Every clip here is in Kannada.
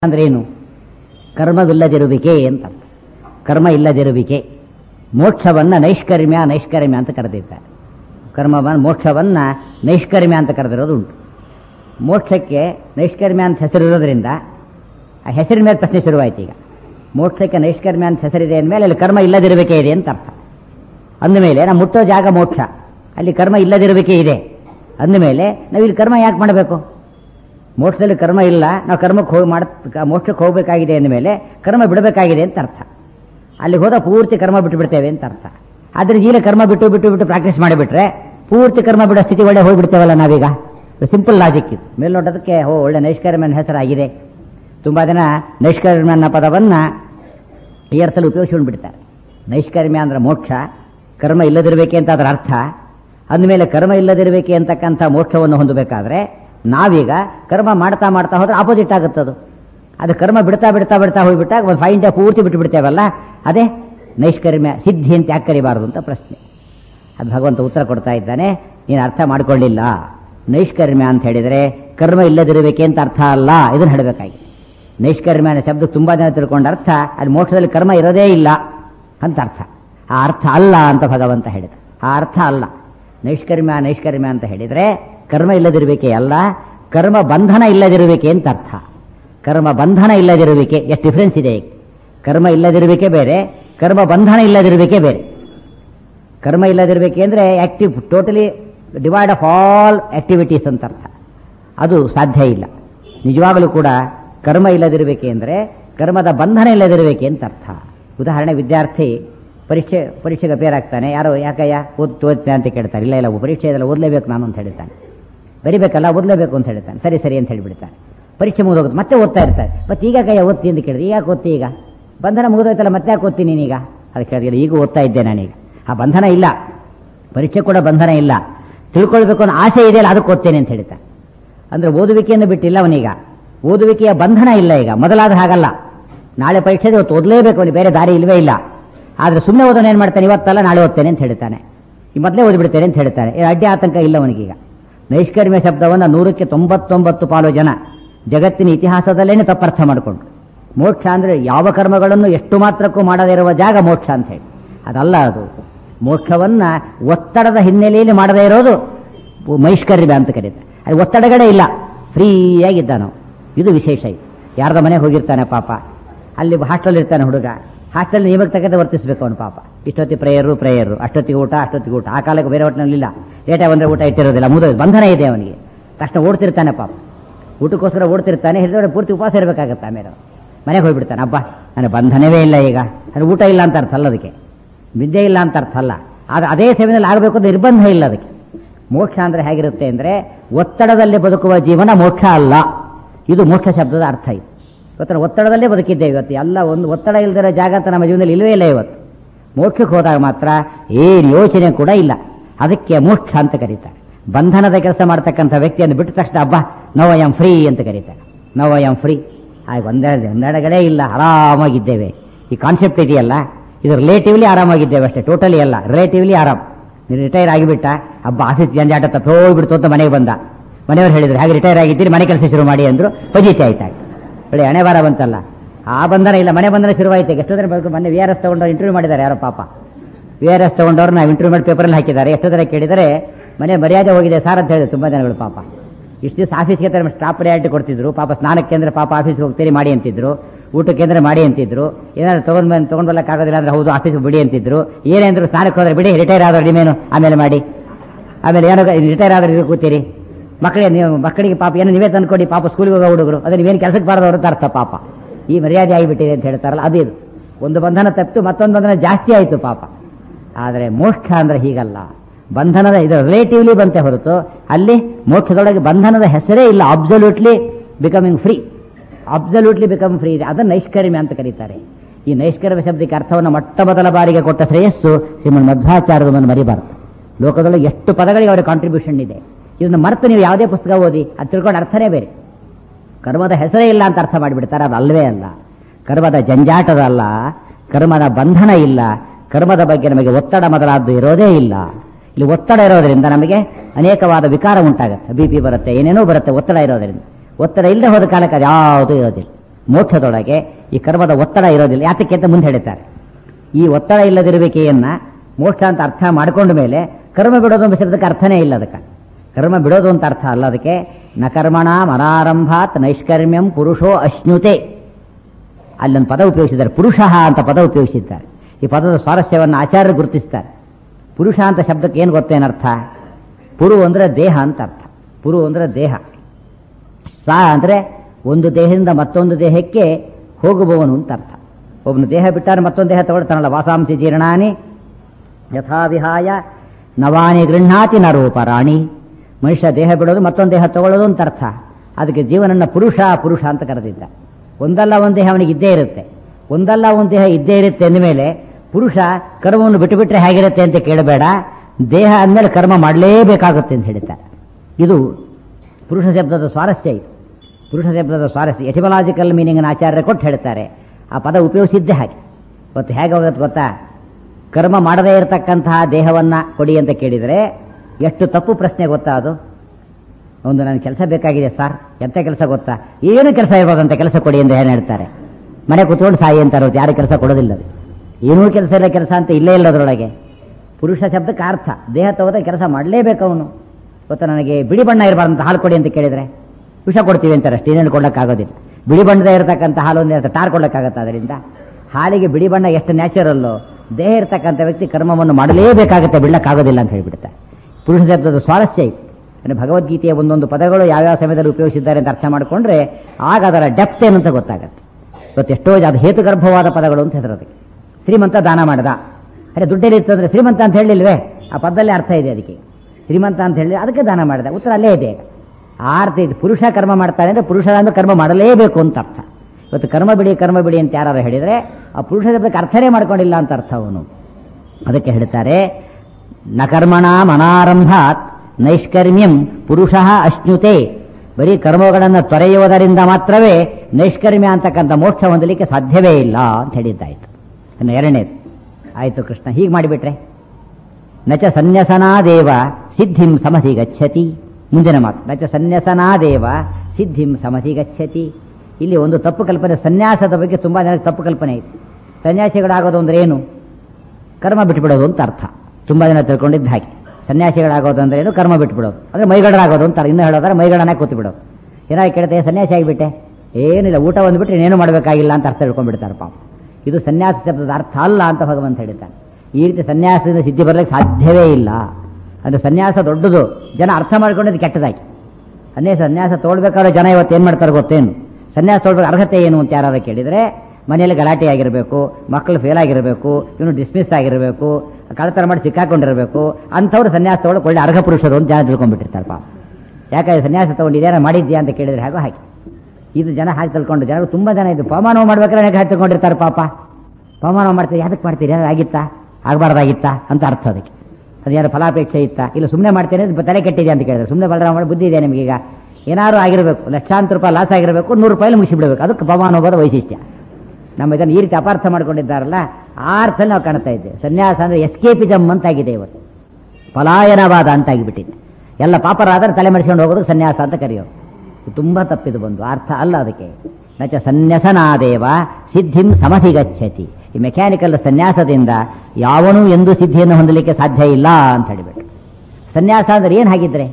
ಅಂದ್ರೆ ಏನು ಕರ್ಮವಿಲ್ಲದಿರುವಿಕೆ ಅಂತ ಕರ್ಮ ಇಲ್ಲದಿರುವಿಕೆ ಮೋಕ್ಷವನ್ನ ನೈಷ್ಕರ್ಮ್ಯ ನೈಷ್ಕರ್ಮ್ಯ ಅಂತ ಕರೆದಿದ್ದಾರೆ ಕರ್ಮವನ್ನು ಮೋಕ್ಷವನ್ನ ನೈಷ್ಕರ್ಮ್ಯ ಅಂತ ಕರೆದಿರೋದು ಉಂಟು ಮೋಕ್ಷಕ್ಕೆ ನೈಷ್ಕರ್ಮ್ಯ ಅಂತ ಹೆಸರಿರೋದ್ರಿಂದ ಆ ಹೆಸರಿನ ಮೇಲೆ ಪ್ರಶ್ನೆ ಶುರುವಾಯ್ತು ಈಗ ಮೋಕ್ಷಕ್ಕೆ ನೈಷ್ಕರ್ಮ್ಯ ಅಂತ ಹೆಸರಿದೆ ಅಂದಮೇಲೆ ಅಲ್ಲಿ ಕರ್ಮ ಇಲ್ಲದಿರುವಿಕೆ ಇದೆ ಅಂತ ಅರ್ಥ ಅಂದಮೇಲೆ ನಾವು ಮುಟ್ಟೋ ಜಾಗ ಮೋಕ್ಷ ಅಲ್ಲಿ ಕರ್ಮ ಇಲ್ಲದಿರುವಿಕೆ ಇದೆ ಅಂದಮೇಲೆ ನಾವು ಇಲ್ಲಿ ಕರ್ಮ ಯಾಕೆ ಮಾಡಬೇಕು ಮೋಕ್ಷದಲ್ಲಿ ಕರ್ಮ ಇಲ್ಲ ನಾವು ಕರ್ಮಕ್ಕೆ ಹೋಗಿ ಮಾಡ ಮೋಕ್ಷಕ್ಕೆ ಹೋಗಬೇಕಾಗಿದೆ ಅಂದಮೇಲೆ ಕರ್ಮ ಬಿಡಬೇಕಾಗಿದೆ ಅಂತ ಅರ್ಥ ಅಲ್ಲಿ ಹೋದ ಪೂರ್ತಿ ಕರ್ಮ ಬಿಟ್ಟು ಬಿಡ್ತೇವೆ ಅಂತ ಅರ್ಥ ಆದ್ರೆ ಈಗ ಕರ್ಮ ಬಿಟ್ಟು ಬಿಟ್ಟು ಬಿಟ್ಟು ಪ್ರಾಕ್ಟೀಸ್ ಮಾಡಿಬಿಟ್ರೆ ಪೂರ್ತಿ ಕರ್ಮ ಬಿಡೋ ಸ್ಥಿತಿ ಒಳ್ಳೆ ಹೋಗ್ಬಿಡ್ತೇವಲ್ಲ ನಾವೀಗ ಸಿಂಪಲ್ ಲಾಜಿಕ್ ಇದು ಮೇಲ್ನೋಟದಕ್ಕೆ ಓ ಒಳ್ಳೆ ನೈಷ್ಕರ್ಮ್ಯನ ಹೆಸರಾಗಿದೆ ತುಂಬಾ ಜನ ನೈಷ್ಕರ್ಮ್ಯ ಅನ್ನೋ ಪದವನ್ನ ಈ ಅರ್ಥದಲ್ಲಿ ಉಪಯೋಗಿಸ್ಕೊಂಡು ಬಿಡ್ತಾರೆ ನೈಷ್ಕರ್ಮ್ಯ ಅಂದ್ರೆ ಮೋಕ್ಷ ಕರ್ಮ ಇಲ್ಲದಿರಬೇಕೆ ಅಂತ ಅದರ ಅರ್ಥ ಅಂದಮೇಲೆ ಕರ್ಮ ಇಲ್ಲದಿರಬೇಕೆ ಅಂತಕ್ಕಂಥ ಮೋಕ್ಷವನ್ನು ಹೊಂದಬೇಕಾದ್ರೆ ನಾವೀಗ ಕರ್ಮ ಮಾಡ್ತಾ ಮಾಡ್ತಾ ಹೋದ್ರೆ ಆಪೋಸಿಟ್ ಆಗುತ್ತದು ಅದು ಕರ್ಮ ಬಿಡ್ತಾ ಬಿಡ್ತಾ ಬಿಡ್ತಾ ಹೋಗ್ಬಿಟ್ಟಾಗ ಒಂದು ಫೈವ್ ಡೇ ಪೂರ್ತಿ ಬಿಟ್ಟು ಬಿಡ್ತೇವಲ್ಲ ಅದೇ ನೈಷ್ಕರ್ಮ್ಯ ಸಿದ್ಧಿ ಅಂತ ಯಾಕೆ ಕರಿಬಾರದು ಅಂತ ಪ್ರಶ್ನೆ ಅದು ಭಗವಂತ ಉತ್ತರ ಕೊಡ್ತಾ ಇದ್ದಾನೆ ನೀನು ಅರ್ಥ ಮಾಡ್ಕೊಳ್ಳಿಲ್ಲ ನೈಷ್ಕರ್ಮ್ಯ ಅಂತ ಹೇಳಿದರೆ ಕರ್ಮ ಇಲ್ಲದಿರಬೇಕೆ ಅಂತ ಅರ್ಥ ಅಲ್ಲ ಇದನ್ನು ಹೇಳಬೇಕಾಗಿ ನೈಷ್ಕರ್ಮ್ಯ ಅನ್ನೋ ಶಬ್ದ ತುಂಬಾ ಜನ ತಿಳ್ಕೊಂಡ ಅರ್ಥ ಅಲ್ಲಿ ಮೋಕ್ಷದಲ್ಲಿ ಕರ್ಮ ಇರೋದೇ ಇಲ್ಲ ಅಂತ ಅರ್ಥ ಆ ಅರ್ಥ ಅಲ್ಲ ಅಂತ ಭಗವಂತ ಹೇಳಿದ ಆ ಅರ್ಥ ಅಲ್ಲ ನೈಷ್ಕರ್ಮ್ಯ ನೈಷ್ಕರ್ಮ್ಯ ಅಂತ ಹೇಳಿದರೆ ಕರ್ಮ ಇಲ್ಲದಿರುವಿಕೆ ಅಲ್ಲ ಕರ್ಮ ಬಂಧನ ಇಲ್ಲದಿರುವಿಕೆ ಅಂತ ಅರ್ಥ ಕರ್ಮ ಬಂಧನ ಇಲ್ಲದಿರುವಿಕೆ ಎಷ್ಟು ಡಿಫ್ರೆನ್ಸ್ ಇದೆ ಈಗ ಕರ್ಮ ಇಲ್ಲದಿರುವಿಕೆ ಬೇರೆ ಕರ್ಮ ಬಂಧನ ಇಲ್ಲದಿರುವಿಕೆ ಬೇರೆ ಕರ್ಮ ಇಲ್ಲದಿರಬೇಕೆ ಅಂದರೆ active totally devoid of all activities ಅಂತ ಅರ್ಥ ಅದು ಸಾಧ್ಯ ಇಲ್ಲ ನಿಜವಾಗಲೂ ಕೂಡ ಕರ್ಮ ಇಲ್ಲದಿರಬೇಕೆ ಅಂದರೆ ಕರ್ಮದ ಬಂಧನ ಇಲ್ಲದಿರಬೇಕೆ ಅಂತ ಅರ್ಥ ಉದಾಹರಣೆ ವಿದ್ಯಾರ್ಥಿ ಪರೀಕ್ಷೆ ಪರೀಕ್ಷೆಗೆ ಅಪೇರ್ ಆಗ್ತಾನೆ ಯಾರೋ ಯಾಕಯ್ಯ ಓದ್ ಓದ್ತೇನೆ ಅಂತ ಕೇಳ್ತಾರೆ ಇಲ್ಲ ಇಲ್ಲ ಪರೀಕ್ಷೆ ಇದೆಲ್ಲ ಓದಲೇಬೇಕು ನಾನು ಅಂತ ಹೇಳ್ತಾನೆ ಬರಿಬೇಕಲ್ಲ ಓದಲೇಬೇಕು ಅಂತ ಹೇಳ್ತಾನೆ ಸರಿ ಸರಿ ಅಂತ ಹೇಳಿಬಿಡ್ತಾನೆ ಪರೀಕ್ಷೆ ಮುಗಿದೋಗುತ್ತೆ ಮತ್ತೆ ಓದ್ತಾ ಇರ್ತಾರೆ ಮತ್ತೆ ಈಗ ಕೈಯ ಓದ್ತಿ ಅಂತ ಕೇಳಿದ್ರೆ ಈಗ ಓದ್ತಿ ಈಗ ಬಂಧನ ಮುಗಿದೋಯ್ತಲ್ಲ ಮತ್ತೆ ಯಾಕೆ ಓದ್ತೀನಿ ನೀನೀಗ ಅದಕ್ಕೆ ಹೇಳಿದ್ರೆ ಈಗ ಓದ್ತಾ ಇದ್ದೆ ನಾನೀಗ ಆ ಬಂಧನ ಇಲ್ಲ ಪರೀಕ್ಷೆ ಕೂಡ ಬಂಧನ ಇಲ್ಲ ತಿಳ್ಕೊಳ್ಬೇಕು ಅನ್ನೋ ಆಸೆ ಇದೆಯಲ್ಲ ಅದಕ್ಕೆ ಓದ್ತೇನೆ ಅಂತ ಹೇಳ್ತಾನೆ ಅಂದ್ರೆ ಓದುವಿಕೆಯನ್ನು ಬಿಟ್ಟಿಲ್ಲ ಅವನೀಗ ಓದುವಿಕೆಯ ಬಂಧನ ಇಲ್ಲ ಈಗ ಮೊದಲಾದ ಹಾಗಲ್ಲ ನಾಳೆ ಪರೀಕ್ಷೆ ಇವತ್ತು ಓದಲೇಬೇಕು ಅವನಿಗೆ ಬೇರೆ ದಾರಿ ಇಲ್ಲವೇ ಇಲ್ಲ ಆದ್ರೆ ಸುಮ್ಮನೆ ಓದೋನು ಏನು ಮಾಡ್ತಾನೆ ಇವತ್ತಲ್ಲ ನಾಳೆ ಓದ್ತೇನೆ ಅಂತ ಹೇಳ್ತಾನೆ ಈ ಮೊದಲೇ ಓದಿಬಿಡ್ತೇನೆ ಅಂತ ಹೇಳ್ತಾನೆ ಈ ಅಡ್ಡಿ ಆತಂಕ ಇಲ್ಲ ಅವನಿಗೀಗ ನೈಷ್ಕರ್ಮ್ಯ ಶಬ್ದವನ್ನು ನೂರಕ್ಕೆ ತೊಂಬತ್ತೊಂಬತ್ತು ಪಾಲು ಜನ ಜಗತ್ತಿನ ಇತಿಹಾಸದಲ್ಲೇನೆ ತಪ್ಪರ್ಥ ಮಾಡಿಕೊಂಡು ಮೋಕ್ಷ ಅಂದ್ರೆ ಯಾವ ಕರ್ಮಗಳನ್ನು ಎಷ್ಟು ಮಾತ್ರಕ್ಕೂ ಮಾಡದೇ ಇರುವ ಜಾಗ ಮೋಕ್ಷ ಅಂತ ಹೇಳಿ ಅದಲ್ಲ ಅದು ಮೋಕ್ಷವನ್ನ ಒತ್ತಡದ ಹಿನ್ನೆಲೆಯಲ್ಲಿ ಮಾಡದೇ ಇರೋದು ಮೈಷ್ಕರ್ಯ ಅಂತ ಕರೀತಾರೆ ಅದು ಒತ್ತಡಗಳೇ ಇಲ್ಲ ಫ್ರೀಯಾಗಿದ್ದ ನಾವು ಇದು ವಿಶೇಷ ಇದು ಯಾರ್ದ ಮನೆಗೆ ಹೋಗಿರ್ತಾನೆ ಪಾಪ ಅಲ್ಲಿ ಹಾಸ್ಟೆಲ್ ಇರ್ತಾನೆ ಹುಡುಗ ಹಾಸ್ಟೆಲ್ ನಿಯಮಕ್ಕೆ ತಕ್ಕಂತೆ ವರ್ತಿಸಬೇಕು ಅವನು ಪಾಪ ಇಷ್ಟೊತ್ತಿ ಪ್ರೇಯರು ಪ್ರೇಯರು ಅಷ್ಟೊತ್ತಿಗೆ ಊಟ ಅಷ್ಟೊತ್ತಿಗೆ ಊಟ ಆ ಕಾಲಕ್ಕೆ ಬೇರೆ ಹೊಟ್ಟಿನಲ್ಲಿಲ್ಲ ಲೇಟಾಗಿ ಬಂದರೆ ಊಟ ಇಟ್ಟಿರೋದಿಲ್ಲ ಮುದ ಬಂಧನ ಇದೆ ಅವನಿಗೆ ತಕ್ಷಣ ಓಡ್ತಿರ್ತಾನೆ ಪಾಪ ಊಟಕ್ಕೋಸ್ಕರ ಓಡ್ತಿರ್ತಾನೆ ಹಿಡಿದವರೆ ಪೂರ್ತಿ ಉಪವಾಸ ಇರಬೇಕಾಗತ್ತೆ ಆಮೇಲೆ ಮನೆಗೆ ಹೋಗ್ಬಿಡ್ತಾನೆ ಅಬ್ಬಾ ನನಗೆ ಬಂಧನವೇ ಇಲ್ಲ ಈಗ ಅದು ಊಟ ಇಲ್ಲ ಅಂತ ಅರ್ಥ ಅಲ್ಲ ಅದಕ್ಕೆ ವಿದ್ಯೆ ಇಲ್ಲ ಅಂತ ಅರ್ಥ ಅಲ್ಲ ಆದರೆ ಅದೇ ಸಮಯದಲ್ಲಿ ಆಗಬೇಕು ಅಂತ ನಿರ್ಬಂಧ ಇಲ್ಲ ಅದಕ್ಕೆ ಮೋಕ್ಷ ಅಂದರೆ ಹೇಗಿರುತ್ತೆ ಅಂದರೆ ಒತ್ತಡದಲ್ಲಿ ಬದುಕುವ ಜೀವನ ಮೋಕ್ಷ ಅಲ್ಲ ಇದು ಮೋಕ್ಷ ಶಬ್ದದ ಅರ್ಥ ಇದು ಇವತ್ತು ನಾವು ಒತ್ತಡದಲ್ಲೇ ಬದುಕಿದ್ದೇವೆ ಇವತ್ತು ಎಲ್ಲ ಒಂದು ಒತ್ತಡ ಇಲ್ಲದಿರೋ ಜಾಗ ಅಂತ ನಮ್ಮ ಜೀವನದಲ್ಲಿ ಇಲ್ಲವೇ ಇಲ್ಲ ಇವತ್ತು ಮೋಕ್ಷಕ್ಕೆ ಹೋದಾಗ ಮಾತ್ರ ಏನು ಯೋಚನೆ ಕೂಡ ಇಲ್ಲ ಅದಕ್ಕೆ ಮೋಕ್ಷ ಅಂತ ಕರೀತಾರೆ ಬಂಧನದ ಕೆಲಸ ಮಾಡ್ತಕ್ಕಂಥ ವ್ಯಕ್ತಿಯನ್ನು ಬಿಟ್ಟ ತಕ್ಷಣ ಹಬ್ಬ ನೋ ಐ ಆಮ್ ಫ್ರೀ ಅಂತ ಕರೀತಾರೆ ನೋ ಐ ಆಮ್ ಫ್ರೀ ಆಗ ಒಂದೆರಡು ಒಂದೆರಡುಗಳೇ ಇಲ್ಲ ಆರಾಮಾಗಿದ್ದೇವೆ ಈ ಕಾನ್ಸೆಪ್ಟ್ ಇದೆಯಲ್ಲ ಇದು ರಿಲೇಟಿವ್ಲಿ ಆರಾಮಾಗಿದ್ದೇವೆ ಅಷ್ಟೇ ಟೋಟಲಿ ಅಲ್ಲ ರಿಲೇಟಿವ್ಲಿ ಆರಾಮ್ ನೀನು ರಿಟೈರ್ ಆಗಿಬಿಟ್ಟ ಹಬ್ಬ ಆಫೀಸ್ ಜಂಜಾಟ ತಪ್ಪ ಹೋಗ್ಬಿಡ್ತು ಅಂತ ಮನೆಗೆ ಬಂದ ಮನೆಯವ್ರು ಹೇಳಿದ್ರು ಹಾಗೆ ರಿಟೈರ್ ಆಗಿದ್ದೀರಿ ಮನೆ ಕೆಲಸ ಶುರು ಮಾಡಿ ಅಂದ್ರು ಪಜಿತಿ ಆಯ್ತಾಗ ಒಳ್ಳೆ ಹಣೆ ಬಾರ ಬಂತಲ್ಲ ಆ ಬಂಧನ ಇಲ್ಲ ಮನೆ ಬಂಧನ ಶುರುವಾಯ್ತು ಎಷ್ಟೋ ಜನ ಬಂದು ಮೊನ್ನೆ ವಿ ಆರ್ ಎಸ್ ತಗೊಂಡವ್ರು ಇಂಟರ್ವ್ಯೂ ಮಾಡಿದ್ದಾರೆ ಯಾರೋ ಪಾಪ ವಿ ಆರ್ ಎಸ್ ತಗೊಂಡವ್ರು ನಾವು ಇಂಟರ್ವ್ಯೂ ಮಾಡಿ ಪೇಪರಲ್ಲಿ ಹಾಕಿದ್ದಾರೆ ಎಷ್ಟೋ ಜನ ಕೇಳಿದರೆ ಮನೆ ಮರ್ಯಾದೆ ಹೋಗಿದೆ ಸರ್ ಅಂತ ಹೇಳಿದ್ರು ತುಂಬ ಜನಗಳು ಪಾಪ ಇಷ್ಟು ದಿವಸ ಆಫೀಸ್ಗೆ ತರ ಸ್ಟಾಪ್ ಪ್ರಯಾರಿಟಿ ಕೊಡ್ತಿದ್ರು ಪಾಪ ಸ್ನಾನಕ್ಕೆ ಅಂದ್ರೆ ಪಾಪ ಆಫೀಸ್ಗೆ ಹೋಗ್ತೀರಿ ಮಾಡಿ ಅಂತಿದ್ರು ಊಟಕ್ಕೆ ಅಂದ್ರೆ ಮಾಡಿ ಅಂತಿದ್ರು ಏನಾದ್ರು ತಗೊಂಡ್ ಬಂದು ತಗೊಂಡ್ ಬರ್ಲಕ್ಕಾಗೋದಿಲ್ಲ ಅಂದ್ರೆ ಹೌದು ಆಫೀಸ್ ಬಿಡಿ ಅಂತಿದ್ರು ಏನೇಂದ್ರು ಸ್ನಾನಕ್ಕೆ ಹೋದ್ರೆ ಬಿಡಿ ರಿಟೈರ್ ಆದ್ರೆ ಡಿಮೇನು ಆಮೇಲೆ ಮಾಡಿ ಆಮೇಲೆ ಏನೋ ರಿಟೈರ್ ಆದ್ರೆ ಇದು ಕೂತೀರಿ ಮಕ್ಕಳಿಗೆ ನೀವು ಮಕ್ಕಳಿಗೆ ಪಾಪ ಏನೋ ನೀವೇ ತಂದ್ಕೊಡಿ ಪಾಪ ಸ್ಕೂಲಿಗೆ ಹೋಗೋ ಹುಡುಗರು ಅದೇ ನೀವೇನು ಕೆಲಸಕ್ಕೆ ಬಾರದವರು ಅಂತ ಅರ್ಥ ಪಾಪ ಈ ಮರ್ಯಾದೆ ಆಗಿಬಿಟ್ಟಿದೆ ಅಂತ ಹೇಳ್ತಾರಲ್ಲ ಅದು ಇದು ಒಂದು ಬಂಧನ ತಪ್ಪಿತು ಮತ್ತೊಂದು ಬಂಧನ ಜಾಸ್ತಿ ಆಯಿತು ಪಾಪ ಆದರೆ ಮೋಕ್ಷ ಅಂದ್ರೆ ಹೀಗಲ್ಲ ಬಂಧನದ ಇದು ರಿಲೇಟಿವ್ಲಿ ಬಂತೆ ಹೊರತು ಅಲ್ಲಿ ಮೋಕ್ಷದೊಳಗೆ ಬಂಧನದ ಹೆಸರೇ ಇಲ್ಲ absolutely becoming free absolutely become free ಇದೆ ಅದನ್ನು ನೈಷ್ಕರ್ಮ್ಯ ಅಂತ ಕರೀತಾರೆ ಈ ನೈಷ್ಕರ್ಮ್ಯ ಶಬ್ದಕ್ಕೆ ಅರ್ಥವನ್ನು ಮೊಟ್ಟ ಮೊದಲ ಬಾರಿಗೆ ಕೊಟ್ಟ ಶ್ರೇಯಸ್ಸು ಶ್ರೀಮನ್ ಮಧ್ವಾಚಾರ್ಯವನ್ನು ಮರಿಬಾರದು ಲೋಕದೊಳಗೆ ಎಷ್ಟು ಪದಗಳಿಗೆ ಅವರ ಕಾಂಟ್ರಿಬ್ಯೂಷನ್ ಇದೆ ಇದನ್ನು ಮರೆತು ನೀವು ಯಾವುದೇ ಪುಸ್ತಕ ಓದಿ ಅದು ತಿಳ್ಕೊಂಡು ಅರ್ಥನೇ ಬೇರೆ ಕರ್ಮದ ಹೆಸರೇ ಇಲ್ಲ ಅಂತ ಅರ್ಥ ಮಾಡಿಬಿಡ್ತಾರೆ ಅದು ಅಲ್ವೇ ಅಲ್ಲ ಕರ್ಮದ ಜಂಜಾಟದ ಅಲ್ಲ ಕರ್ಮದ ಬಂಧನ ಇಲ್ಲ ಕರ್ಮದ ಬಗ್ಗೆ ನಮಗೆ ಒತ್ತಡ ಮೊದಲಾದ್ದು ಇರೋದೇ ಇಲ್ಲ ಇಲ್ಲಿ ಒತ್ತಡ ಇರೋದ್ರಿಂದ ನಮಗೆ ಅನೇಕವಾದ ವಿಕಾರ ಉಂಟಾಗುತ್ತೆ ಬಿ ಪಿ ಬರುತ್ತೆ ಏನೇನೋ ಬರುತ್ತೆ ಒತ್ತಡ ಇರೋದ್ರಿಂದ ಒತ್ತಡ ಇಲ್ಲದೆ ಹೋದ ಕಾಲಕ್ಕೆ ಅದು ಯಾವುದೂ ಇರೋದಿಲ್ಲ ಮೋಕ್ಷದೊಳಗೆ ಈ ಕರ್ಮದ ಒತ್ತಡ ಇರೋದಿಲ್ಲ ಯಾತಕ್ಕೆ ಅಂತ ಮುಂದೆ ಹೇಳ್ತಾರೆ ಈ ಒತ್ತಡ ಇಲ್ಲದಿರುವಿಕೆಯನ್ನ ಮೋಕ್ಷ ಅಂತ ಅರ್ಥ ಮಾಡ್ಕೊಂಡ ಮೇಲೆ ಕರ್ಮ ಬಿಡೋದು ಅಂತ ಶಬ್ದಕ್ಕೆ ಅರ್ಥನೇ ಇಲ್ಲ ಅದಕ್ಕೆ ಕರ್ಮ ಬಿಡೋದು ಅಂತ ಅರ್ಥ ಅಲ್ಲ ಅದಕ್ಕೆ ನ ಕರ್ಮಣ ಮನಾರಂಭಾತ್ ನೈಷ್ಕರ್ಮ್ಯಂ ಪುರುಷೋ ಅಶ್ನುತೆ ಅಲ್ಲೊಂದು ಪದ ಉಪಯೋಗಿಸಿದ್ದಾರೆ ಪುರುಷ ಅಂತ ಪದ ಉಪಯೋಗಿಸಿದ್ದಾರೆ ಈ ಪದದ ಸ್ವಾರಸ್ಯವನ್ನು ಆಚಾರ್ಯರು ಗುರುತಿಸ್ತಾರೆ ಪುರುಷ ಅಂತ ಶಬ್ದಕ್ಕೆ ಏನು ಗೊತ್ತೇನರ್ಥ ಪುರು ಅಂದ್ರೆ ದೇಹ ಅಂತ ಅರ್ಥ ಪುರು ಅಂದ್ರೆ ದೇಹ ಸ ಅಂದ್ರೆ ಒಂದು ದೇಹದಿಂದ ಮತ್ತೊಂದು ದೇಹಕ್ಕೆ ಹೋಗುವವನು ಅಂತ ಅರ್ಥ ಒಬ್ಬನು ದೇಹ ಬಿಟ್ಟಾರೆ ಮತ್ತೊಂದು ದೇಹ ತಗೊಳ್ತಾನಲ್ಲ ವಾಸಾಂಸಿ ಜೀರ್ಣಾನಿ ಯಥಾವಿಹಾಯ ನವಾನಿ ಗೃಹಾತಿ ನರೂಪರಾಣಿ ಮನುಷ್ಯ ದೇಹ ಬಿಡೋದು ಮತ್ತೊಂದು ದೇಹ ತಗೊಳ್ಳೋದು ಅಂತ ಅರ್ಥ ಅದಕ್ಕೆ ಜೀವನನ್ನ ಪುರುಷ ಪುರುಷ ಅಂತ ಕರೆದಿದ್ದ ಒಂದಲ್ಲ ಒಂದು ದೇಹ ಅವನಿಗೆ ಇದ್ದೇ ಇರುತ್ತೆ ಒಂದಲ್ಲ ಒಂದು ದೇಹ ಇದ್ದೇ ಇರುತ್ತೆ ಅಂದಮೇಲೆ ಪುರುಷ ಕರ್ಮವನ್ನು ಬಿಟ್ಟು ಬಿಟ್ಟರೆ ಹೇಗಿರುತ್ತೆ ಅಂತ ಕೇಳಬೇಡ ದೇಹ ಅಂದಮೇಲೆ ಕರ್ಮ ಮಾಡಲೇಬೇಕಾಗುತ್ತೆ ಅಂತ ಹೇಳ್ತಾರೆ ಇದು ಪುರುಷ ಶಬ್ದದ ಸ್ವಾರಸ್ಯ ಇದು ಪುರುಷ ಶಬ್ದದ ಸ್ವಾರಸ್ಯ ಎಟಿಮಲಾಜಿಕಲ್ ಮೀನಿಂಗ್ ಆಚಾರ್ಯ ಕೊಟ್ಟು ಹೇಳ್ತಾರೆ ಆ ಪದ ಉಪಯೋಗಿಸಿದ್ದೇ ಹಾಗೆ ಇವತ್ತು ಹೇಗೆ ಹೋಗುತ್ತೆ ಗೊತ್ತಾ ಕರ್ಮ ಮಾಡದೇ ಇರತಕ್ಕಂತಹ ದೇಹವನ್ನ ಕೊಡಿ ಅಂತ ಕೇಳಿದರೆ ಎಷ್ಟು ತಪ್ಪು ಪ್ರಶ್ನೆ ಗೊತ್ತಾ ಅದು ಒಂದು ನನಗೆ ಕೆಲಸ ಬೇಕಾಗಿದೆ ಸರ್ ಎಂಥ ಕೆಲಸ ಗೊತ್ತಾ ಏನು ಕೆಲಸ ಇರ್ಬೋದಂತ ಕೆಲಸ ಕೊಡಿ ಅಂತ ಏನು ಹೇಳ್ತಾರೆ ಮನೆ ಕೂತ್ಕೊಂಡು ಸಾಯಿ ಅಂತಾರೆ ಹೊರ್ತು ಯಾರು ಕೆಲಸ ಕೊಡೋದಿಲ್ಲ ಅದು. ಏನೂ ಕೆಲಸ ಇಲ್ಲ ಕೆಲಸ ಅಂತ ಇಲ್ಲೇ ಇಲ್ಲ ಅದರೊಳಗೆ ಪುರುಷ ಶಬ್ದಕ್ಕೆ ಅರ್ಥ ದೇಹ ತಗೋದ ಕೆಲಸ ಮಾಡಲೇಬೇಕು ಅವನು ಗೊತ್ತಾ ನನಗೆ ಬಿಳಿ ಬಣ್ಣ ಇರಬಾರ್ದು ಅಂತ ಹಾಲು ಕೊಡಿ ಅಂತ ಕೇಳಿದರೆ ವಿಷ ಕೊಡ್ತೀವಿ ಅಂತಾರೆ ಅಷ್ಟು ಏನೇನು ಕೊಡೋಕ್ಕಾಗೋದಿಲ್ಲ ಬಿಳಿ ಬಣ್ಣದ ಇರತಕ್ಕಂಥ ಹಾಲು ಒಂದು ಟಾರ್ ಕೊಡೋಕ್ಕಾಗತ್ತೆ ಅದರಿಂದ ಹಾಲಿಗೆ ಬಿಳಿ ಬಣ್ಣ ಎಷ್ಟು ನ್ಯಾಚುರಲ್ಲು ದೇಹ ಇರತಕ್ಕಂಥ ವ್ಯಕ್ತಿ ಕರ್ಮವನ್ನು ಮಾಡಲೇಬೇಕಾಗುತ್ತೆ ಬಿಡಕ್ಕಾಗೋದಿಲ್ಲ ಅಂತ ಹೇಳ್ಬಿಡುತ್ತೆ ಪುರುಷ ಶಬ್ದದ ಸ್ವಾರಸ್ಯ ಇತ್ತು ಅಂದರೆ ಭಗವದ್ಗೀತೆಯ ಒಂದೊಂದು ಪದಗಳು ಯಾವ್ಯಾವ ಸಮಯದಲ್ಲಿ ಉಪಯೋಗಿಸಿದ್ದಾರೆ ಅಂತ ಅರ್ಥ ಮಾಡಿಕೊಂಡ್ರೆ ಆಗ ಅದರ ಡೆಪ್ತ್ ಏನಂತ ಗೊತ್ತಾಗತ್ತೆ ಇವತ್ತು ಎಷ್ಟೋ ಅದು ಹೇತುಗರ್ಭವಾದ ಪದಗಳು ಅಂತ ಹೆಸರು ಅದಕ್ಕೆ ಶ್ರೀಮಂತ ದಾನ ಮಾಡದ ಅರೆ ದುಡ್ಡಲ್ಲಿ ಇತ್ತು ಅಂದರೆ ಶ್ರೀಮಂತ ಅಂತ ಹೇಳಿಲ್ವೇ ಆ ಪದದಲ್ಲಿ ಅರ್ಥ ಇದೆ ಅದಕ್ಕೆ ಶ್ರೀಮಂತ ಅಂತ ಹೇಳಿ ಅದಕ್ಕೆ ದಾನ ಮಾಡಿದ ಉತ್ತರ ಅಲ್ಲೇ ಇದೆ ಈಗ ಆ ಅರ್ಥ ಇದೆ ಪುರುಷ ಕರ್ಮ ಮಾಡ್ತಾನೆ ಅಂದರೆ ಪುರುಷ ಅಂದ್ರೆ ಕರ್ಮ ಮಾಡಲೇಬೇಕು ಅಂತ ಅರ್ಥ ಇವತ್ತು ಕರ್ಮ ಬಿಡಿ ಕರ್ಮ ಬಿಡಿ ಅಂತ ಯಾರು ಹೇಳಿದರೆ ಆ ಪುರುಷ ಶಬ್ದಕ್ಕೆ ಅರ್ಥನೇ ಮಾಡ್ಕೊಂಡಿಲ್ಲ ಅಂತ ಅರ್ಥ ಅವನು ಅದಕ್ಕೆ ಹೇಳ್ತಾರೆ ನ ಕರ್ಮಣ ಮನಾರಂಭಾತ್ ನೈಷ್ಕರ್ಮ್ಯಂ ಪುರುಷ ಅಶ್ನುತೆ ಬರೀ ಕರ್ಮಗಳನ್ನು ತೊರೆಯುವುದರಿಂದ ಮಾತ್ರವೇ ನೈಷ್ಕರ್ಮ್ಯ ಅಂತಕ್ಕಂಥ ಮೋಕ್ಷ ಹೊಂದಲಿಕ್ಕೆ ಸಾಧ್ಯವೇ ಇಲ್ಲ ಅಂತ ಹೇಳಿದ್ದಾಯ್ತು ಇನ್ನು ಎರಡನೇದು ಆಯಿತು ಕೃಷ್ಣ ಹೀಗೆ ಮಾಡಿಬಿಟ್ರೆ ನಚ ಸನ್ಯಸನಾದೇವ ಸಿದ್ಧಿಂ ಸಮಧಿ ಗಚ್ಚತಿ ಮುಂದಿನ ಮಾತು ನಚ ಸನ್ಯಸನಾದೇವ ಸಿದ್ಧಿಂ ಸಮಧಿ ಗಚ್ಚತಿ ಇಲ್ಲಿ ಒಂದು ತಪ್ಪು ಕಲ್ಪನೆ ಸನ್ಯಾಸದ ಬಗ್ಗೆ ತುಂಬ ಜನಕ್ಕೆ ತಪ್ಪು ಕಲ್ಪನೆ ಇದೆ ಸನ್ಯಾಸಿಗಳಾಗೋದು ಅಂದ್ರೆ ಏನು ಕರ್ಮ ಬಿಟ್ಬಿಡೋದು ಅಂತ ಅರ್ಥ ತುಂಬ ಜನ ತಿಳ್ಕೊಂಡಿದ್ದ ಹಾಗೆ ಸನ್ಯಾಸಿಗಳಾಗೋದು ಅಂದ್ರೆ ಏನು ಕರ್ಮ ಬಿಟ್ಬಿಡೋದು ಅಂದರೆ ಮೈಗಡರಾಗೋದು ಅಂತ ಇನ್ನೂ ಹೇಳೋದ್ರೆ ಮೈಗಡನೇ ಕೂತು ಬಿಡೋದು ಏನಾಗಿ ಕೇಳ್ತೆ ಸನ್ಯಾಸಿ ಆಗಿಬಿಟ್ಟೆ ಏನಿಲ್ಲ ಊಟ ಬಂದುಬಿಟ್ರೆ ಇನ್ನೇನು ಮಾಡಬೇಕಾಗಿಲ್ಲ ಅಂತ ಅರ್ಥ ತಿಳ್ಕೊಂಡ್ಬಿಡ್ತಾರೆ ಪಾಪ ಇದು ಸನ್ಯಾಸ ಶಬ್ದದ ಅರ್ಥ ಅಲ್ಲ ಅಂತ ಭಗವಂತ ಹೇಳಿದ್ದಾನೆ ಈ ರೀತಿ ಸನ್ಯಾಸದಿಂದ ಸಿದ್ಧಿ ಬರಲಿಕ್ಕೆ ಸಾಧ್ಯವೇ ಇಲ್ಲ ಅಂದರೆ ಸನ್ಯಾಸ ದೊಡ್ಡದು ಜನ ಅರ್ಥ ಮಾಡ್ಕೊಂಡಿದ್ದು ಕೆಟ್ಟದಾಗಿ ಅನ್ನೇ ಸನ್ಯಾಸ ತೊಗೊಳ್ಬೇಕಾದ್ರೆ ಜನ ಇವತ್ತು ಏನು ಮಾಡ್ತಾರೆ ಗೊತ್ತೇನು ಸನ್ಯಾಸ ತೊಗೊಳ್ಬೇಕು ಅರ್ಹತೆ ಏನು ಅಂತ ಯಾರಾದ್ರು ಕೇಳಿದರೆ ಮನೆಯಲ್ಲಿ ಗಲಾಟೆ ಆಗಿರಬೇಕು ಮಕ್ಕಳು ಫೇಲ್ ಆಗಿರಬೇಕು ಇವನು ಡಿಸ್ಮಿಸ್ ಆಗಿರಬೇಕು ಕಳತನ ಮಾಡಿ ಸಿಕ್ಕಾಕೊಂಡಿರಬೇಕು ಅಂಥವ್ರು ಸನ್ಯಾಸ ತೊಗೊಳಕ್ಕೆ ಒಳ್ಳೆ ಅರ್ಹ ಪುರುಷರು ಅಂತ ಜನ ತಿಳ್ಕೊಂಡ್ಬಿಟ್ಟಿರ್ತಾರೆ ಪಾಪ ಯಾಕಂದ್ರೆ ಸನ್ಯಾಸ ತೊಗೊಂಡಿದ್ಯಾರ ಮಾಡಿದ್ಯಾ ಅಂತ ಕೇಳಿದ್ರೆ ಹಾಗೋ ಹಾಗೆ ಇದು ಜನ ಹಾಗೆ ತಿಳ್ಕೊಂಡು ಜನರು ತುಂಬ ಜನ ಇದು ಪವಮಾನವ ಮಾಡ್ಬೇಕಾದ್ರೆ ಹೇಗೆ ಹಾಗೆ ತಿಳ್ಕೊಂಡಿರ್ತಾರೆ ಪಾಪ ಪವಮಾನವ ಮಾಡ್ತೀರಿ ಯಾದಕ್ಕೆ ಮಾಡ್ತೀರಿ ಏನಾದ್ರು ಆಗಿತ್ತಾ ಆಗಬಾರ್ದಾಗಿತ್ತಾ ಅಂತ ಅರ್ಥ ಅದಕ್ಕೆ ಅದು ಯಾರು ಫಲಾಪೇಕ್ಷೆ ಇತ್ತಾ ಇಲ್ಲ ಸುಮ್ಮನೆ ಮಾಡ್ತೇನೆ ಅದು ತಲೆ ಕೆಟ್ಟಿದೆ ಅಂತ ಕೇಳಿದ್ರೆ ಸುಮ್ಮನೆ ಬಲರಾಮ ಮಾಡಿ ಬುದ್ಧಿ ಇದೆ ನಿಮಗೀಗ ಏನಾದ್ರು ಆಗಿರಬೇಕು ಲಕ್ಷಾಂತರ ರೂಪಾಯಿ ಲಾಸ್ ಆಗಿರಬೇಕು ನೂರು ರೂಪಾಯಿ ಮುಗಿಸಿಬಿಡಬೇಕು ಅದಕ್ಕೆ ಪವಮಾನೋಗದ ವೈಶಿಷ್ಟ್ಯ ನಮ್ಮ ಇದನ್ನು ಈ ರೀತಿ ಅಪಾರ್ಥ ಮಾಡ್ಕೊಂಡಿದ್ದಾರಲ್ಲ ಆ ಅರ್ಥದಲ್ಲಿ ನಾವು ಕಾಣ್ತಾ ಇದ್ದೇವೆ ಸನ್ಯಾಸ ಅಂದರೆ ಎಸ್ಕೇಪಿಸಮ್ ಅಂತಾಗಿದೆ ಇವತ್ತು ಪಲಾಯನವಾದ ಅಂತಾಗಿಬಿಟ್ಟಿದೆ ಎಲ್ಲ ಪಾಪರಾದರೆ ತಲೆ ಮಡಿಸ್ಕೊಂಡು ಹೋಗೋದು ಸನ್ಯಾಸ ಅಂತ ಕರೆಯೋದು ಇದು ತುಂಬ ತಪ್ಪಿದು ಬಂದು ಅರ್ಥ ಅಲ್ಲ ಅದಕ್ಕೆ ನಚ ಸನ್ಯಾಸನಾದೇವ ಸಿದ್ಧಿಂ ಸಮಧಿಗಚ್ಚತಿ ಈ ಮೆಕ್ಯಾನಿಕಲ್ ಸನ್ಯಾಸದಿಂದ ಯಾವನೂ ಎಂದೂ ಸಿದ್ಧಿಯನ್ನು ಹೊಂದಲಿಕ್ಕೆ ಸಾಧ್ಯ ಇಲ್ಲ ಅಂತ ಹೇಳಿಬಿಟ್ಟು ಸನ್ಯಾಸ ಅಂದ್ರೆ ಏನು ಹಾಗಿದ್ರೆ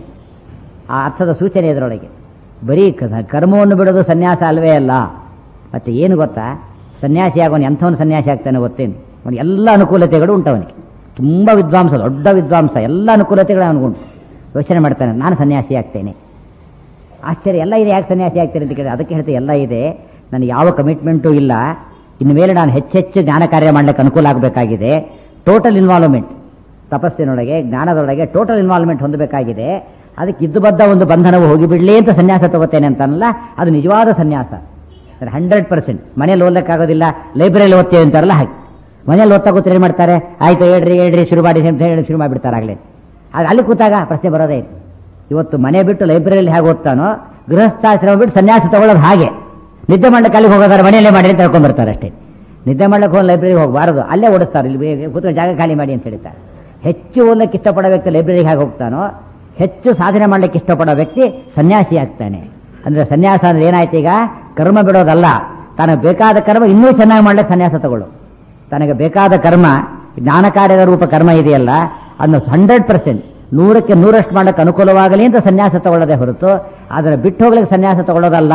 ಆ ಅರ್ಥದ ಸೂಚನೆ ಇದರೊಳಗೆ ಬರೀ ಕ- ಕರ್ಮವನ್ನು ಬಿಡೋದು ಸನ್ಯಾಸ ಅಲ್ವೇ ಅಲ್ಲ ಮತ್ತೆ ಏನು ಗೊತ್ತಾ ಸನ್ಯಾಸಿ ಆಗೋನು ಎಂಥವನು ಸನ್ಯಾಸಿ ಆಗ್ತಾನೆ ಗೊತ್ತೇನು ಅವನಿಗೆ ಎಲ್ಲ ಅನುಕೂಲತೆಗಳು ಉಂಟು ಅವನಿಗೆ ತುಂಬ ವಿದ್ವಾಂಸ ದೊಡ್ಡ ವಿದ್ವಾಂಸ ಎಲ್ಲ ಅನುಕೂಲತೆಗಳು ಅವನಿಗುಂಟು ಯೋಚನೆ ಮಾಡ್ತಾನೆ ನಾನು ಸನ್ಯಾಸಿ ಆಗ್ತೇನೆ ಆಶ್ಚರ್ಯ ಎಲ್ಲ ಇದೆ ಯಾಕೆ ಸನ್ಯಾಸಿ ಆಗ್ತೇನೆ ಅಂತ ಕೇಳಿದ್ರೆ ಅದಕ್ಕೆ ಹೇಳ್ತೆ ಎಲ್ಲ ಇದೆ ನನಗೆ ಯಾವ ಕಮಿಟ್ಮೆಂಟು ಇಲ್ಲ ಇನ್ನು ಮೇಲೆ ನಾನು ಹೆಚ್ಚೆಚ್ಚು ಜ್ಞಾನ ಕಾರ್ಯ ಮಾಡಲಿಕ್ಕೆ ಅನುಕೂಲ ಆಗಬೇಕಾಗಿದೆ ಟೋಟಲ್ ಇನ್ವಾಲ್ವ್ಮೆಂಟ್ ತಪಸ್ಸಿನೊಳಗೆ ಜ್ಞಾನದೊಳಗೆ ಟೋಟಲ್ ಇನ್ವಾಲ್ವ್ಮೆಂಟ್ ಹೊಂದಬೇಕಾಗಿದೆ ಅದಕ್ಕೆ ಇದ್ದುಬದ್ದ ಒಂದು ಬಂಧನವು ಹೋಗಿಬಿಡಲಿ ಅಂತ ಸನ್ಯಾಸ ತಗೋತೇನೆ ಅಂತನಲ್ಲ ಅದು ನಿಜವಾದ ಸನ್ಯಾಸ ಹಂಡ್ರೆಡ್ ಪರ್ಸೆಂಟ್ ಮನೇಲಿ ಓದಲಿಕ್ಕಾಗೋದಿಲ್ಲ ಲೈಬ್ರರಿಲಿ ಓದ್ತೇವೆ ಅಂತಾರಲ್ಲ ಹಾಗೆ ಮನೇಲಿ ಓದ್ತಾ ಕೂತ್ರೆ ಏನು ಮಾಡ್ತಾರೆ ಆಯ್ತು ಹೇಳ್ರಿ ಹೇಳ್ರಿ ಶುರು ಮಾಡಿ ಅಂತ ಹೇಳಿ ಶುರು ಮಾಡಿಬಿಡ್ತಾರೆ ಆಗಲೇ ಆಗ ಅಲ್ಲಿ ಕೂತಾಗ ಪ್ರಶ್ನೆ ಬರೋದೇ ಇಲ್ಲ ಇವತ್ತು ಮನೆ ಬಿಟ್ಟು ಲೈಬ್ರರಿಯಲ್ಲಿ ಹೇಗೆ ಓದ್ತಾನೋ ಗೃಹಸ್ಥಾಶ್ರಮ ಬಿಟ್ಟು ಸನ್ಯಾಸ ತಗೊಳ್ಳೋದು ಹಾಗೆ ನಿದ್ದೆ ಮಾಡ್ಲಿಕ್ಕೆ ಅಲ್ಲಿಗೆ ಹೋಗೋದಾರೆ ಮನೆಯಲ್ಲೇ ಮಾಡಿ ಅಂತ ಹೇಳ್ಕೊಂಡ್ಬರ್ತಾರೆ ಅಷ್ಟೇ ನಿದ್ದೆ ಮಾಡ್ಲಿಕ್ಕೆ ಹೋಗಿ ಲೈಬ್ರರಿಗೆ ಹೋಗಬಾರದು ಅಲ್ಲೇ ಓಡಿಸ್ತಾರೆ ಇಲ್ಲಿ ಬೇ- ಕೂತ್ಕೊಂಡು ಜಾಗ ಖಾಲಿ ಮಾಡಿ ಅಂತ ಹೇಳ್ತಾರೆ ಹೆಚ್ಚು ಓದಲಿಕ್ಕೆ ಇಷ್ಟಪಡೋ ವ್ಯಕ್ತಿ ಲೈಬ್ರರಿಗೆ ಹೇಗೆ ಹೋಗ್ತಾನೋ ಹೆಚ್ಚು ಸಾಧನೆ ಮಾಡ್ಲಿಕ್ಕೆ ಇಷ್ಟಪಡೋ ವ್ಯಕ್ತಿ ಸನ್ಯಾಸಿ ಆಗ್ತಾನೆ ಅಂದ್ರೆ ಸನ್ಯಾಸ ಅಂದ್ರೆ ಏನಾಯ್ತು ಈಗ ಕರ್ಮ ಬಿಡೋದಲ್ಲ ತನಗೆ ಬೇಕಾದ ಕರ್ಮ ಇನ್ನೂ ಚೆನ್ನಾಗಿ ಮಾಡ್ಲಿಕ್ಕೆ ಸನ್ಯಾಸ ತಗೊಳ್ಳು ತನಗೆ ಬೇಕಾದ ಕರ್ಮ ಜ್ಞಾನ ಕಾರ್ಯದ ರೂಪ ಕರ್ಮ ಇದೆಯಲ್ಲ ಅದನ್ನು ಹಂಡ್ರೆಡ್ ಪರ್ಸೆಂಟ್ ನೂರಕ್ಕೆ ನೂರಷ್ಟು ಮಾಡಕ್ಕೆ ಅನುಕೂಲವಾಗಲಿ ಅಂತ ಸನ್ಯಾಸ ತಗೊಳ್ಳೋದೇ ಹೊರತು ಅದನ್ನು ಬಿಟ್ಟು ಹೋಗ್ಲಿಕ್ಕೆ ಸನ್ಯಾಸ ತಗೊಳ್ಳೋದಲ್ಲ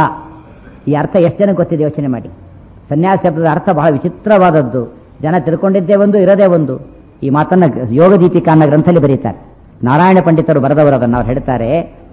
ಈ ಅರ್ಥ ಎಷ್ಟು ಜನ ಗೊತ್ತಿದೆ ಯೋಚನೆ ಮಾಡಿ ಸನ್ಯಾಸ ಶಬ್ದದ ಅರ್ಥ ಬಹಳ ವಿಚಿತ್ರವಾದದ್ದು ಜನ ತಿಳ್ಕೊಂಡಿದ್ದೇ ಒಂದು ಇರೋದೇ ಒಂದು ಈ ಮಾತನ್ನ ಯೋಗ ದೀಪಿಕಾ ಅನ್ನೋ ಗ್ರಂಥದಲ್ಲಿ ಬರೀತಾರೆ ನಾರಾಯಣ ಪಂಡಿತರು ಬರೆದವರು ಅದನ್ನು ಅವ್ರು ಹೇಳ್ತಾರೆ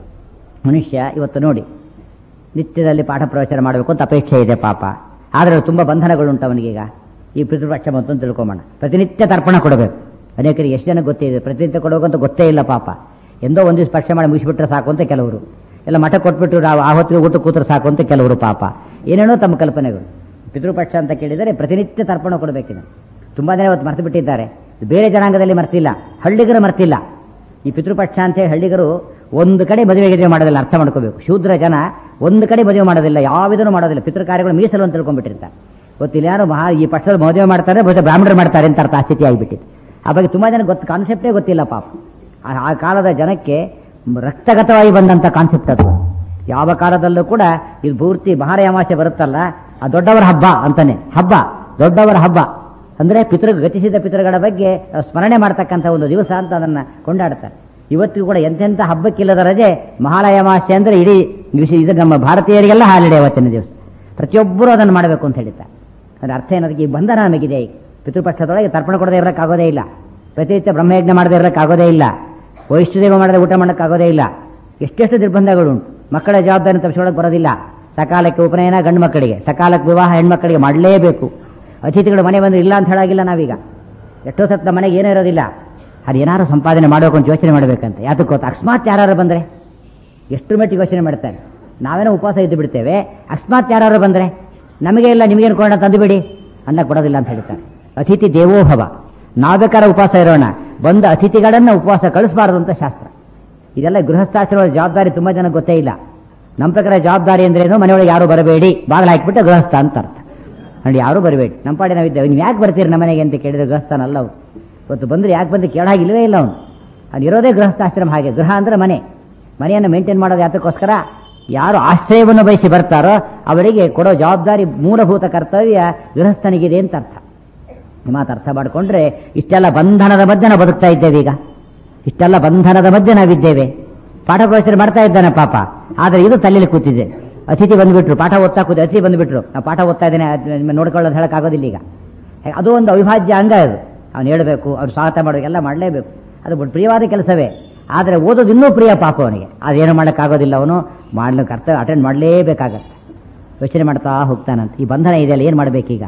ಮನುಷ್ಯ ಇವತ್ತು ನೋಡಿ ನಿತ್ಯದಲ್ಲಿ ಪಾಠ ಪ್ರವಚನ ಮಾಡಬೇಕು ಅಂತ ಅಪೇಕ್ಷೆ ಇದೆ ಪಾಪ ಆದರೆ ತುಂಬ ಬಂಧನಗಳುಂಟು ಅವನಿಗೀಗ ಈ ಪಿತೃಪಕ್ಷ ಬಂತು ಅಂತ ತಿಳ್ಕೊಂಬೋಣ ಪ್ರತಿನಿತ್ಯ ತರ್ಪಣ ಕೊಡಬೇಕು ಅನೇಕರಿಗೆ ಎಷ್ಟು ಜನ ಗೊತ್ತಿದೆ ಪ್ರತಿನಿತ್ಯ ಕೊಡಬೇಕು ಅಂತ ಗೊತ್ತೇ ಇಲ್ಲ ಪಾಪ ಎಂದೋ ಒಂದು ಸ್ಪರ್ಶ ಮಾಡಿ ಮುಗಿಸ್ಬಿಟ್ರೆ ಸಾಕು ಅಂತ ಕೆಲವರು ಎಲ್ಲ ಮಠ ಕೊಟ್ಬಿಟ್ಟು ನಾವು ಆ ಹೊತ್ತಿಗೆ ಊಟ ಕೂತ್ರೆ ಸಾಕು ಅಂತ ಕೆಲವರು ಪಾಪ ಏನೇನೋ ತಮ್ಮ ಕಲ್ಪನೆಗಳು ಪಿತೃಪಕ್ಷ ಅಂತ ಕೇಳಿದರೆ ಪ್ರತಿನಿತ್ಯ ತರ್ಪಣ ಕೊಡಬೇಕಿದೆ ತುಂಬ ಜನ ಇವತ್ತು ಮರೆತು ಬಿಟ್ಟಿದ್ದಾರೆ ಬೇರೆ ಜನಾಂಗದಲ್ಲಿ ಮರ್ತಿಲ್ಲ ಹಳ್ಳಿಗರು ಮರ್ತಿಲ್ಲ ಈ ಪಿತೃಪಕ್ಷ ಅಂತೇಳಿ ಹಳ್ಳಿಗರು ಒಂದು ಕಡೆ ಮದುವೆ ಗಿದುವೆ ಮಾಡೋದಿಲ್ಲ ಅರ್ಥ ಮಾಡ್ಕೋಬೇಕು ಶೂದ್ರ ಜನ ಒಂದು ಕಡೆ ಮದುವೆ ಮಾಡೋದಿಲ್ಲ ಯಾವುದನ್ನು ಮಾಡೋದಿಲ್ಲ ಪಿತೃ ಕಾರ್ಯಗಳು ಮೀಸಲು ಅಂತ ತಿಳ್ಕೊಂಡ್ಬಿಟ್ಟಿರ್ತಾರೆ ಗೊತ್ತಿಲ್ಲ ಯಾರು ಮಹಾ ಈ ಪಕ್ಷದಲ್ಲಿ ಮದುವೆ ಮಾಡ್ತಾರೆ ಬಹುಶಃ ಬ್ರಾಹ್ಮಣರು ಮಾಡ್ತಾರೆ ಅಂತ ಅರ್ಥ ಆ ಸ್ಥಿತಿ ಆಗಿಬಿಟ್ಟಿದೆ ಆ ಬಗ್ಗೆ ತುಂಬ ಜನ ಗೊತ್ತು ಕಾನ್ಸೆಪ್ಟೇ ಗೊತ್ತಿಲ್ಲ ಪಾಪ ಆ- ಆ ಕಾಲದ ಜನಕ್ಕೆ ರಕ್ತಗತವಾಗಿ ಬಂದಂಥ ಕಾನ್ಸೆಪ್ಟ್ ಅದು ಯಾವ ಕಾಲದಲ್ಲೂ ಕೂಡ ಇದು ಪೂರ್ತಿ ಮಹಾರ ಅಮಾವಾಸ್ಯೆ ಬರುತ್ತಲ್ಲ ಆ ದೊಡ್ಡವರ ಹಬ್ಬ ಅಂತಾನೆ ಹಬ್ಬ ದೊಡ್ಡವರ ಹಬ್ಬ ಅಂದ್ರೆ ಪಿತೃ ಗತಿಸಿದ ಪಿತೃಗಳ ಬಗ್ಗೆ ಸ್ಮರಣೆ ಮಾಡ್ತಕ್ಕಂಥ ಒಂದು ದಿವಸ ಅಂತ ಅದನ್ನ ಕೊಂಡಾಡ್ತಾರೆ ಇವತ್ತಿಗೂ ಕೂಡ ಎಂತೆಂಥ ಹಬ್ಬಕ್ಕಿಲ್ಲದ ರಜೆ ಮಹಾಲಯ ಅಮಾವಾಸ್ಯೆ ಅಂದ್ರೆ ಇಡೀ ವಿಷಯ ಇದು ನಮ್ಮ ಭಾರತೀಯರಿಗೆಲ್ಲ ಹಾಲಿಡೆ ಅವತ್ತಿನ ದಿವಸ ಪ್ರತಿಯೊಬ್ಬರು ಅದನ್ನು ಮಾಡಬೇಕು ಅಂತ ಹೇಳಿದ್ದಾರೆ ಅದರ ಅರ್ಥ ಏನದಕ್ಕೆ ಈ ಬಂಧನ ನಮಗಿದೆ ಈಗ ಪಿತೃಪಕ್ಷದೊಳಗೆ ತರ್ಪಣ ಕೊಡದೇ ಇರೋಕ್ಕಾಗೋದೇ ಇಲ್ಲ ಪ್ರತಿನಿತ್ಯ ಬ್ರಹ್ಮಯಜ್ಞ ಮಾಡದೇ ಇರೋಕ್ಕಾಗೋದೇ ಇಲ್ಲ ವೈಷ್ಣುದೇವ ಮಾಡದೆ ಊಟ ಮಾಡೋಕ್ಕಾಗೋದೇ ಇಲ್ಲ ಎಷ್ಟೆಷ್ಟು ನಿರ್ಬಂಧಗಳುಂಟು ಮಕ್ಕಳ ಜವಾಬ್ದಾರಿ ತಪ್ಪಿಸ್ಕೊಳ್ಳೋಕೆ ಬರೋದಿಲ್ಲ ಸಕಾಲಕ್ಕೆ ಉಪನಯನ ಗಂಡು ಮಕ್ಕಳಿಗೆ ಸಕಾಲಕ್ಕೆ ವಿವಾಹ ಹೆಣ್ಮಕ್ಕಳಿಗೆ ಮಾಡಲೇಬೇಕು ಅತಿಥಿಗಳು ಮನೆ ಬಂದ್ರೆ ಇಲ್ಲ ಅಂತ ಹೇಳಾಗಿಲ್ಲ ನಾವೀಗ ಎಷ್ಟೋ ಸತ್ ನಮ್ಮ ಮನೆಗೆ ಏನೂ ಇರೋದಿಲ್ಲ ಅದು ಏನಾರು ಸಂಪಾದನೆ ಮಾಡಬೇಕು ಅಂತ ಯೋಚನೆ ಮಾಡಬೇಕಂತ ಯಾತಕ್ಕೆ ಗೊತ್ತಾ ಅಕಸ್ಮಾತ್ ಯಾರು ಬಂದರೆ ಎಷ್ಟು ಮಟ್ಟಿಗೆ ಯೋಚನೆ ಮಾಡ್ತಾರೆ ನಾವೇನೋ ಉಪವಾಸ ಇದ್ದು ಬಿಡ್ತೇವೆ ಅಕಸ್ಮಾತ್ ಯಾರು ಬಂದರೆ ನಮಗೆ ಇಲ್ಲ ನಿಮಗೇನು ಕೊಡೋಣ ತಂದುಬಿಡಿ ಅನ್ನ ಕೊಡೋದಿಲ್ಲ ಅಂತ ಹೇಳ್ತಾರೆ ಅತಿಥಿ ದೇವೋಭವ ನಾವು ಬೇಕಾದ್ರೆ ಉಪವಾಸ ಇರೋಣ ಬಂದ ಅತಿಥಿಗಳನ್ನ ಉಪವಾಸ ಕಳಿಸಬಾರದು ಅಂತ ಶಾಸ್ತ್ರ ಇದೆಲ್ಲ ಗೃಹಸ್ಥಾಶ್ರಮದ ಜವಾಬ್ದಾರಿ ತುಂಬ ಜನ ಗೊತ್ತೇ ಇಲ್ಲ ನಮ್ಮ ಪ್ರಕಾರ ಜವಾಬ್ದಾರಿ ಅಂದ್ರೇನು ಮನೆಯೊಳಗೆ ಯಾರು ಬರಬೇಡಿ ಬಾಗಿಲು ಹಾಕಿಬಿಟ್ಟು ಗೃಹಸ್ಥ ಅಂತ ಅರ್ಥ ನೋಡಿ ಯಾರು ಬರಬೇಡಿ ನಮ್ಮ ಪಾಡಿ ನಾವಿದ್ದೇವೆ ನೀವು ಯಾಕೆ ಬರ್ತೀರಿ ನಮ್ಮ ಮನೆಗೆ ಅಂತ ಕೇಳಿದ್ರೆ ಗೃಹಸ್ಥನಲ್ಲ ಅವ್ರು ಇವತ್ತು ಬಂದರೆ ಯಾಕೆ ಬಂದು ಕೇಳಾಗಿಲ್ಲವೇ ಇಲ್ಲ ಅವನು ಅವ್ನು ಇರೋದೇ ಗೃಹಸ್ಥಾಶ್ರಮ ಹಾಗೆ ಗೃಹ ಅಂದ್ರೆ ಮನೆ ಮನೆಯನ್ನು ಮೇಂಟೈನ್ ಮಾಡೋದು ಯಾತಕ್ಕೋಸ್ಕರ ಯಾರು ಆಶ್ರಯವನ್ನು ಬಯಸಿ ಬರ್ತಾರೋ ಅವರಿಗೆ ಕೊಡೋ ಜವಾಬ್ದಾರಿ ಮೂಲಭೂತ ಕರ್ತವ್ಯ ಗೃಹಸ್ಥನಿಗಿದೆ ಅಂತ ಅರ್ಥ ಈ ಮಾತು ಅರ್ಥ ಮಾಡಿಕೊಂಡ್ರೆ ಇಷ್ಟೆಲ್ಲ ಬಂಧನದ ಮಧ್ಯೆ ನಾವು ಬದುಕ್ತಾ ಇದ್ದೇವೆ ಈಗ ಇಷ್ಟೆಲ್ಲ ಬಂಧನದ ಮಧ್ಯೆ ನಾವಿದ್ದೇವೆ ಪಾಠ ಪ್ರವಚನ ಮಾಡ್ತಾ ಇದ್ದಾನೆ ಪಾಪ ಆದರೆ ಇದು ತಲೆಯಲ್ಲಿ ಕೂತಿದೆ ಅತಿಥಿ ಬಂದ್ಬಿಟ್ರು ಪಾಠ ಓದ್ತಾ ಕೂತಿ ಅತಿಥಿ ಬಂದ್ಬಿಟ್ರು ನಾ ಪಾಠ ಓದ್ತಾ ಇದ್ದೇನೆ ಅದ್ ನಿಮ್ಮ ನೋಡ್ಕೊಳ್ಳೋದು ಹೇಳೋಕ್ಕಾಗೋದಿಲ್ಲ ಈಗ ಹೇ- ಅದು ಒಂದು ಅವಿಭಾಜ್ಯ ಅಂಗ ಅದು ಅವ್ನು ಹೇಳಬೇಕು ಅವ್ರು ಸ್ವಾಗತ ಮಾಡಬೇಕು ಎಲ್ಲ ಮಾಡಲೇಬೇಕು ಅದು ಬಟ್ ಪ್ರಿಯವಾದ ಕೆಲಸವೇ ಆದರೆ ಓದೋದು ಇನ್ನೂ ಪ್ರಿಯ ಪಾಪ ಅವನಿಗೆ ಅದೇನು ಮಾಡೋಕ್ಕಾಗೋದಿಲ್ಲ ಅವನು ಮಾಡ್ಲಿಕ್ಕೆ ಅರ್ಥ ಅಟೆಂಡ್ ಮಾಡಲೇಬೇಕಾಗತ್ತೆ ಯೋಚನೆ ಮಾಡ್ತಾ ಹೋಗ್ತಾನಂತ ಈ ಬಂಧನ ಇದೆಯಲ್ಲ ಏನು ಮಾಡಬೇಕೀಗ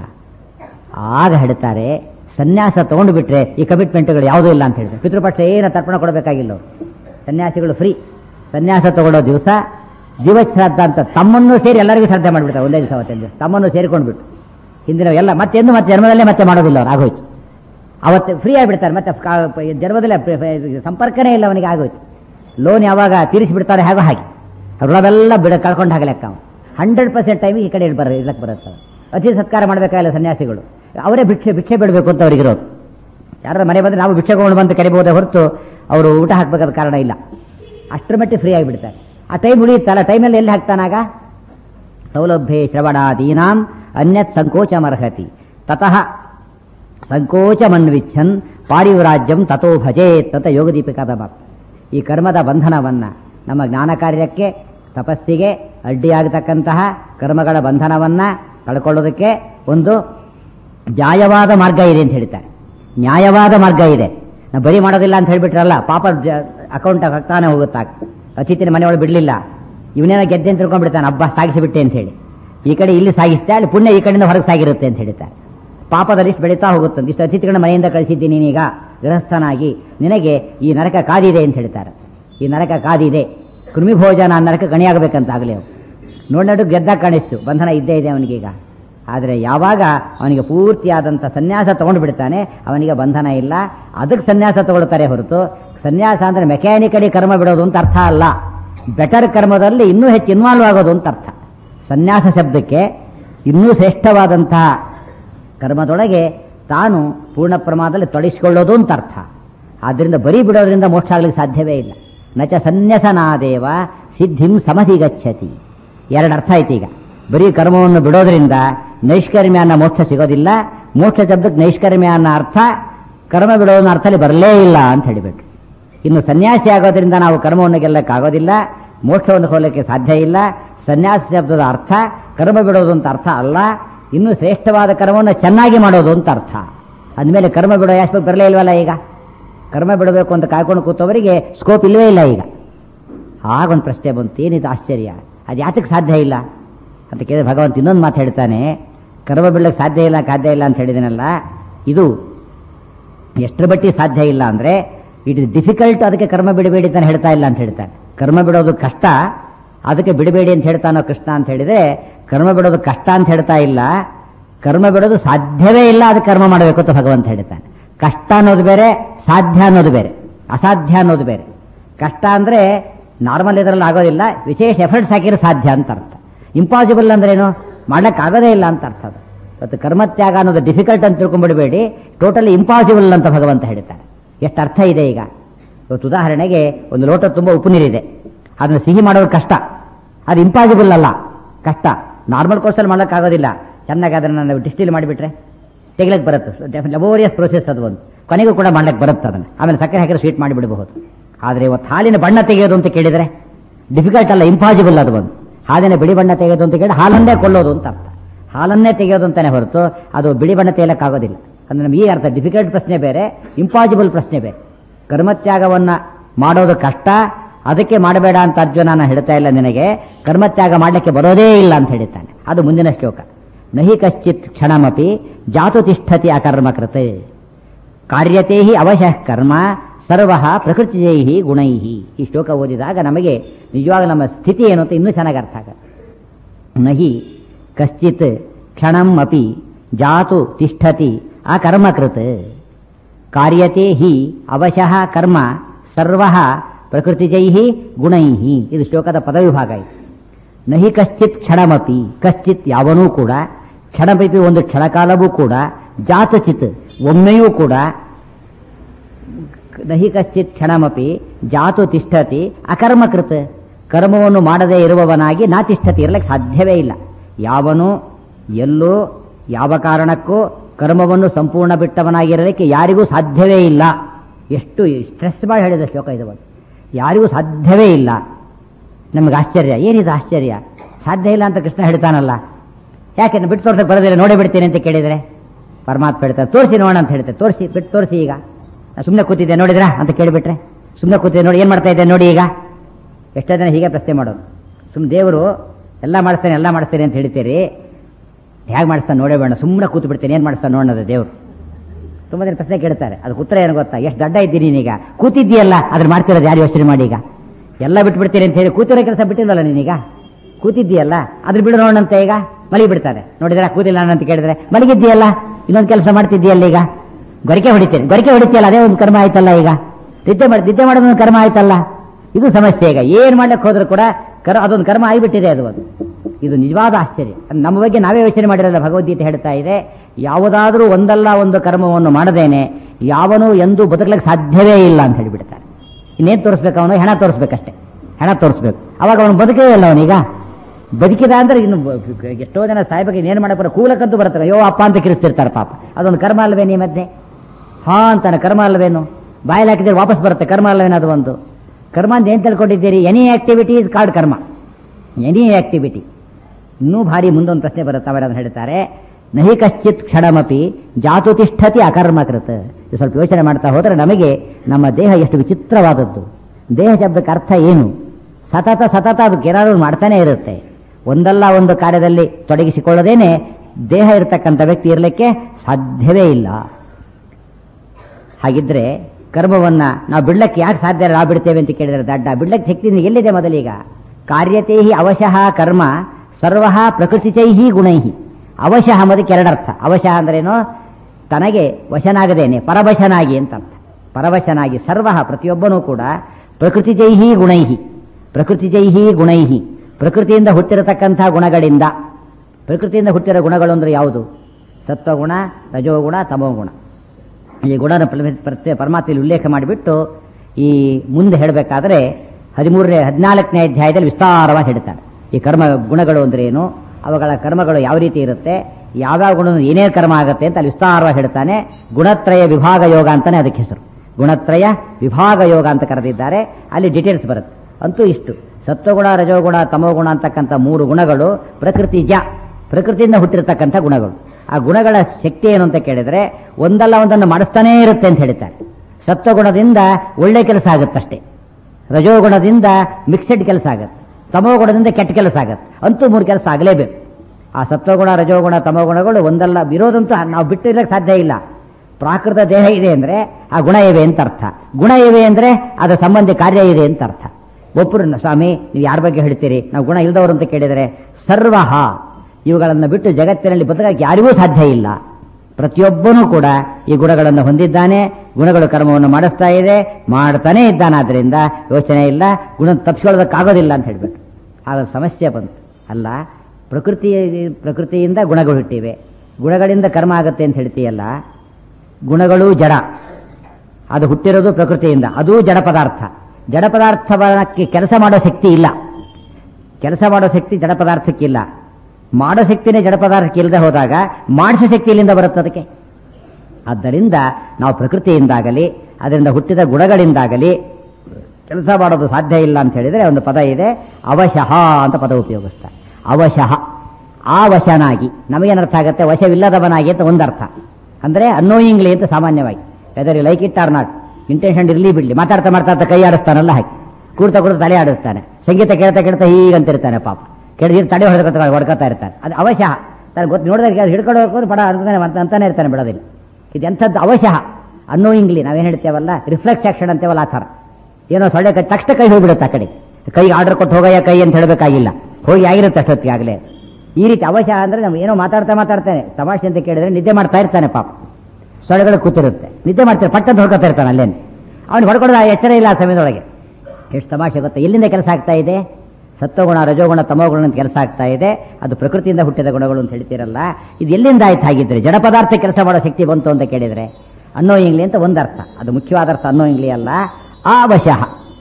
ಆಗ ಹೇಳ್ತಾರೆ ಸನ್ಯಾಸ ತಗೊಂಡು ಬಿಟ್ರೆ ಈ ಕಮಿಟ್ಮೆಂಟ್ಗಳು ಯಾವುದೂ ಇಲ್ಲ ಅಂತ ಹೇಳಿದ್ರೆ ಪಿತೃಪಕ್ಷ ಏನು ತರ್ಪಣ ಕೊಡಬೇಕಾಗಿಲ್ಲ ಅವ್ರು. ಸನ್ಯಾಸಿಗಳು ಫ್ರೀ ಸನ್ಯಾಸ ತಗೊಳ್ಳೋ ದಿವಸ ಜೀವಶ್ರಾದ್ದ ಅಂತ ತಮ್ಮನ್ನು ಸೇರಿ ಎಲ್ಲರಿಗೂ ಶ್ರದ್ಧೆ ಮಾಡಿಬಿಡ್ತಾರೆ ಒಂದೇ ದಿವಸ ಅವತ್ತಿನ ದಿವಸ ತಮ್ಮನ್ನು ಸೇರಿಕೊಂಡ್ಬಿಟ್ಟು ಹಿಂದಿನ ಎಲ್ಲ ಮತ್ತೆಂದು ಮತ್ತೆ ಜನ್ಮದಲ್ಲೇ ಮತ್ತೆ ಮಾಡೋದಿಲ್ಲ ಅವ್ರು ಆಗೋಯ್ತು ಅವತ್ತು ಫ್ರೀ ಆಗಿಬಿಡ್ತಾರೆ ಮತ್ತೆ ಕಾ- ಪ- ಜನ್ಮದಲ್ಲೇ ಪ್ರ- ಪ- ಸಂಪರ್ಕನೇ ಇಲ್ಲ ಅವನಿಗೆ ಆಗೋಯ್ತು ಲೋನ್ ಯಾವಾಗ ತೀರಿಸಿಬಿಡ್ತಾರೆ ಹಾಗೋ ಹಾಗೆ ಋಣವೆಲ್ಲ ಬಿಡ ಕಳ್ಕೊಂಡು ಹಾಗೆ ಲೆಕ್ಕ ಹಂಡ್ರೆಡ್ ಪರ್ಸೆಂಟ್ ಟೈಮಿಗೆ ಈ ಕಡೆ ಬರ ಇರ್ಲಕ್ಕೆ ಬರುತ್ತೆ ಅವ್ರು. ಅತಿಥಿ ಸತ್ಕಾರ ಮಾಡಬೇಕಾಗಿಲ್ಲ ಸನ್ಯಾಸಿಗಳು ಅವರೇ ಭಿಕ್ಷೆ ಭಿಕ್ಷೆ ಬಿಡಬೇಕು ಅಂತ ಅವ್ರಿಗಿರೋದು ಯಾರ ಮನೆ ಬಂದರೆ ನಾವು ಭಿಕ್ಷೆಕೊಂಡು ಬಂದು ಕರಿಬಹುದೇ ಹೊರತು ಅವರು ಊಟ ಹಾಕಬೇಕಾದ ಕಾರಣ ಇಲ್ಲ ಅಷ್ಟರ ಮಟ್ಟಿಗೆ ಫ್ರೀ ಆಗಿಬಿಡ್ತಾರೆ ಆ ಟೈಮ್ ಉಳಿಯುತ್ತಲ್ಲ ಟೈಮಲ್ಲಿ ಎಲ್ಲಿ ಹಾಕ್ತಾನಾಗ ಸೌಲಭ್ಯೆ ಶ್ರವಣಾದೀನಾಂ ಅನ್ಯತ್ ಸಂಕೋಚಮರ್ಹತಿ ತತಃ ಸಂಕೋಚಮನ್ವಿಚ್ಛನ್ ಪಾರಿವ್ರಾಜ್ಯಂ ತಥೋ ಭಜೇತ್ ಅಂತ ಯೋಗದೀಪಿಕಾದ ಮಾತು ಈ ಕರ್ಮದ ಬಂಧನವನ್ನು ನಮ್ಮ ಜ್ಞಾನ ಕಾರ್ಯಕ್ಕೆ ತಪಸ್ಸಿಗೆ ಅಡ್ಡಿಯಾಗತಕ್ಕಂತಹ ಕರ್ಮಗಳ ಬಂಧನವನ್ನು ಕಳ್ಕೊಳ್ಳೋದಕ್ಕೆ ಒಂದು ನ್ಯಾಯವಾದ ಮಾರ್ಗ ಇದೆ ಅಂತ ಹೇಳ್ತಾರೆ ನ್ಯಾಯವಾದ ಮಾರ್ಗ ಇದೆ ನಾವು ಬರೀ ಮಾಡೋದಿಲ್ಲ ಅಂತ ಹೇಳ್ಬಿಟ್ರಲ್ಲ ಪಾಪ ಅಕೌಂಟ್ ಹಾಕ್ತಾನೆ ಹೋಗುತ್ತಾಗ ಅತಿಥಿನ ಮನೆಯೊಳಗೆ ಬಿಡಲಿಲ್ಲ ಇವನೇನೋ ಗೆದ್ದೆ ಅಂತ ತಿಳ್ಕೊಂಡ್ಬಿಡ್ತಾನೆ ಹಬ್ಬ ಸಾಗಿಸಿಬಿಟ್ಟೆ ಅಂತ ಹೇಳಿ ಈ ಕಡೆ ಇಲ್ಲಿ ಸಾಗಿಸ್ತಾ ಅಲ್ಲಿ ಪುಣ್ಯ ಈ ಕಡೆಯಿಂದ ಹೊರಗೆ ಸಾಗಿರುತ್ತೆ ಅಂತ ಹೇಳ್ತಾರೆ ಪಾಪದ ಲಿಸ್ಟ್ ಬೆಳೀತಾ ಹೋಗುತ್ತೆ ಇಷ್ಟು ಅತಿಥಿಗಳನ್ನ ಮನೆಯಿಂದ ಕಳಿಸಿದ್ದೀನಿ ನೀನೀಗ ಗೃಹಸ್ಥನಾಗಿ ನಿನಗೆ ಈ ನರಕ ಕಾದಿದೆ ಅಂತ ಹೇಳ್ತಾರೆ ಈ ನರಕ ಕಾದಿದೆ ಕೃಮಿ ಭೋಜನ ಆ ನರಕ ಗಣಿಯಾಗಬೇಕಂತಾಗಲಿ ಅವನು ನೋಡಿ ನಡು ಗೆದ್ದಾಗ ಕಾಣಿಸ್ತು ಬಂಧನ ಇದ್ದೇ ಇದೆ ಅವನಿಗೀಗ ಆದರೆ ಯಾವಾಗ ಅವನಿಗೆ ಪೂರ್ತಿಯಾದಂಥ ಸನ್ಯಾಸ ತಗೊಂಡು ಬಿಡ್ತಾನೆ ಅವನಿಗೆ ಬಂಧನ ಇಲ್ಲ ಅದಕ್ಕೆ ಸನ್ಯಾಸ ತಗೊಳ್ತಾರೆ ಹೊರತು ಸನ್ಯಾಸ ಅಂದರೆ ಮೆಕ್ಯಾನಿಕಲಿ ಕರ್ಮ ಬಿಡೋದು ಅಂತ ಅರ್ಥ ಅಲ್ಲ ಬೆಟರ್ ಕರ್ಮದಲ್ಲಿ ಇನ್ನೂ ಹೆಚ್ಚು ಇನ್ವಾಲ್ವ್ ಆಗೋದು ಅಂತ ಅರ್ಥ ಸನ್ಯಾಸ ಶಬ್ದಕ್ಕೆ ಇನ್ನೂ ಶ್ರೇಷ್ಠವಾದಂತಹ ಕರ್ಮದೊಳಗೆ ತಾನು ಪೂರ್ಣ ಪ್ರಮಾಣದಲ್ಲಿ ತೊಡಗಿಸಿಕೊಳ್ಳೋದು ಅಂತ ಅರ್ಥ ಆದ್ದರಿಂದ ಬರೀ ಬಿಡೋದ್ರಿಂದ ಮೋಕ್ಷ ಆಗ್ಲಿಕ್ಕೆ ಸಾಧ್ಯವೇ ಇಲ್ಲ ನಚ ಸನ್ಯಸನಾದೇವ ಸಿದ್ಧಿಂ ಸಮಧಿಗಚ್ಚತಿ ಎರಡು ಅರ್ಥ ಆಯ್ತು ಈಗ ಬರೀ ಕರ್ಮವನ್ನು ಬಿಡೋದ್ರಿಂದ ನೈಷ್ಕರ್ಮ್ಯ ಅನ್ನೋ ಮೋಕ್ಷ ಸಿಗೋದಿಲ್ಲ ಮೋಕ್ಷ ಶಬ್ದಕ್ಕೆ ನೈಷ್ಕರ್ಮ್ಯ ಅನ್ನೋ ಅರ್ಥ ಕರ್ಮ ಬಿಡೋದನ್ನ ಅರ್ಥದಲ್ಲಿ ಬರಲೇ ಇಲ್ಲ ಅಂತ ಹೇಳಿಬಿಟ್ಟು ಇನ್ನು ಸನ್ಯಾಸಿ ಆಗೋದ್ರಿಂದ ನಾವು ಕರ್ಮವನ್ನು ಗೆಲ್ಲಕ್ಕಾಗೋದಿಲ್ಲ ಮೋಕ್ಷವನ್ನು ಹೋಗಲಿಕ್ಕೆ ಸಾಧ್ಯ ಇಲ್ಲ ಸನ್ಯಾಸ ಶಬ್ದದ ಅರ್ಥ ಕರ್ಮ ಬಿಡೋದು ಅಂತ ಅರ್ಥ ಅಲ್ಲ ಇನ್ನು ಶ್ರೇಷ್ಠವಾದ ಕರ್ಮವನ್ನು ಚೆನ್ನಾಗಿ ಮಾಡೋದು ಅಂತ ಅರ್ಥ ಅಂದಮೇಲೆ ಕರ್ಮ ಬಿಡೋ ಯಾಕೆ ಬರಲೇ ಇಲ್ವಲ್ಲ ಈಗ ಕರ್ಮ ಬಿಡಬೇಕು ಅಂತ ಕಾಯ್ಕೊಂಡು ಕೂತವರಿಗೆ ಸ್ಕೋಪ್ ಇಲ್ಲವೇ ಇಲ್ಲ ಈಗ ಆಗೊಂದು ಪ್ರಶ್ನೆ ಬಂತು ಏನಿದು ಆಶ್ಚರ್ಯ ಅದು ಯಾತಕ್ಕೆ ಸಾಧ್ಯ ಇಲ್ಲ ಅಂತ ಕೇಳಿದ್ರೆ ಭಗವಂತ ಇನ್ನೊಂದು ಮಾತು ಹೇಳ್ತಾನೆ ಕರ್ಮ ಬಿಡಲಿಕ್ಕೆ ಸಾಧ್ಯ ಇಲ್ಲ ಸಾಧ್ಯ ಇಲ್ಲ ಅಂತ ಹೇಳಿದನಲ್ಲ ಇದು ಎಷ್ಟರ ಬಟ್ಟಿ ಸಾಧ್ಯ ಇಲ್ಲ ಅಂದರೆ ಇಟ್ ಇಸ್ ಡಿಫಿಕಲ್ಟ್ ಅದಕ್ಕೆ ಕರ್ಮ ಬಿಡಬೇಡಿ ಅಂತ ಹೇಳ್ತಾ ಇಲ್ಲ ಅಂತ ಹೇಳ್ತಾನೆ ಕರ್ಮ ಬಿಡೋದು ಕಷ್ಟ ಅದಕ್ಕೆ ಬಿಡಬೇಡಿ ಅಂತ ಹೇಳ್ತಾನೋ ಕೃಷ್ಣ ಅಂತ ಹೇಳಿದ್ರೆ ಕರ್ಮ ಬಿಡೋದು ಕಷ್ಟ ಅಂತ ಹೇಳ್ತಾ ಇಲ್ಲ ಕರ್ಮ ಬಿಡೋದು ಸಾಧ್ಯವೇ ಇಲ್ಲ ಅದಕ್ಕೆ ಕರ್ಮ ಮಾಡಬೇಕು ಅಂತ ಭಗವಂತ ಹೇಳ್ತಾನೆ ಕಷ್ಟ ಅನ್ನೋದು ಬೇರೆ ಸಾಧ್ಯ ಅನ್ನೋದು ಬೇರೆ ಅಸಾಧ್ಯ ಅನ್ನೋದು ಬೇರೆ ಕಷ್ಟ ಅಂದರೆ ನಾರ್ಮಲ್ ಇದರಲ್ಲಿ ಆಗೋದಿಲ್ಲ ವಿಶೇಷ ಎಫರ್ಟ್ಸ್ ಹಾಕಿದ್ರೆ ಸಾಧ್ಯ ಅಂತ ಅರ್ಥ ಇಂಪಾಸಿಬಲ್ ಅಂದ್ರೇನು ಮಾಡೋಕ್ಕಾಗೋದೇ ಇಲ್ಲ ಅಂತ ಅರ್ಥ ಅದು ಇವತ್ತು ಕರ್ಮತ್ಯಾಗ ಅನ್ನೋದು ಡಿಫಿಕಲ್ಟ್ ಅಂತ ತಿಳ್ಕೊಂಡ್ಬಿಡಬೇಡಿ ಟೋಟಲಿ ಇಂಪಾಸಿಬಲ್ ಅಂತ ಭಗವಂತ ಹೇಳ್ತಾರೆ ಎಷ್ಟು ಅರ್ಥ ಇದೆ ಈಗ ಇವತ್ತು ಉದಾಹರಣೆಗೆ ಒಂದು ಲೋಟ ತುಂಬ ಉಪ್ಪು ನೀರಿದೆ ಅದನ್ನು ಸಿಹಿ ಮಾಡೋದು ಕಷ್ಟ ಅದು ಇಂಪಾಸಿಬಲ್ ಅಲ್ಲ ಕಷ್ಟ ನಾರ್ಮಲ್ ಕೋರ್ಸಲ್ಲಿ ಮಾಡೋಕ್ಕಾಗೋದಿಲ್ಲ ಚೆನ್ನಾಗಿ ಅದನ್ನು ನಾವು ಡಿಸ್ಟಿಲ್ ಮಾಡಿಬಿಟ್ರೆ ತೆಗಿಲಕ್ಕೆ ಬರುತ್ತೆ ಲಬೋರಿಯಸ್ ಪ್ರೊಸೆಸ್ ಅದು ಒಂದು ಕೊನೆಗೂ ಕೂಡ ಮಾಡ್ಲಿಕ್ಕೆ ಬರುತ್ತೆ ಅದನ್ನು ಆಮೇಲೆ ಸಕ್ಕರೆ ಹಾಕಿದ್ರೆ ಸ್ವೀಟ್ ಮಾಡಿಬಿಡಬಹುದು ಆದರೆ ಇವತ್ತು ಹಾಲಿನ ಬಣ್ಣ ತೆಗೆಯೋದು ಅಂತ ಕೇಳಿದರೆ ಡಿಫಿಕಲ್ಟ್ ಅಲ್ಲ ಇಂಪಾಸಿಬಲ್ ಅದು ಒಂದು ಹಾಲಿನ ಬಿಳಿ ಬಣ್ಣ ತೆಗೆಯೋದು ಅಂತ ಕೇಳಿ ಹಾಲನ್ನೇ ಕೊಳ್ಳೋದು ಅಂತ ಅರ್ಥ ಹಾಲನ್ನೇ ತೆಗೆಯೋದು ಅಂತಾನೆ ಹೊರತು ಅದು ಬಿಳಿ ಬಣ್ಣ ತೆಗೆಯಲಿಕ್ಕಾಗೋದಿಲ್ಲ ಅಂದ್ರೆ ನಮಗೆ ಈ ಅರ್ಥ ಡಿಫಿಕಲ್ಟ್ ಪ್ರಶ್ನೆ ಬೇರೆ ಇಂಪಾಸಿಬಲ್ ಪ್ರಶ್ನೆ ಬೇರೆ ಕರ್ಮತ್ಯಾಗವನ್ನು ಮಾಡೋದು ಕಷ್ಟ ಅದಕ್ಕೆ ಮಾಡಬೇಡ ಅಂತ ಅರ್ಜುನ ನಾನು ಹೇಳ್ತಾ ಇಲ್ಲ ನಿನಗೆ ಕರ್ಮತ್ಯಾಗ ಮಾಡಲಿಕ್ಕೆ ಬರೋದೇ ಇಲ್ಲ ಅಂತ ಹೇಳ್ತಾನೆ ಅದು ಮುಂದಿನ ಶ್ಲೋಕ ನಹಿ ಕಶ್ಚಿತ್ ಕ್ಷಣಮಪಿ ಜಾತು ತಿಷ್ಠತಿ ಅಕರ್ಮಕೃತ ಕಾರ್ಯತೆ ಹಿ ಅವಶಃ ಕರ್ಮ ಸರ್ವ ಪ್ರಕೃತಿಜೈ ಗುಣೈ ಈ ಶ್ಲೋಕ ಓದಿದಾಗ ನಮಗೆ ನಿಜವಾಗ ನಮ್ಮ ಸ್ಥಿತಿ ಏನು ಅಂತ ಇನ್ನೂ ಚೆನ್ನಾಗಿ ಅರ್ಥ ಆಗುತ್ತೆ ನಹಿ ಕಶ್ಚಿತ್ ಕ್ಷಣಂ ಅಪಿ ಜಾತು ತಿಷ್ಠತಿ ಅಕರ್ಮಕೃತ್ ಕಾರ್ಯತೆ ಹಿ ಅವಶಃ ಕರ್ಮ ಸರ್ವ ಪ್ರಕೃತಿಜೈ ಗುಣೈ ಇದು ಶ್ಲೋಕದ ಪದವಿಭಾಗ ಇದೆ ನಹಿ ಕಶ್ಚಿತ್ ಕ್ಷಣಮಪಿ ಕಶ್ಚಿತ್ ಯಾವನೂ ಕೂಡ ಕ್ಷಣಮಪಿ ಒಂದು ಕ್ಷಣಕಾಲವೂ ಕೂಡ ಜಾತಚಿತ್ ಒಮ್ಮೆಯೂ ಕೂಡ ನಹಿ ಕಶ್ಚಿತ್ ಕ್ಷಣಮಪಿ ಜಾತು ತಿಷ್ಠತಿ ಅಕರ್ಮಕೃತ್ ಕರ್ಮವನ್ನು ಮಾಡದೇ ಇರುವವನಾಗಿ ನಾ ತಿಷ್ಠತಿ ಇರಲಿಕ್ಕೆ ಸಾಧ್ಯವೇ ಇಲ್ಲ ಯಾವನು ಎಲ್ಲೂ ಯಾವ ಕಾರಣಕ್ಕೂ ಕರ್ಮವನ್ನು ಸಂಪೂರ್ಣ ಬಿಟ್ಟವನಾಗಿರಲಿಕ್ಕೆ ಯಾರಿಗೂ ಸಾಧ್ಯವೇ ಇಲ್ಲ ಎಷ್ಟು ಸ್ಟ್ರೆಸ್ ಮಾಡಿ ಹೇಳಿದ ಶ್ಲೋಕ ಇದು ಒಂದು ಯಾರಿಗೂ ಸಾಧ್ಯವೇ ಇಲ್ಲ ನಮಗೆ ಆಶ್ಚರ್ಯ ಏನಿದು ಆಶ್ಚರ್ಯ ಸಾಧ್ಯ ಇಲ್ಲ ಅಂತ ಕೃಷ್ಣ ಹೇಳ್ತಾನಲ್ಲ ಯಾಕೆ ಬಿಟ್ಟು ತೋರ್ಸಕ್ಕೆ ಬರೋದಿಲ್ಲ ನೋಡೇ ಬಿಡ್ತೀನಿ ಅಂತ ಕೇಳಿದರೆ ಪರಮಾತ್ಮ ಹೇಳ್ತಾರೆ ತೋರಿಸಿ ನೋಡೋಣ ಅಂತ ಹೇಳ್ತಾರೆ ತೋರಿಸಿ ಬಿಟ್ಟು ತೋರಿಸಿ ಈಗ ಸುಮ್ಮನೆ ಕೂತಿದ್ದೆ ನೋಡಿದ್ರಾ ಅಂತ ಕೇಳಿಬಿಟ್ರೆ ಸುಮ್ಮನೆ ಕೂತಿದ್ದೆ ನೋಡಿ ಏನು ಮಾಡ್ತಾ ಇದ್ದೆ ನೋಡಿ ಈಗ ಎಷ್ಟೋ ಜನ ಹೀಗೆ ಪ್ರಶ್ನೆ ಮಾಡೋದು ಸುಮ್ಮನೆ ದೇವರು ಎಲ್ಲ ಮಾಡಿಸ್ತಾನೆ ಎಲ್ಲ ಮಾಡಿಸ್ತಾನೆ ಅಂತ ಹೇಳ್ತೀರಿ ಹೇಗೆ ಮಾಡಿಸ್ತಾನೆ ನೋಡೇ ಬೇಡ ಸುಮ್ಮನೆ ಕೂತು ಬಿಡ್ತೇನೆ ಏನು ಮಾಡಿಸ್ತಾನೆ ನೋಡೋದು ದೇವರು ತುಂಬ ದಿನ ಪ್ರಶ್ನೆ ಕೇಳ್ತಾರೆ ಅದಕ್ಕೆ ಉತ್ತರ ಏನು ಗೊತ್ತಾ ಎಷ್ಟು ದಡ್ಡ ಇದ್ದೀನಿ ನೀನೀಗ ಕೂತಿದ್ದೀಯಲ್ಲ ಅದ್ರ ಮಾಡ್ತಿರೋದು ಯಾರು ಯೋಚನೆ ಮಾಡಿ ಈಗ ಎಲ್ಲ ಬಿಟ್ಬಿಡ್ತೀನಿ ಅಂತ ಹೇಳಿ ಕೂತಿರೋ ಕೆಲಸ ಬಿಟ್ಟಿಲ್ವಲ್ಲ ನೀನೀಗ ಕೂತಿದ್ದೀಯಲ್ಲ ಅದ್ರ ಬಿಡು ನೋಡೋಣಂತೆ ಈಗ ಮಲಗಿ ಬಿಡ್ತಾರೆ ನೋಡಿದ್ರೆ ಕೂತಿಲ್ಲ ನಾನು ಅಂತ ಕೇಳಿದ್ರೆ ಮಲಗಿದ್ದೀಯಲ್ಲ ಇನ್ನೊಂದು ಕೆಲಸ ಮಾಡ್ತಿದ್ದೀಯಲ್ಲ ಈಗ ಗೊರಕೆ ಹೊಡಿತೇನೆ ಗೊರಕೆ ಹೊಡಿತೀಯಲ್ಲ ಅದೇ ಒಂದು ಕರ್ಮ ಆಯ್ತಲ್ಲ ಈಗ ನಿದ್ದೆ ಮಾಡಿ ನಿದ್ದೆ ಮಾಡೋದೊಂದು ಕರ್ಮ ಆಯ್ತಲ್ಲ ಇದು ಸಮಸ್ಯೆ ಈಗ ಏನು ಮಾಡ್ಲಿಕ್ಕೆ ಹೋದ್ರೂ ಕೂಡ ಕರ್ ಅದೊಂದು ಕರ್ಮ ಆಗಿಬಿಟ್ಟಿದೆ ಅದು ಅದು ಇದು ನಿಜವಾದ ಆಶ್ಚರ್ಯ ನಮ್ಮ ಬಗ್ಗೆ ನಾವೇ ಯೋಚನೆ ಮಾಡಿರಲ್ಲ ಭಗವದ್ಗೀತೆ ಹೇಳ್ತಾ ಇದೆ ಯಾವುದಾದ್ರೂ ಒಂದಲ್ಲ ಒಂದು ಕರ್ಮವನ್ನು ಮಾಡದೇನೆ ಯಾವನು ಎಂದೂ ಬದುಕಲಿಕ್ಕೆ ಸಾಧ್ಯವೇ ಇಲ್ಲ ಅಂತ ಹೇಳಿಬಿಡ್ತಾರೆ ಇನ್ನೇನು ತೋರಿಸ್ಬೇಕು ಅವನು ಹೆಣ ತೋರಿಸ್ಬೇಕಷ್ಟೇ ಹೆಣ ತೋರಿಸ್ಬೇಕು ಅವಾಗ ಅವನು ಬದುಕೇ ಇಲ್ಲ ಅವನೀಗ ಬದುಕಿದ ಅಂದ್ರೆ ಇನ್ನು ಬ- ಎಷ್ಟೋ ಜನ ಸಾಯ್ಬೇಕು ಇನ್ನೇನು ಮಾಡಕ್ಕೆ ಬರೋ ಕೂಲಕ್ಕಂತೂ ಬರ್ತಾರೆ ಅಯ್ಯೋ ಅಪ್ಪ ಅಂತ ಕಿರಿಸ್ತಿರ್ತಾರೆ ಪಾಪ ಅದೊಂದು ಕರ್ಮ ಅಲ್ವೇನು ಈ ಮಧ್ಯೆ ಹಾ ಅಂತಾನೆ ಕರ್ಮ ಅಲ್ವೇನು ಬಾಯಲ್ಲಿ ಹಾಕಿದ್ರೆ ವಾಪಸ್ ಬರುತ್ತೆ ಕರ್ಮ ಅಲ್ವೇನು ಅದು ಒಂದು ಕರ್ಮ ಅಂತ ಏನು ತಿಳ್ಕೊಂಡಿದ್ದೀರಿ ಎನಿ ಆಕ್ಟಿವಿಟಿ ಇಸ್ ಕಾರ್ಡ್ ಕರ್ಮ ಎನಿ ಆಕ್ಟಿವಿಟಿ ಇನ್ನೂ ಭಾರಿ ಮುಂದೊಂದು ಪ್ರಶ್ನೆ ಬರುತ್ತೆ ಅವರು ಅದನ್ನು ಹೇಳ್ತಾರೆ ನಹಿ ಕಶ್ಚಿತ್ ಕ್ಷಣಮಪಿ ಜಾತು ತಿಷ್ಠತಿ ಅಕರ್ಮಕೃತ್ ಇದು ಸ್ವಲ್ಪ ಯೋಚನೆ ಮಾಡ್ತಾ ಹೋದರೆ ನಮಗೆ ನಮ್ಮ ದೇಹ ಎಷ್ಟು ವಿಚಿತ್ರವಾದದ್ದು ದೇಹ ಶಬ್ದಕ್ಕೆ ಅರ್ಥ ಏನು ಸತತ ಸತತ ಅದಕ್ಕೆ ಏನಾದರೂ ಮಾಡ್ತಾನೆ ಇರುತ್ತೆ ಒಂದಲ್ಲ ಒಂದು ಕಾರ್ಯದಲ್ಲಿ ತೊಡಗಿಸಿಕೊಳ್ಳದೇನೆ ದೇಹ ಇರತಕ್ಕಂಥ ವ್ಯಕ್ತಿ ಇರಲಿಕ್ಕೆ ಸಾಧ್ಯವೇ ಇಲ್ಲ ಹಾಗಿದ್ರೆ ಕರ್ಮವನ್ನ ನಾವು ಬಿಡ್ಲಕ್ಕೆ ಯಾಕೆ ಸಾಧ್ಯ ಇಲ್ಲ ನಾವು ಬಿಡ್ತೇವೆ ಅಂತ ಕೇಳಿದ್ರೆ ದಡ್ಡ ಬಿಡ್ಲಕ್ಕೆ ಶಕ್ತಿ ಎಲ್ಲಿದೆ ಮೊದಲೀಗ ಕಾರ್ಯತೇಹಿ ಅವಶಃ ಕರ್ಮ ಸರ್ವ ಪ್ರಕೃತಿಚೈಹಿ ಗುಣೈಹಿ ಅವಶಃ ಅನ್ನೋದಕ್ಕೆ ಎರಡರ್ಥ ಅವಶಃ ಅಂದ್ರೇನು ತನಗೆ ವಶನಾಗದೇನೆ ಪರವಶನಾಗಿ ಅಂತ ಅರ್ಥ ಪರವಶನಾಗಿ ಸರ್ವ ಪ್ರತಿಯೊಬ್ಬನೂ ಕೂಡ ಪ್ರಕೃತಿಜೈಹಿ ಗುಣೈಹಿ ಪ್ರಕೃತಿಜೈಹಿ ಗುಣೈಹಿ ಪ್ರಕೃತಿಯಿಂದ ಹುಟ್ಟಿರತಕ್ಕಂಥ ಗುಣಗಳಿಂದ ಪ್ರಕೃತಿಯಿಂದ ಹುಟ್ಟಿರೋ ಗುಣಗಳು ಅಂದ್ರೆ ಯಾವುದು ಸತ್ವಗುಣ ರಜೋಗುಣ ತಮೋಗುಣ ಈ ಗುಣನ ಪ್ರ- ಪ್ರತ್ಯೇ ಪರಮಾತ್ಮಲ್ಲಿ ಉಲ್ಲೇಖ ಮಾಡಿಬಿಟ್ಟು ಈ ಮುಂದೆ ಹೇಳಬೇಕಾದ್ರೆ ಹದಿಮೂರನೇ ಹದಿನಾಲ್ಕನೇ ಅಧ್ಯಾಯದಲ್ಲಿ ವಿಸ್ತಾರವಾಗಿ ಹೇಳ್ತಾರೆ ಈ ಕರ್ಮ ಗುಣಗಳು ಅಂದ್ರೆ ಏನು ಅವುಗಳ ಕರ್ಮಗಳು ಯಾವ ರೀತಿ ಇರುತ್ತೆ ಯಾವ್ಯಾವ ಗುಣ ಏನೇ ಕರ್ಮ ಆಗುತ್ತೆ ಅಂತ ಅಲ್ಲಿ ವಿಸ್ತಾರವಾಗಿ ಹೇಳ್ತಾನೆ ಗುಣತ್ರಯ ವಿಭಾಗ ಯೋಗ ಅಂತಾನೆ ಅದಕ್ಕೆ ಹೆಸರು ಗುಣತ್ರಯ ವಿಭಾಗ ಯೋಗ ಅಂತ ಕರೆದಿದ್ದಾರೆ ಅಲ್ಲಿ ಡೀಟೇಲ್ಸ್ ಬರುತ್ತೆ ಅಂತೂ ಇಷ್ಟು ಸತ್ವಗುಣ ರಜೋಗುಣ ತಮೋಗುಣ ಅಂತಕ್ಕಂಥ ಮೂರು ಗುಣಗಳು ಪ್ರಕೃತಿಜ ಪ್ರಕೃತಿಯಿಂದ ಹುಟ್ಟಿರತಕ್ಕಂಥ ಗುಣಗಳು ಆ ಗುಣಗಳ ಶಕ್ತಿ ಏನು ಅಂತ ಕೇಳಿದ್ರೆ ಒಂದಲ್ಲ ಒಂದನ್ನು ಮಾಡಿಸ್ತಾನೇ ಇರುತ್ತೆ ಅಂತ ಹೇಳ್ತಾರೆ ಸತ್ವಗುಣದಿಂದ ಒಳ್ಳೆ ಕೆಲಸ ಆಗುತ್ತಷ್ಟೇ ರಜೋಗುಣದಿಂದ ಮಿಕ್ಸೆಡ್ ಕೆಲಸ ಆಗುತ್ತೆ ತಮೋಗುಣದಿಂದ ಕೆಟ್ಟ ಕೆಲಸ ಆಗುತ್ತೆ ಅಂತೂ ಮೂರು ಕೆಲಸ ಆಗಲೇಬೇಕು ಆ ಸತ್ವಗುಣ ರಜೋಗುಣ ತಮೋಗುಣಗಳು ಒಂದಲ್ಲ ವಿರೋಧಂತೂ ನಾವು ಬಿಟ್ಟು ಇರಕ್ಕೆ ಸಾಧ್ಯ ಇಲ್ಲ ಪ್ರಾಕೃತ ದೇಹ ಇದೆ ಅಂದ್ರೆ ಆ ಗುಣ ಇವೆ ಅಂತ ಅರ್ಥ ಗುಣ ಇವೆ ಅಂದ್ರೆ ಅದರ ಸಂಬಂಧಿ ಕಾರ್ಯ ಇದೆ ಅಂತ ಅರ್ಥ ಒಬ್ಬರು ಸ್ವಾಮಿ ನೀವು ಯಾರ ಬಗ್ಗೆ ಹೇಳ್ತೀರಿ ನಾವು ಗುಣ ಇಲ್ದವರು ಅಂತ ಕೇಳಿದರೆ ಸರ್ವಹ ಇವುಗಳನ್ನು ಬಿಟ್ಟು ಜಗತ್ತಿನಲ್ಲಿ ಬದುಕಕ್ಕೆ ಯಾರಿಗೂ ಸಾಧ್ಯ ಇಲ್ಲ ಪ್ರತಿಯೊಬ್ಬನೂ ಕೂಡ ಈ ಗುಣಗಳನ್ನು ಹೊಂದಿದ್ದಾನೆ ಗುಣಗಳು ಕರ್ಮವನ್ನು ಮಾಡಿಸ್ತಾ ಇದೆ ಮಾಡ್ತಾನೇ ಇದ್ದಾನಾದ್ರಿಂದ ಯೋಚನೆ ಇಲ್ಲ ಗುಣ ತಪ್ಪಿಸ್ಕೊಳ್ಳೋದಕ್ಕಾಗೋದಿಲ್ಲ ಅಂತ ಹೇಳ್ಬೇಕು ಆಗ ಸಮಸ್ಯೆ ಬಂತು ಅಲ್ಲ ಪ್ರಕೃತಿ ಪ್ರಕೃತಿಯಿಂದ ಗುಣಗಳು ಹುಟ್ಟಿವೆ ಗುಣಗಳಿಂದ ಕರ್ಮ ಆಗುತ್ತೆ ಅಂತ ಹೇಳ್ತೀಯಲ್ಲ ಗುಣಗಳು ಜಡ ಅದು ಹುಟ್ಟಿರೋದು ಪ್ರಕೃತಿಯಿಂದ ಅದೂ ಜಡ ಪದಾರ್ಥ ಜಡ ಪದಾರ್ಥಕ್ಕೆ ಕೆಲಸ ಮಾಡೋ ಶಕ್ತಿ ಇಲ್ಲ ಕೆಲಸ ಮಾಡೋ ಶಕ್ತಿ ಜಡ ಪದಾರ್ಥಕ್ಕಿಲ್ಲ ಮಾಡೋ ಶಕ್ತಿನೇ ಜಡ ಪದಾರ್ಥಕ್ಕೆ ಇಲ್ಲದೆ ಹೋದಾಗ ಮಾಡಿಸೋ ಶಕ್ತಿ ಇಲ್ಲಿಂದ ಬರುತ್ತೆ ಅದಕ್ಕೆ ಆದ್ದರಿಂದ ನಾವು ಪ್ರಕೃತಿಯಿಂದಾಗಲಿ ಅದರಿಂದ ಹುಟ್ಟಿದ ಗುಣಗಳಿಂದಾಗಲಿ ಕೆಲಸ ಮಾಡೋದು ಸಾಧ್ಯ ಇಲ್ಲ ಅಂತ ಹೇಳಿದರೆ ಒಂದು ಪದ ಇದೆ ಅವಶಃ ಅಂತ ಪದ ಉಪಯೋಗಿಸ್ತಾರೆ ಅವಶಃ ಆ ವಶನಾಗಿ ನಮಗೇನರ್ಥ ಆಗುತ್ತೆ ವಶವಿಲ್ಲದವನಾಗಿ ಅಂತ ಒಂದರ್ಥ ಅಂದರೆ ಅನ್ನೋಯಿಂಗ್ಲಿ ಅಂತ ಸಾಮಾನ್ಯವಾಗಿ whether like it or not intention ಇರಲಿ ಬಿಡಲಿ ಮಾತಾಡ್ತಾ ಮಾತಾಡ್ತಾ ಕೈ ಆಡಿಸ್ತಾನಲ್ಲ ಹಾಗೆ ಕೂಡ್ತಾ ಕೂಡ್ತಾ ತಲೆ ಆಡಿಸ್ತಾನೆ ಸಂಗೀತ ಕೇಳ್ತಾ ಕೇಳ್ತಾ ಹೀಗಂತಿರ್ತಾನೆ ಪಾಪ ಕೇಳಿದ್ರೆ ತಡೆ ಹೊಡ್ಕೊತ ಹೊಡ್ಕೊತಾ ಇರ್ತಾನೆ ಅದು ಅವಶ್ಯ ತಾನು ಗೊತ್ತು ನೋಡಿದ್ರೆ ಹಿಡ್ಕೊಂಡು ಹೋಗೋದು ಪಡ ಅಂತಾನೆ ಅಂತಾನೆ ಇರ್ತಾನೆ ಬಿಡೋದಿಲ್ಲ ಇದು ಎಂಥದ್ದು ಅವಶ್ಯ ಅನ್ನೋಯಿಂಗ್ಲಿ ನಾವೇನು ಹೇಳ್ತೇವಲ್ಲ ರಿಫ್ಲೆಕ್ಸ್ ಆಕ್ಷನ್ ಅಂತೇವಲ್ಲ ಆ ಥರ ಏನೋ ಸೊಳ್ಳೆ ಕೈ ತಕ್ಷಣ ಕೈ ಹೋಗ್ಬಿಡುತ್ತೆ ಆ ಕಡೆ ಕೈಗೆ ಆರ್ಡರ್ ಕೊಟ್ಟು ಹೋಗಯ್ಯ ಕೈ ಅಂತ ಹೇಳಬೇಕಾಗಿಲ್ಲ ಹೋಗಿ ಆಗಿರುತ್ತೆ ಅಷ್ಟೊತ್ತಿಗಾಗಲೇ ಈ ರೀತಿ ಅವಶ್ಯ ಅಂದರೆ ನಾವು ಏನೋ ಮಾತಾಡ್ತಾ ಮಾತಾಡ್ತಾನೆ ತಮಾಷೆ ಅಂತ ಕೇಳಿದ್ರೆ ನಿದ್ದೆ ಮಾಡ್ತಾ ಇರ್ತಾನೆ ಪಾಪ ಸೊಳ್ಳೆಗಳು ಕೂತಿರುತ್ತೆ ನಿದ್ದೆ ಮಾಡ್ತಾರೆ ಪಟ್ಟಂತ ಹೊಡ್ಕೊತಾ ಇರ್ತಾನೆ ಅಲ್ಲೇನು ಅವ್ನು ಹೊಡ್ಕೊಡೋದು ಆ ಎಚ್ಚರ ಇಲ್ಲ ಆ ಸಮಯದೊಳಗೆ ಎಷ್ಟು ತಮಾಷೆ ಗೊತ್ತಾ ಎಲ್ಲಿಂದ ಕೆಲಸ ಆಗ್ತಾ ಇದೆ ಸತ್ವಗುಣ ರಜೋಗುಣ ತಮೋಗುಣ ಅಂತ ಕೆಲಸ ಆಗ್ತಾ ಇದೆ ಅದು ಪ್ರಕೃತಿಯಿಂದ ಹುಟ್ಟಿದ ಗುಣಗಳು ಅಂತ ಹೇಳ್ತೀರಲ್ಲ ಇದು ಎಲ್ಲಿಂದ ಆಯ್ತು ಹಾಗಿದ್ರೆ ಜಡ ಪದಾರ್ಥ ಕೆಲಸ ಮಾಡೋ ಶಕ್ತಿ ಬಂತು ಅಂತ ಕೇಳಿದರೆ ಅನ್ನೋ ಇಂಗ್ಲಿ ಅಂತ ಒಂದರ್ಥ ಅದು ಮುಖ್ಯವಾದ ಅರ್ಥ ಅನ್ನೋ ಇಂಗ್ಲಿ ಅಲ್ಲ ಆ ವಶಃ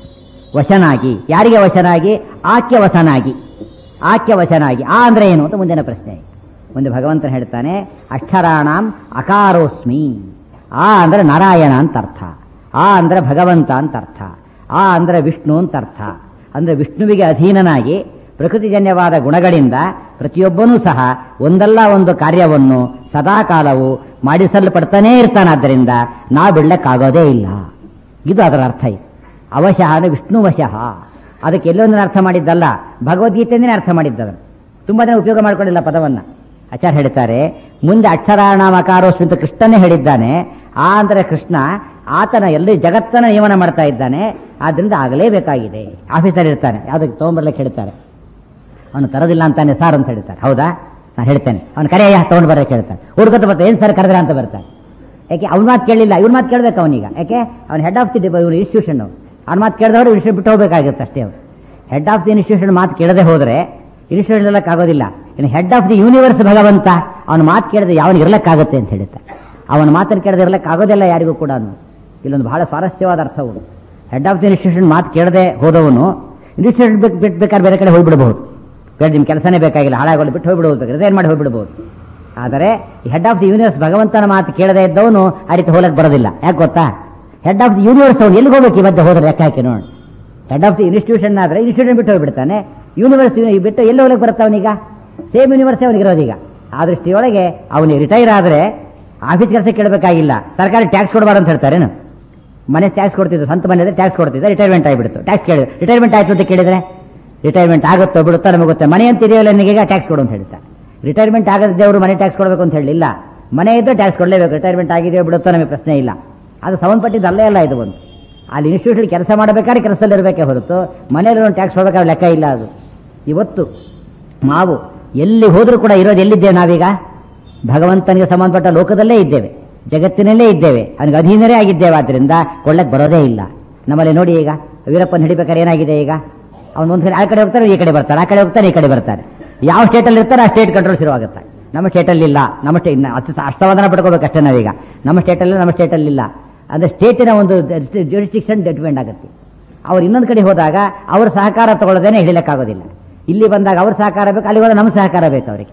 ವಶನಾಗಿ ಯಾರಿಗೆ ವಶನಾಗಿ ಆಕ್ಯ ವಶನಾಗಿ ಆಕ್ಯ ವಶನಾಗಿ ಆ ಅಂದ್ರೆ ಏನು ಅಂತ ಮುಂದಿನ ಪ್ರಶ್ನೆ ಮುಂದೆ ಭಗವಂತನ ಹೇಳ್ತಾನೆ ಅಕ್ಷರಾಣಾಂ ಅಕಾರೋಸ್ಮಿ ಆ ಅಂದ್ರೆ ನಾರಾಯಣ ಅಂತ ಅರ್ಥ ಆ ಅಂದ್ರೆ ಭಗವಂತ ಅಂತ ಅರ್ಥ ಆ ಅಂದ್ರೆ ವಿಷ್ಣು ಅಂತ ಅರ್ಥ ಅಂದ್ರೆ ವಿಷ್ಣುವಿಗೆ ಅಧೀನನಾಗಿ ಪ್ರಕೃತಿಜನ್ಯವಾದ ಗುಣಗಳಿಂದ ಪ್ರತಿಯೊಬ್ಬನೂ ಸಹ ಒಂದಲ್ಲ ಒಂದು ಕಾರ್ಯವನ್ನು ಸದಾಕಾಲವು ಮಾಡಿಸಲ್ಪಡ್ತಾನೇ ಇರ್ತಾನಾದ್ದರಿಂದ ನಾ ಬಿಡ್ಲಕ್ಕಾಗೋದೇ ಇಲ್ಲ ಇದು ಅದರ ಅರ್ಥ ಇದು ಅವಶಃ ಅಂದರೆ ವಿಷ್ಣು ವಶಃ ಅದಕ್ಕೆ ಎಲ್ಲೊಂದು ಅರ್ಥ ಮಾಡಿದ್ದಲ್ಲ ಭಗವದ್ಗೀತೆಯಿಂದನೇ ಅರ್ಥ ಮಾಡಿದ್ದದನ್ನು ತುಂಬ ಜನ ಉಪಯೋಗ ಮಾಡ್ಕೊಂಡಿಲ್ಲ ಪದವನ್ನು ಆಚಾರ್ಯ ಹೇಳ್ತಾರೆ ಮುಂದೆ ಅಕ್ಷರಾಣಾಮಕಾರೋಸ್ ಅಂತ ಕೃಷ್ಣನೇ ಹೇಳಿದ್ದಾನೆ ಆ ಅಂದರೆ ಕೃಷ್ಣ ಆತನ ಎಲ್ಲಿ ಜಗತ್ತನ್ನ ನಿಯಮನ ಮಾಡ್ತಾ ಇದ್ದಾನೆ ಆದ್ರಿಂದ ಆಗಲೇಬೇಕಾಗಿದೆ ಆಫೀಸರ್ ಇರ್ತಾನೆ ಯಾವುದಕ್ಕೆ ತೊಗೊಂಬರ್ಲಿಕ್ಕೆ ಹೇಳ್ತಾರೆ ಅವನು ತರೋದಿಲ್ಲ ಅಂತಾನೆ ಸಾರ್ ಅಂತ ಹೇಳ್ತಾರೆ ಹೌದಾ ನಾನು ಹೇಳ್ತೇನೆ ಅವನು ಕರೆಯ ತೊಗೊಂಡು ಬರಕ್ಕೆ ಹೇಳ್ತಾನೆ ಹುಡುಗತ ಬರ್ತಾರೆ ಏನು ಸರ್ ಕರೆದ್ರ ಅಂತ ಬರ್ತಾನೆ ಯಾಕೆ ಅವ್ನ ಮಾತು ಕೇಳಲಿಲ್ಲ ಇವ್ನ ಮಾತು ಕೇಳಬೇಕು ಅವನೀಗ ಯಾಕೆ ಅವ್ನು ಹೆಡ್ ಆಫ್ ದಿ ಇವ್ನು ಇನ್ಸ್ಟಿಟ್ಯೂಷನ್ ಅವ್ನ ಮಾತು ಕೇಳಿದವರು ಇನ್ಸ್ಟಿಟ್ಯೂಟ್ ಬಿಟ್ಟು ಹೋಗಬೇಕಾಗುತ್ತೆ ಅಷ್ಟೇ ಅವ್ರು ಹೆಡ್ ಆಫ್ ದಿ ಇನ್ಸ್ಟಿಟ್ಯೂಷನ್ ಮಾತು ಕೇಳದೆ ಹೋದರೆ ಇನ್ಸ್ಟಿಟ್ಯೂಷನ್ ಇರಲಿಕ್ಕಾಗೋದಿಲ್ಲ ಇನ್ನು ಹೆಡ್ ಆಫ್ ದಿ ಯೂನಿವರ್ಸ್ ಭಗವಂತ ಅವನ ಮಾತು ಕೇಳದೆ ಯಾವನಿಗೆ ಇರಲಿಕ್ಕಾಗುತ್ತೆ ಅಂತ ಹೇಳ್ತಾರೆ ಅವನ ಮಾತನ್ನು ಕೇಳದೆ ಇರಲಿಕ್ಕಾಗೋದಿಲ್ಲ ಯಾರಿಗೂ ಕೂಡ ಇಲ್ಲೊಂದು ಬಹಳ ಸ್ವಾರಸ್ಯವಾದ ಅರ್ಥವು ಹೆಡ್ ಆಫ್ ದಿ ಇನ್ಸ್ಟಿಟ್ಯೂಷನ್ ಮಾತು ಕೇಳದೆ ಹೋದವನು ಇನ್ಸ್ಟಿಟ್ಯೂಷನ್ ಬಿಟ್ಟು ಬಿಟ್ಟು ಬೇಕಾದ್ರೆ ಬೇರೆ ಕಡೆ ಹೋಗ್ಬಿಡಬಹುದು ಬೇಡ ನಿಮ್ಮ ಕೆಲಸನೇ ಬೇಕಾಗಿಲ್ಲ ಹಾಳಾಗೋದು ಬಿಟ್ಟು ಹೋಗ್ಬಿಡ್ಬೋದು ರಿಸೈನ್ ಮಾಡಿ ಹೋಗ್ಬಿಡ್ಬೋದು ಆದರೆ ಹೆಡ್ ಆಫ್ ದಿ ಯೂನಿವರ್ಸ್ ಭಗವಂತನ ಮಾತು ಕೇಳದೆ ಇದ್ದವನು ಆ ರೀತಿ ಹೋಲಕ್ಕೆ ಬರೋದಿಲ್ಲ ಯಾಕೆ ಗೊತ್ತಾ ಹೆಡ್ ಆಫ್ ದಿ ಯೂನಿವರ್ಸ್ ಅವನು ಎಲ್ಲಿಗೆ ಹೋಗ್ಬೇಕು ಈ ಮಧ್ಯೆ ಹೋದ್ರೆ ಲೆಕ್ಕ ಹಾಕಿ ನೋಡಿ ಹೆಡ್ ಆಫ್ ದಿ ಇನ್ಸ್ಟಿಟ್ಯೂಷನ್ ಆದರೆ ಇನ್ಸ್ಟಿಟ್ಯೂಷನ್ ಬಿಟ್ಟು ಹೋಗ್ಬಿಡ್ತಾನೆ ಯೂನಿವರ್ಸ್ ಬಿಟ್ಟು ಎಲ್ಲಿ ಹೋಗ್ಲಿಕ್ಕೆ ಬರುತ್ತೆ ಅವನೀಗ ಸೇಮ್ ಯೂನಿವರ್ಸೇ ಅವನಿಗೆ ಇರೋದೀಗ ಆ ದೃಷ್ಟಿಯೊಳಗೆ ಅವನಿಗೆ ರಿಟೈರ್ ಆದರೆ ಆಫೀಸ್ ಕೆಲಸ ಕೇಳಬೇಕಾಗಿಲ್ಲ ಸರ್ಕಾರಿ ಟ್ಯಾಕ್ಸ್ ಕೊಡಬಾರ್ದು ಅಂತ ಹೇಳ್ತಾರೇನು ಮನೆ ಟ್ಯಾಕ್ಸ್ ಕೊಡ್ತಿದ್ರು ಸ್ವಂತ ಮನೆಯಲ್ಲಿ ಟ್ಯಾಕ್ಸ್ ಕೊಡ್ತಿದ್ದೆ ರಿಟೈರ್ಮೆಂಟ್ ಆಗಿಬಿಡ್ತು ಟ್ಯಾಕ್ಸ್ ಕೇಳಿ ರಿಟೈರ್ಮೆಂಟ್ ಆಯ್ತು ಅಂತ ಕೇಳಿದ್ರೆ ರಿಟೈರ್ಮೆಂಟ್ ಆಗುತ್ತೋ ಬಿಡುತ್ತೋ ನಮಗೆ ಗೊತ್ತೆ ಮನೆ ಅಂತ ಇದೆಯಲ್ಲ ನಿನಗೆ ಟ್ಯಾಕ್ಸ್ ಕೊಡು ಅಂತ ಹೇಳ್ತಾರೆ ರಿಟೈರ್ಮೆಂಟ್ ಆಗದೇವರು ಮನೆ ಟ್ಯಾಕ್ಸ್ ಕೊಡಬೇಕು ಅಂತ ಹೇಳಿಲ್ಲ ಮನೆ ಇದ್ದು ಟ್ಯಾಕ್ಸ್ ಕೊಡಲೇಬೇಕು ರಿಟೈರ್ಮೆಂಟ್ ಆಗಿದೆಯೋ ಬಿಡುತ್ತೋ ನಮಗೆ ಪ್ರಶ್ನೆ ಇಲ್ಲ ಅದು ಸಂಬಂಧಪಟ್ಟಿದ್ದು ಅಲ್ಲೇ ಅಲ್ಲ ಇದು ಒಂದು ಅಲ್ಲಿ ಇನ್ಸ್ಟಿಟ್ಯೂಷನ್ ಕೆಲಸ ಮಾಡಬೇಕಾದ್ರೆ ಕೆಲಸದಲ್ಲಿ ಇರಬೇಕೇ ಹೊರತು ಮನೆಯಲ್ಲಿ ಒಂದು ಟ್ಯಾಕ್ಸ್ ಕೊಡಬೇಕಾದ್ರೆ ಲೆಕ್ಕ ಇಲ್ಲ ಅದು ಇವತ್ತು ನಾವು ಎಲ್ಲಿ ಹೋದರೂ ಕೂಡ ಇರೋದು ಎಲ್ಲಿದ್ದೇವೆ ನಾವೀಗ ಭಗವಂತನಿಗೆ ಸಂಬಂಧಪಟ್ಟ ಲೋಕದಲ್ಲೇ ಇದ್ದೇವೆ ಜಗತ್ತಿನಲ್ಲೇ ಇದ್ದೇವೆ ಅವನಿಗೆ ಅಧೀನರೇ ಆಗಿದ್ದೇವೆ ಆದ್ದರಿಂದ ಕೊಳ್ಳಕ್ಕೆ ಬರೋದೇ ಇಲ್ಲ ನಮ್ಮಲ್ಲಿ ನೋಡಿ ಈಗ ವೀರಪ್ಪನ ಹಿಡಿಬೇಕಾದ್ರೆ ಏನಾಗಿದೆ ಈಗ ಅವನು ಒಂದು ಕಡೆ ಆ ಕಡೆ ಹೋಗ್ತಾರೆ ಈ ಕಡೆ ಬರ್ತಾರೆ ಆ ಕಡೆ ಹೋಗ್ತಾರೆ ಈ ಕಡೆ ಬರ್ತಾರೆ ಯಾವ ಸ್ಟೇಟಲ್ಲಿ ಇರ್ತಾರೆ ಆ ಸ್ಟೇಟ್ ಕಂಟ್ರೋಲ್ ಶುರುವಾಗುತ್ತೆ ನಮ್ಮ ಸ್ಟೇಟಲ್ಲಿ ಇಲ್ಲ ನಮ್ಮ ಸ್ಟೇ ಅಷ್ಟು ಅಷ್ಟವಾದನ ಪಡ್ಕೋಬೇಕು ಅಷ್ಟೇ ನಾವೀಗ ನಮ್ಮ ಸ್ಟೇಟಲ್ಲಿ ನಮ್ಮ ಸ್ಟೇಟಲ್ಲಿ ಇಲ್ಲ ಅಂದರೆ ಸ್ಟೇಟಿನ ಒಂದು ಜುರಿಸ್ಟಿಕ್ಷನ್ ಡಿಪೆಂಡ್ ಆಗುತ್ತೆ ಅವ್ರು ಇನ್ನೊಂದು ಕಡೆ ಹೋದಾಗ ಅವ್ರ ಸಹಕಾರ ತಗೊಳ್ಳೋದೇನೆ ಹಿಡಿಲಿಕ್ಕಾಗೋದಿಲ್ಲ ಇಲ್ಲಿ ಬಂದಾಗ ಅವ್ರ ಸಹಕಾರ ಬೇಕು ಅಲ್ಲಿ ಹೋದಾಗ ನಮ್ಮ ಸಹಕಾರ ಬೇಕು ಅವರಿಗೆ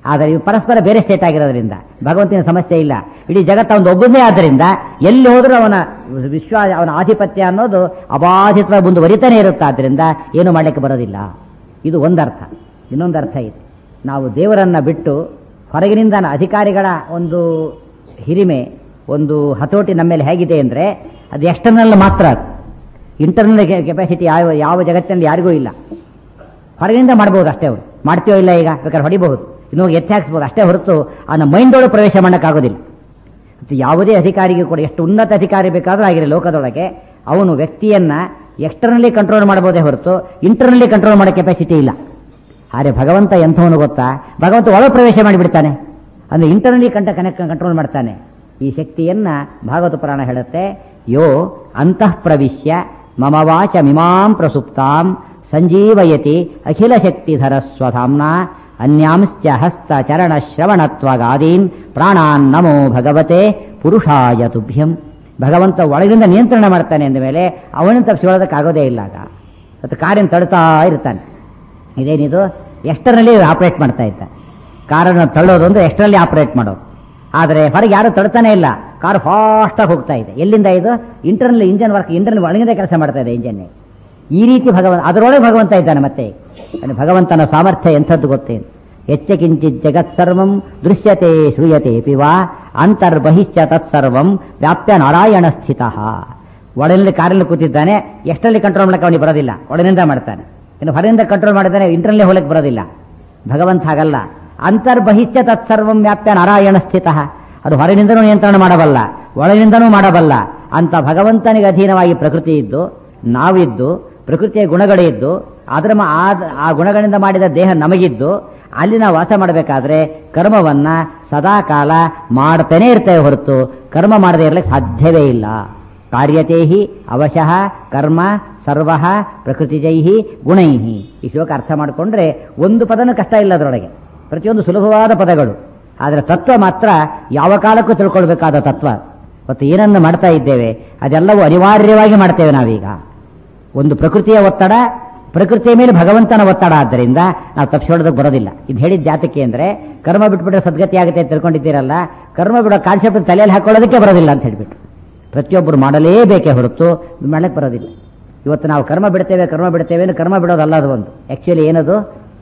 ಆದರೆ ಇವು ಪರಸ್ಪರ ಬೇರೆ ಸ್ಟೇಟ್ ಆಗಿರೋದ್ರಿಂದ ಭಗವಂತನ ಸಮಸ್ಯೆ ಇಲ್ಲ ಇಡೀ ಜಗತ್ತು ಅವನು ಒಬ್ಬನೇ ಆದ್ದರಿಂದ ಎಲ್ಲಿ ಹೋದರೂ ಅವನ ವಿಶ್ವ ಅವನ ಆಧಿಪತ್ಯ ಅನ್ನೋದು ಅಬಾಧಿತವಾಗಿ ಮುಂದುವರಿತಾನೆ ಇರುತ್ತೆ ಆದ್ದರಿಂದ ಏನು ಮಾಡಲಿಕ್ಕೆ ಬರೋದಿಲ್ಲ ಇದು ಒಂದರ್ಥ ಇನ್ನೊಂದು ಅರ್ಥ ಇದೆ ನಾವು ದೇವರನ್ನ ಬಿಟ್ಟು ಹೊರಗಿನಿಂದ ಅಧಿಕಾರಿಗಳ ಒಂದು ಹಿರಿಮೆ ಒಂದು ಹತೋಟಿ ನಮ್ಮ ಮೇಲೆ ಹೇಗಿದೆ ಅಂದರೆ ಅದು ಎಕ್ಸ್ಟರ್ನಲ್ ಮಾತ್ರ ಅದು ಇಂಟರ್ನಲ್ ಕೆಪಾಸಿಟಿ ಯಾವ ಯಾವ ಜಗತ್ತಿನಲ್ಲಿ ಯಾರಿಗೂ ಇಲ್ಲ ಹೊರಗಿನಿಂದ ಮಾಡ್ಬೋದು ಅಷ್ಟೇ ಅವರು ಮಾಡ್ತೀವೋ ಇಲ್ಲ ಈಗ ಬೇಕಾದ್ರೆ ಹೊಡಿಬಹುದು ಇನ್ನು ಎತ್ತಿ ಹಾಕ್ಸ್ಬೋದು ಅಷ್ಟೇ ಹೊರತು ಅವನ ಮೈಂಡೊಳಗೆ ಪ್ರವೇಶ ಮಾಡೋಕ್ಕಾಗೋದಿಲ್ಲ ಮತ್ತು ಯಾವುದೇ ಅಧಿಕಾರಿಗೂ ಕೂಡ ಎಷ್ಟು ಉನ್ನತ ಅಧಿಕಾರಿ ಬೇಕಾದರೂ ಆಗಿರಲಿ ಲೋಕದೊಳಗೆ ಅವನು ವ್ಯಕ್ತಿಯನ್ನ ಎಕ್ಸ್ಟರ್ನಲಿ ಕಂಟ್ರೋಲ್ ಮಾಡಬಹುದೇ ಹೊರತು ಇಂಟರ್ನಲಿ ಕಂಟ್ರೋಲ್ ಮಾಡೋ ಕೆಪಾಸಿಟಿ ಇಲ್ಲ ಆದರೆ ಭಗವಂತ ಎಂಥವನು ಗೊತ್ತಾ ಭಗವಂತ ಒಳ ಪ್ರವೇಶ ಮಾಡಿಬಿಡ್ತಾನೆ ಅಂದರೆ ಇಂಟರ್ನಲಿ ಕಂಟ ಕನೆಕ್ಟ್ ಕಂಟ್ರೋಲ್ ಮಾಡ್ತಾನೆ ಈ ಶಕ್ತಿಯನ್ನ ಭಾಗವತ ಪುರಾಣ ಹೇಳುತ್ತೆ ಯೋ ಅಂತಃ ಪ್ರವಿಶ್ಯ ಮಮ ವಾಚ ಮಿಮಾಂ ಪ್ರಸುಪ್ತಾಂ ಸಂಜೀವಯತಿ ಅಖಿಲ ಶಕ್ತಿಧರ ಸ್ವಧಾಮ್ನ ಅನ್ಯಾಂಶ್ಚ ಹಸ್ತ ಚರಣ ಶ್ರವಣತ್ವಗಾದೀನ್ ಪ್ರಾಣಾನ್ ನಮೋ ಭಗವತೆ ಪುರುಷಾಯ ತುಭ್ಯಂ ಭಗವಂತ ಒಳಗಿಂದ ನಿಯಂತ್ರಣ ಮಾಡ್ತಾನೆ ಅಂದ ಮೇಲೆ ಅವನನ್ನು ತಪ್ಪಿಸಿಕೊಳ್ಳೋದಕ್ಕಾಗೋದೇ ಇಲ್ಲ ಆಗ ಮತ್ತು ಕಾರಿನ ತಡ್ತಾ ಇರ್ತಾನೆ ಇದೇನಿದು ಎಷ್ಟರಲ್ಲಿ ಆಪರೇಟ್ ಮಾಡ್ತಾ ಇದ್ದ ಕಾರನ್ನು ತಳ್ಳೋದು ಅಂದ್ರೆ ಎಷ್ಟರಲ್ಲಿ ಆಪರೇಟ್ ಮಾಡೋದು ಆದರೆ ಹೊರಗೆ ಯಾರು ತಡ್ತಾನೆ ಇಲ್ಲ ಕಾರು ಫಾಸ್ಟಾಗಿ ಹೋಗ್ತಾ ಇದೆ ಎಲ್ಲಿಂದ ಇದು ಇಂಟರ್ನಲ್ ಇಂಜನ್ ವರ್ಕ್ ಇಂಟರ್ನಲ್ ಒಳಗಿಂದ ಕೆಲಸ ಮಾಡ್ತಾ ಇದೆ ಇಂಜನ್ ಈ ರೀತಿ ಭಗವಂತ ಅದರೊಳಗೆ ಭಗವಂತ ಇದ್ದಾನೆ ಮತ್ತೆ ಅಂದ್ರೆ ಭಗವಂತನ ಸಾಮರ್ಥ್ಯ ಎಂಥದ್ದು ಗೊತ್ತೇನು ಹೆಚ್ಚ ಕಿಂಚಿತ್ ಜಗತ್ಸರ್ವಂ ದೃಶ್ಯತೆ ಶ್ರೂಯತೆ ಪಿವಾ ಅಂತರ್ಬಹಿಶ್ಚ ತತ್ಸರ್ವಂ ವ್ಯಾಪ್ಯ ನಾರಾಯಣ ಸ್ಥಿತ ಒಳನಲ್ಲಿ ಕಾರಲ್ಲಿ ಕೂತಿದ್ದಾನೆ ಎಷ್ಟರಲ್ಲಿ ಕಂಟ್ರೋಲ್ ಮಾಡಕ್ಕೆ ಅವನಿಗೆ ಬರೋದಿಲ್ಲ ಒಳಗಿನಿಂದ ಮಾಡ್ತಾನೆ ಇನ್ನು ಹೊರಗಿಂದ ಕಂಟ್ರೋಲ್ ಮಾಡಿದ್ದಾನೆ ಇಂಟರ್ನಲ್ಲೇ ಹೋಗಕ್ಕೆ ಬರೋದಿಲ್ಲ ಭಗವಂತ ಹಾಗಲ್ಲ ಅಂತರ್ಬಹಿಶ್ಚ ತತ್ಸರ್ವಂ ವ್ಯಾಪ್ಯ ನಾರಾಯಣ ಸ್ಥಿತ ಅದು ಹೊರಗಿನಿಂದನೂ ನಿಯಂತ್ರಣ ಮಾಡಬಲ್ಲ ಒಳಗಿನಿಂದನೂ ಮಾಡಬಲ್ಲ ಅಂತ ಭಗವಂತನಿಗೆ ಅಧೀನವಾಗಿ ಪ್ರಕೃತಿ ಇದ್ದು ನಾವಿದ್ದು ಪ್ರಕೃತಿಯ ಗುಣಗಳೇ ಇದ್ದು ಅದರ ಮ- ಆ- ಆ ಗುಣಗಳಿಂದ ಮಾಡಿದ ದೇಹ ನಮಗಿದ್ದು ಅಲ್ಲಿ ನಾವು ವಾಸ ಮಾಡಬೇಕಾದ್ರೆ ಕರ್ಮವನ್ನ ಸದಾ ಕಾಲ ಮಾಡ್ತಾನೆ ಇರ್ತೇವೆ ಹೊರತು ಕರ್ಮ ಮಾಡದೇ ಇರಲಿಕ್ಕೆ ಸಾಧ್ಯವೇ ಇಲ್ಲ ಕಾರ್ಯತೇಹಿ ಅವಶಃ ಕರ್ಮ ಸರ್ವ ಪ್ರಕೃತಿಜೈಹಿ ಗುಣೈಹಿ ಈ ಶ್ಲೋಕ ಅರ್ಥ ಮಾಡಿಕೊಂಡ್ರೆ ಒಂದು ಪದನೂ ಕಷ್ಟ ಇಲ್ಲ ಅದರೊಳಗೆ ಪ್ರತಿಯೊಂದು ಸುಲಭವಾದ ಪದಗಳು ಆದರೆ ತತ್ವ ಮಾತ್ರ ಯಾವ ಕಾಲಕ್ಕೂ ತಿಳ್ಕೊಳ್ಬೇಕಾದ ತತ್ವ ಮತ್ತು ಏನನ್ನು ಮಾಡ್ತಾ ಇದ್ದೇವೆ ಅದೆಲ್ಲವೂ ಅನಿವಾರ್ಯವಾಗಿ ಮಾಡ್ತೇವೆ ನಾವೀಗ ಒಂದು ಪ್ರಕೃತಿಯ ಒತ್ತಡ ಪ್ರಕೃತಿಯ ಮೇಲೆ ಭಗವಂತನ ಒತ್ತಡ ಆದ್ದರಿಂದ ನಾವು ತಪ್ಪಿಸೋದಕ್ಕೆ ಬರೋದಿಲ್ಲ ಇದು ಹೇಳಿದ ಜಾತಕ್ಕೆ ಅಂದ್ರೆ ಕರ್ಮ ಬಿಟ್ಬಿಟ್ರೆ ಸದ್ಗತಿ ಆಗುತ್ತೆ ಅಂತ ತಿಳ್ಕೊಂಡಿದ್ದೀರಲ್ಲ ಕರ್ಮ ಬಿಡೋ ಕಾನ್ಸೆಪ್ಟ್ ತಲೆಯಲ್ಲಿ ಹಾಕೊಳ್ಳೋದಕ್ಕೆ ಬರೋದಿಲ್ಲ ಅಂತ ಹೇಳ್ಬಿಟ್ಟು ಪ್ರತಿಯೊಬ್ಬರು ಮಾಡಲೇಬೇಕೇ ಹೊರತು ಮಾಡಕ್ಕೆ ಬರೋದಿಲ್ಲ ಇವತ್ತು ನಾವು ಕರ್ಮ ಬಿಡ್ತೇವೆ ಕರ್ಮ ಬಿಡ್ತೇವೆ ಅಂದ್ರೆ ಕರ್ಮ ಬಿಡೋದಲ್ಲ ಅದು ಒಂದು ಆ್ಯಕ್ಚುಲಿ ಏನದು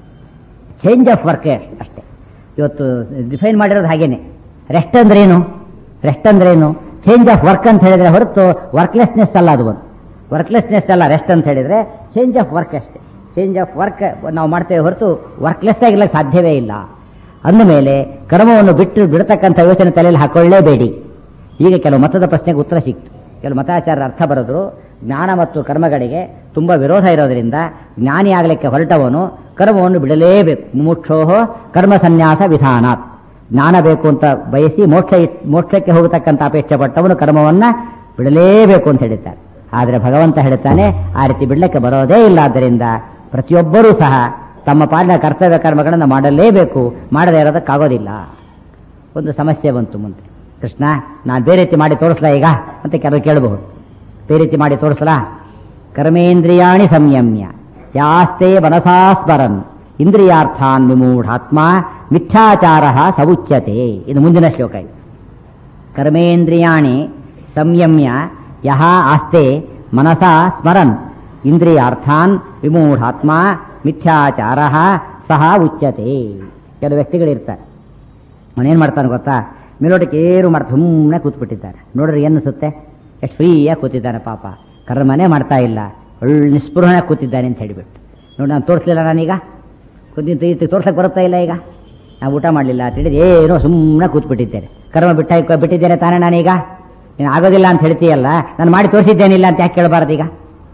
ಚೇಂಜ್ ಆಫ್ ವರ್ಕ್ ಅಷ್ಟೇ ಇವತ್ತು ಡಿಫೈನ್ ಮಾಡಿರೋದು ಹಾಗೇನೆ ರೆಸ್ಟ್ ಅಂದ್ರೇನು ರೆಸ್ಟ್ ಅಂದ್ರೇನು ಚೇಂಜ್ ಆಫ್ ವರ್ಕ್ ಅಂತ ಹೇಳಿದ್ರೆ ಹೊರತು ವರ್ಕ್ಲೆಸ್ನೆಸ್ ಅಲ್ಲ ಅದು ಒಂದು ವರ್ಕ್ಲೆಸ್ನೆಸ್ ಅಲ್ಲ ರೆಸ್ಟ್ ಅಂತ ಹೇಳಿದ್ರೆ ಚೇಂಜ್ ಆಫ್ ವರ್ಕ್ ಅಷ್ಟೇ ಚೇಂಜ್ ಆಫ್ ವರ್ಕ್ ನಾವು ಮಾಡ್ತೇವೆ ಹೊರತು ವರ್ಕ್ಲೆಸ್ ಆಗಿರ್ಲಿಕ್ಕೆ ಸಾಧ್ಯವೇ ಇಲ್ಲ ಅಂದಮೇಲೆ ಕರ್ಮವನ್ನು ಬಿಟ್ಟು ಬಿಡತಕ್ಕಂಥ ಯೋಚನೆ ತಲೆಯಲ್ಲಿ ಹಾಕೊಳ್ಳೇಬೇಡಿ ಈಗ ಕೆಲವು ಮತದ ಪ್ರಶ್ನೆಗೆ ಉತ್ತರ ಸಿಕ್ತು ಕೆಲವು ಮತಾಚಾರರ ಅರ್ಥ ಬರೆದ್ರು ಜ್ಞಾನ ಮತ್ತು ಕರ್ಮಗಳಿಗೆ ತುಂಬ ವಿರೋಧ ಇರೋದರಿಂದ ಜ್ಞಾನಿ ಆಗಲಿಕ್ಕೆ ಹೊರಟವನು ಕರ್ಮವನ್ನು ಬಿಡಲೇಬೇಕು ಮುಮುಕ್ಷೋಹ ಕರ್ಮ ಸನ್ಯಾಸ ವಿಧಾನಾತ್ ಜ್ಞಾನ ಬೇಕು ಅಂತ ಬಯಸಿ ಮೋಕ್ಷ ಇತ್- ಮೋಕ್ಷಕ್ಕೆ ಹೋಗತಕ್ಕಂಥ ಅಪೇಕ್ಷೆ ಪಟ್ಟವನು ಕರ್ಮವನ್ನ ಬಿಡಲೇಬೇಕು ಅಂತ ಹೇಳಿದ್ದಾರೆ ಆದರೆ ಭಗವಂತ ಹೇಳ್ತಾನೆ ಆ ರೀತಿ ಬಿಡಲಿಕ್ಕೆ ಬರೋದೇ ಇಲ್ಲ ಆದ್ದರಿಂದ ಪ್ರತಿಯೊಬ್ಬರೂ ಸಹ ತಮ್ಮ ಪಾಲಿನ ಕರ್ತವ್ಯ ಕರ್ಮಗಳನ್ನು ಮಾಡಲೇಬೇಕು ಮಾಡದೇ ಇರೋದಕ್ಕಾಗೋದಿಲ್ಲ ಒಂದು ಸಮಸ್ಯೆ ಬಂತು ಮುಂದೆ ಕೃಷ್ಣ ನಾನು ಬೇರೆ ರೀತಿ ಮಾಡಿ ತೋರಿಸ್ಲಾ ಈಗ ಅಂತ ಕೆಲವು ಕೇಳಬಹುದು ಬೇರೆ ರೀತಿ ಮಾಡಿ ತೋರಿಸ್ಲಾ ಕರ್ಮೇಂದ್ರಿಯಾಣಿ ಸಂಯಮ್ಯ ಯಾಸ್ತೆ ಮನಸಾ ಸ್ಮರನ್ ಇಂದ್ರಿಯಾರ್ಥಾನ್ ವಿಮೂಢಾತ್ಮ ಮಿಥ್ಯಾಚಾರ ಸವುಚ್ಯತೆ ಇದು ಮುಂದಿನ ಶ್ಲೋಕ ಇದು ಕರ್ಮೇಂದ್ರಿಯಾಣಿ ಸಂಯಮ್ಯ ಯಹ ಆಸ್ತೆ ಮನಸಾ ಸ್ಮರನ್ ಇಂದ್ರಿಯಾರ್ಥಾನ್ ವಿಮೂಢಾತ್ಮ ಮಿಥ್ಯಾಚಾರ ಸಹ ಉಚ್ಯತೆ ಕೆಲವು ವ್ಯಕ್ತಿಗಳಿರ್ತಾರೆ ಅವನೇನು ಮಾಡ್ತಾನೆ ಗೊತ್ತಾ ಮೇಲೋಟಕ್ಕೆ ಏನು ಮಾಡ್ತಾ ಸುಮ್ಮನೆ ಕೂತ್ಬಿಟ್ಟಿದ್ದಾರೆ ನೋಡ್ರಿ ಏನಿಸುತ್ತೆ ಎಷ್ಟು ಫ್ರೀಯಾಗಿ ಕೂತಿದ್ದಾನೆ ಪಾಪ ಕರ್ಮನೇ ಮಾಡ್ತಾ ಇಲ್ಲ ಒಳ್ಳೆ ನಿಸ್ಪೃಹಣೆ ಕೂತಿದ್ದಾನೆ ಅಂತ ಹೇಳಿಬಿಟ್ಟು ನೋಡಿ ನಾನು ತೋರಿಸ್ಲಿಲ್ಲ ನಾನೀಗ ಕುಂತಿದ್ದು ಈ ತೋರ್ಸಕ್ಕೆ ಬರುತ್ತಾ ಇಲ್ಲ ಈಗ ನಾವು ಊಟ ಮಾಡಲಿಲ್ಲ ಅಂತ ಹೇಳಿದ್ರೆ ಏನೋ ಸುಮ್ಮನೆ ಕೂತ್ಬಿಟ್ಟಿದ್ದೇನೆ ಕರ್ಮ ಬಿಟ್ಟ ಬಿಟ್ಟಿದ್ದೇನೆ ತಾನೇ ನಾನೀಗ ನೀನು ಆಗೋದಿಲ್ಲ ಅಂತ ಹೇಳ್ತೀಯಲ್ಲ ನಾನು ಮಾಡಿ ತೋರಿಸಿದ್ದೇನಿಲ್ಲ ಅಂತ ಯಾಕೆ ಕೇಳಬಾರ್ದು ಈಗ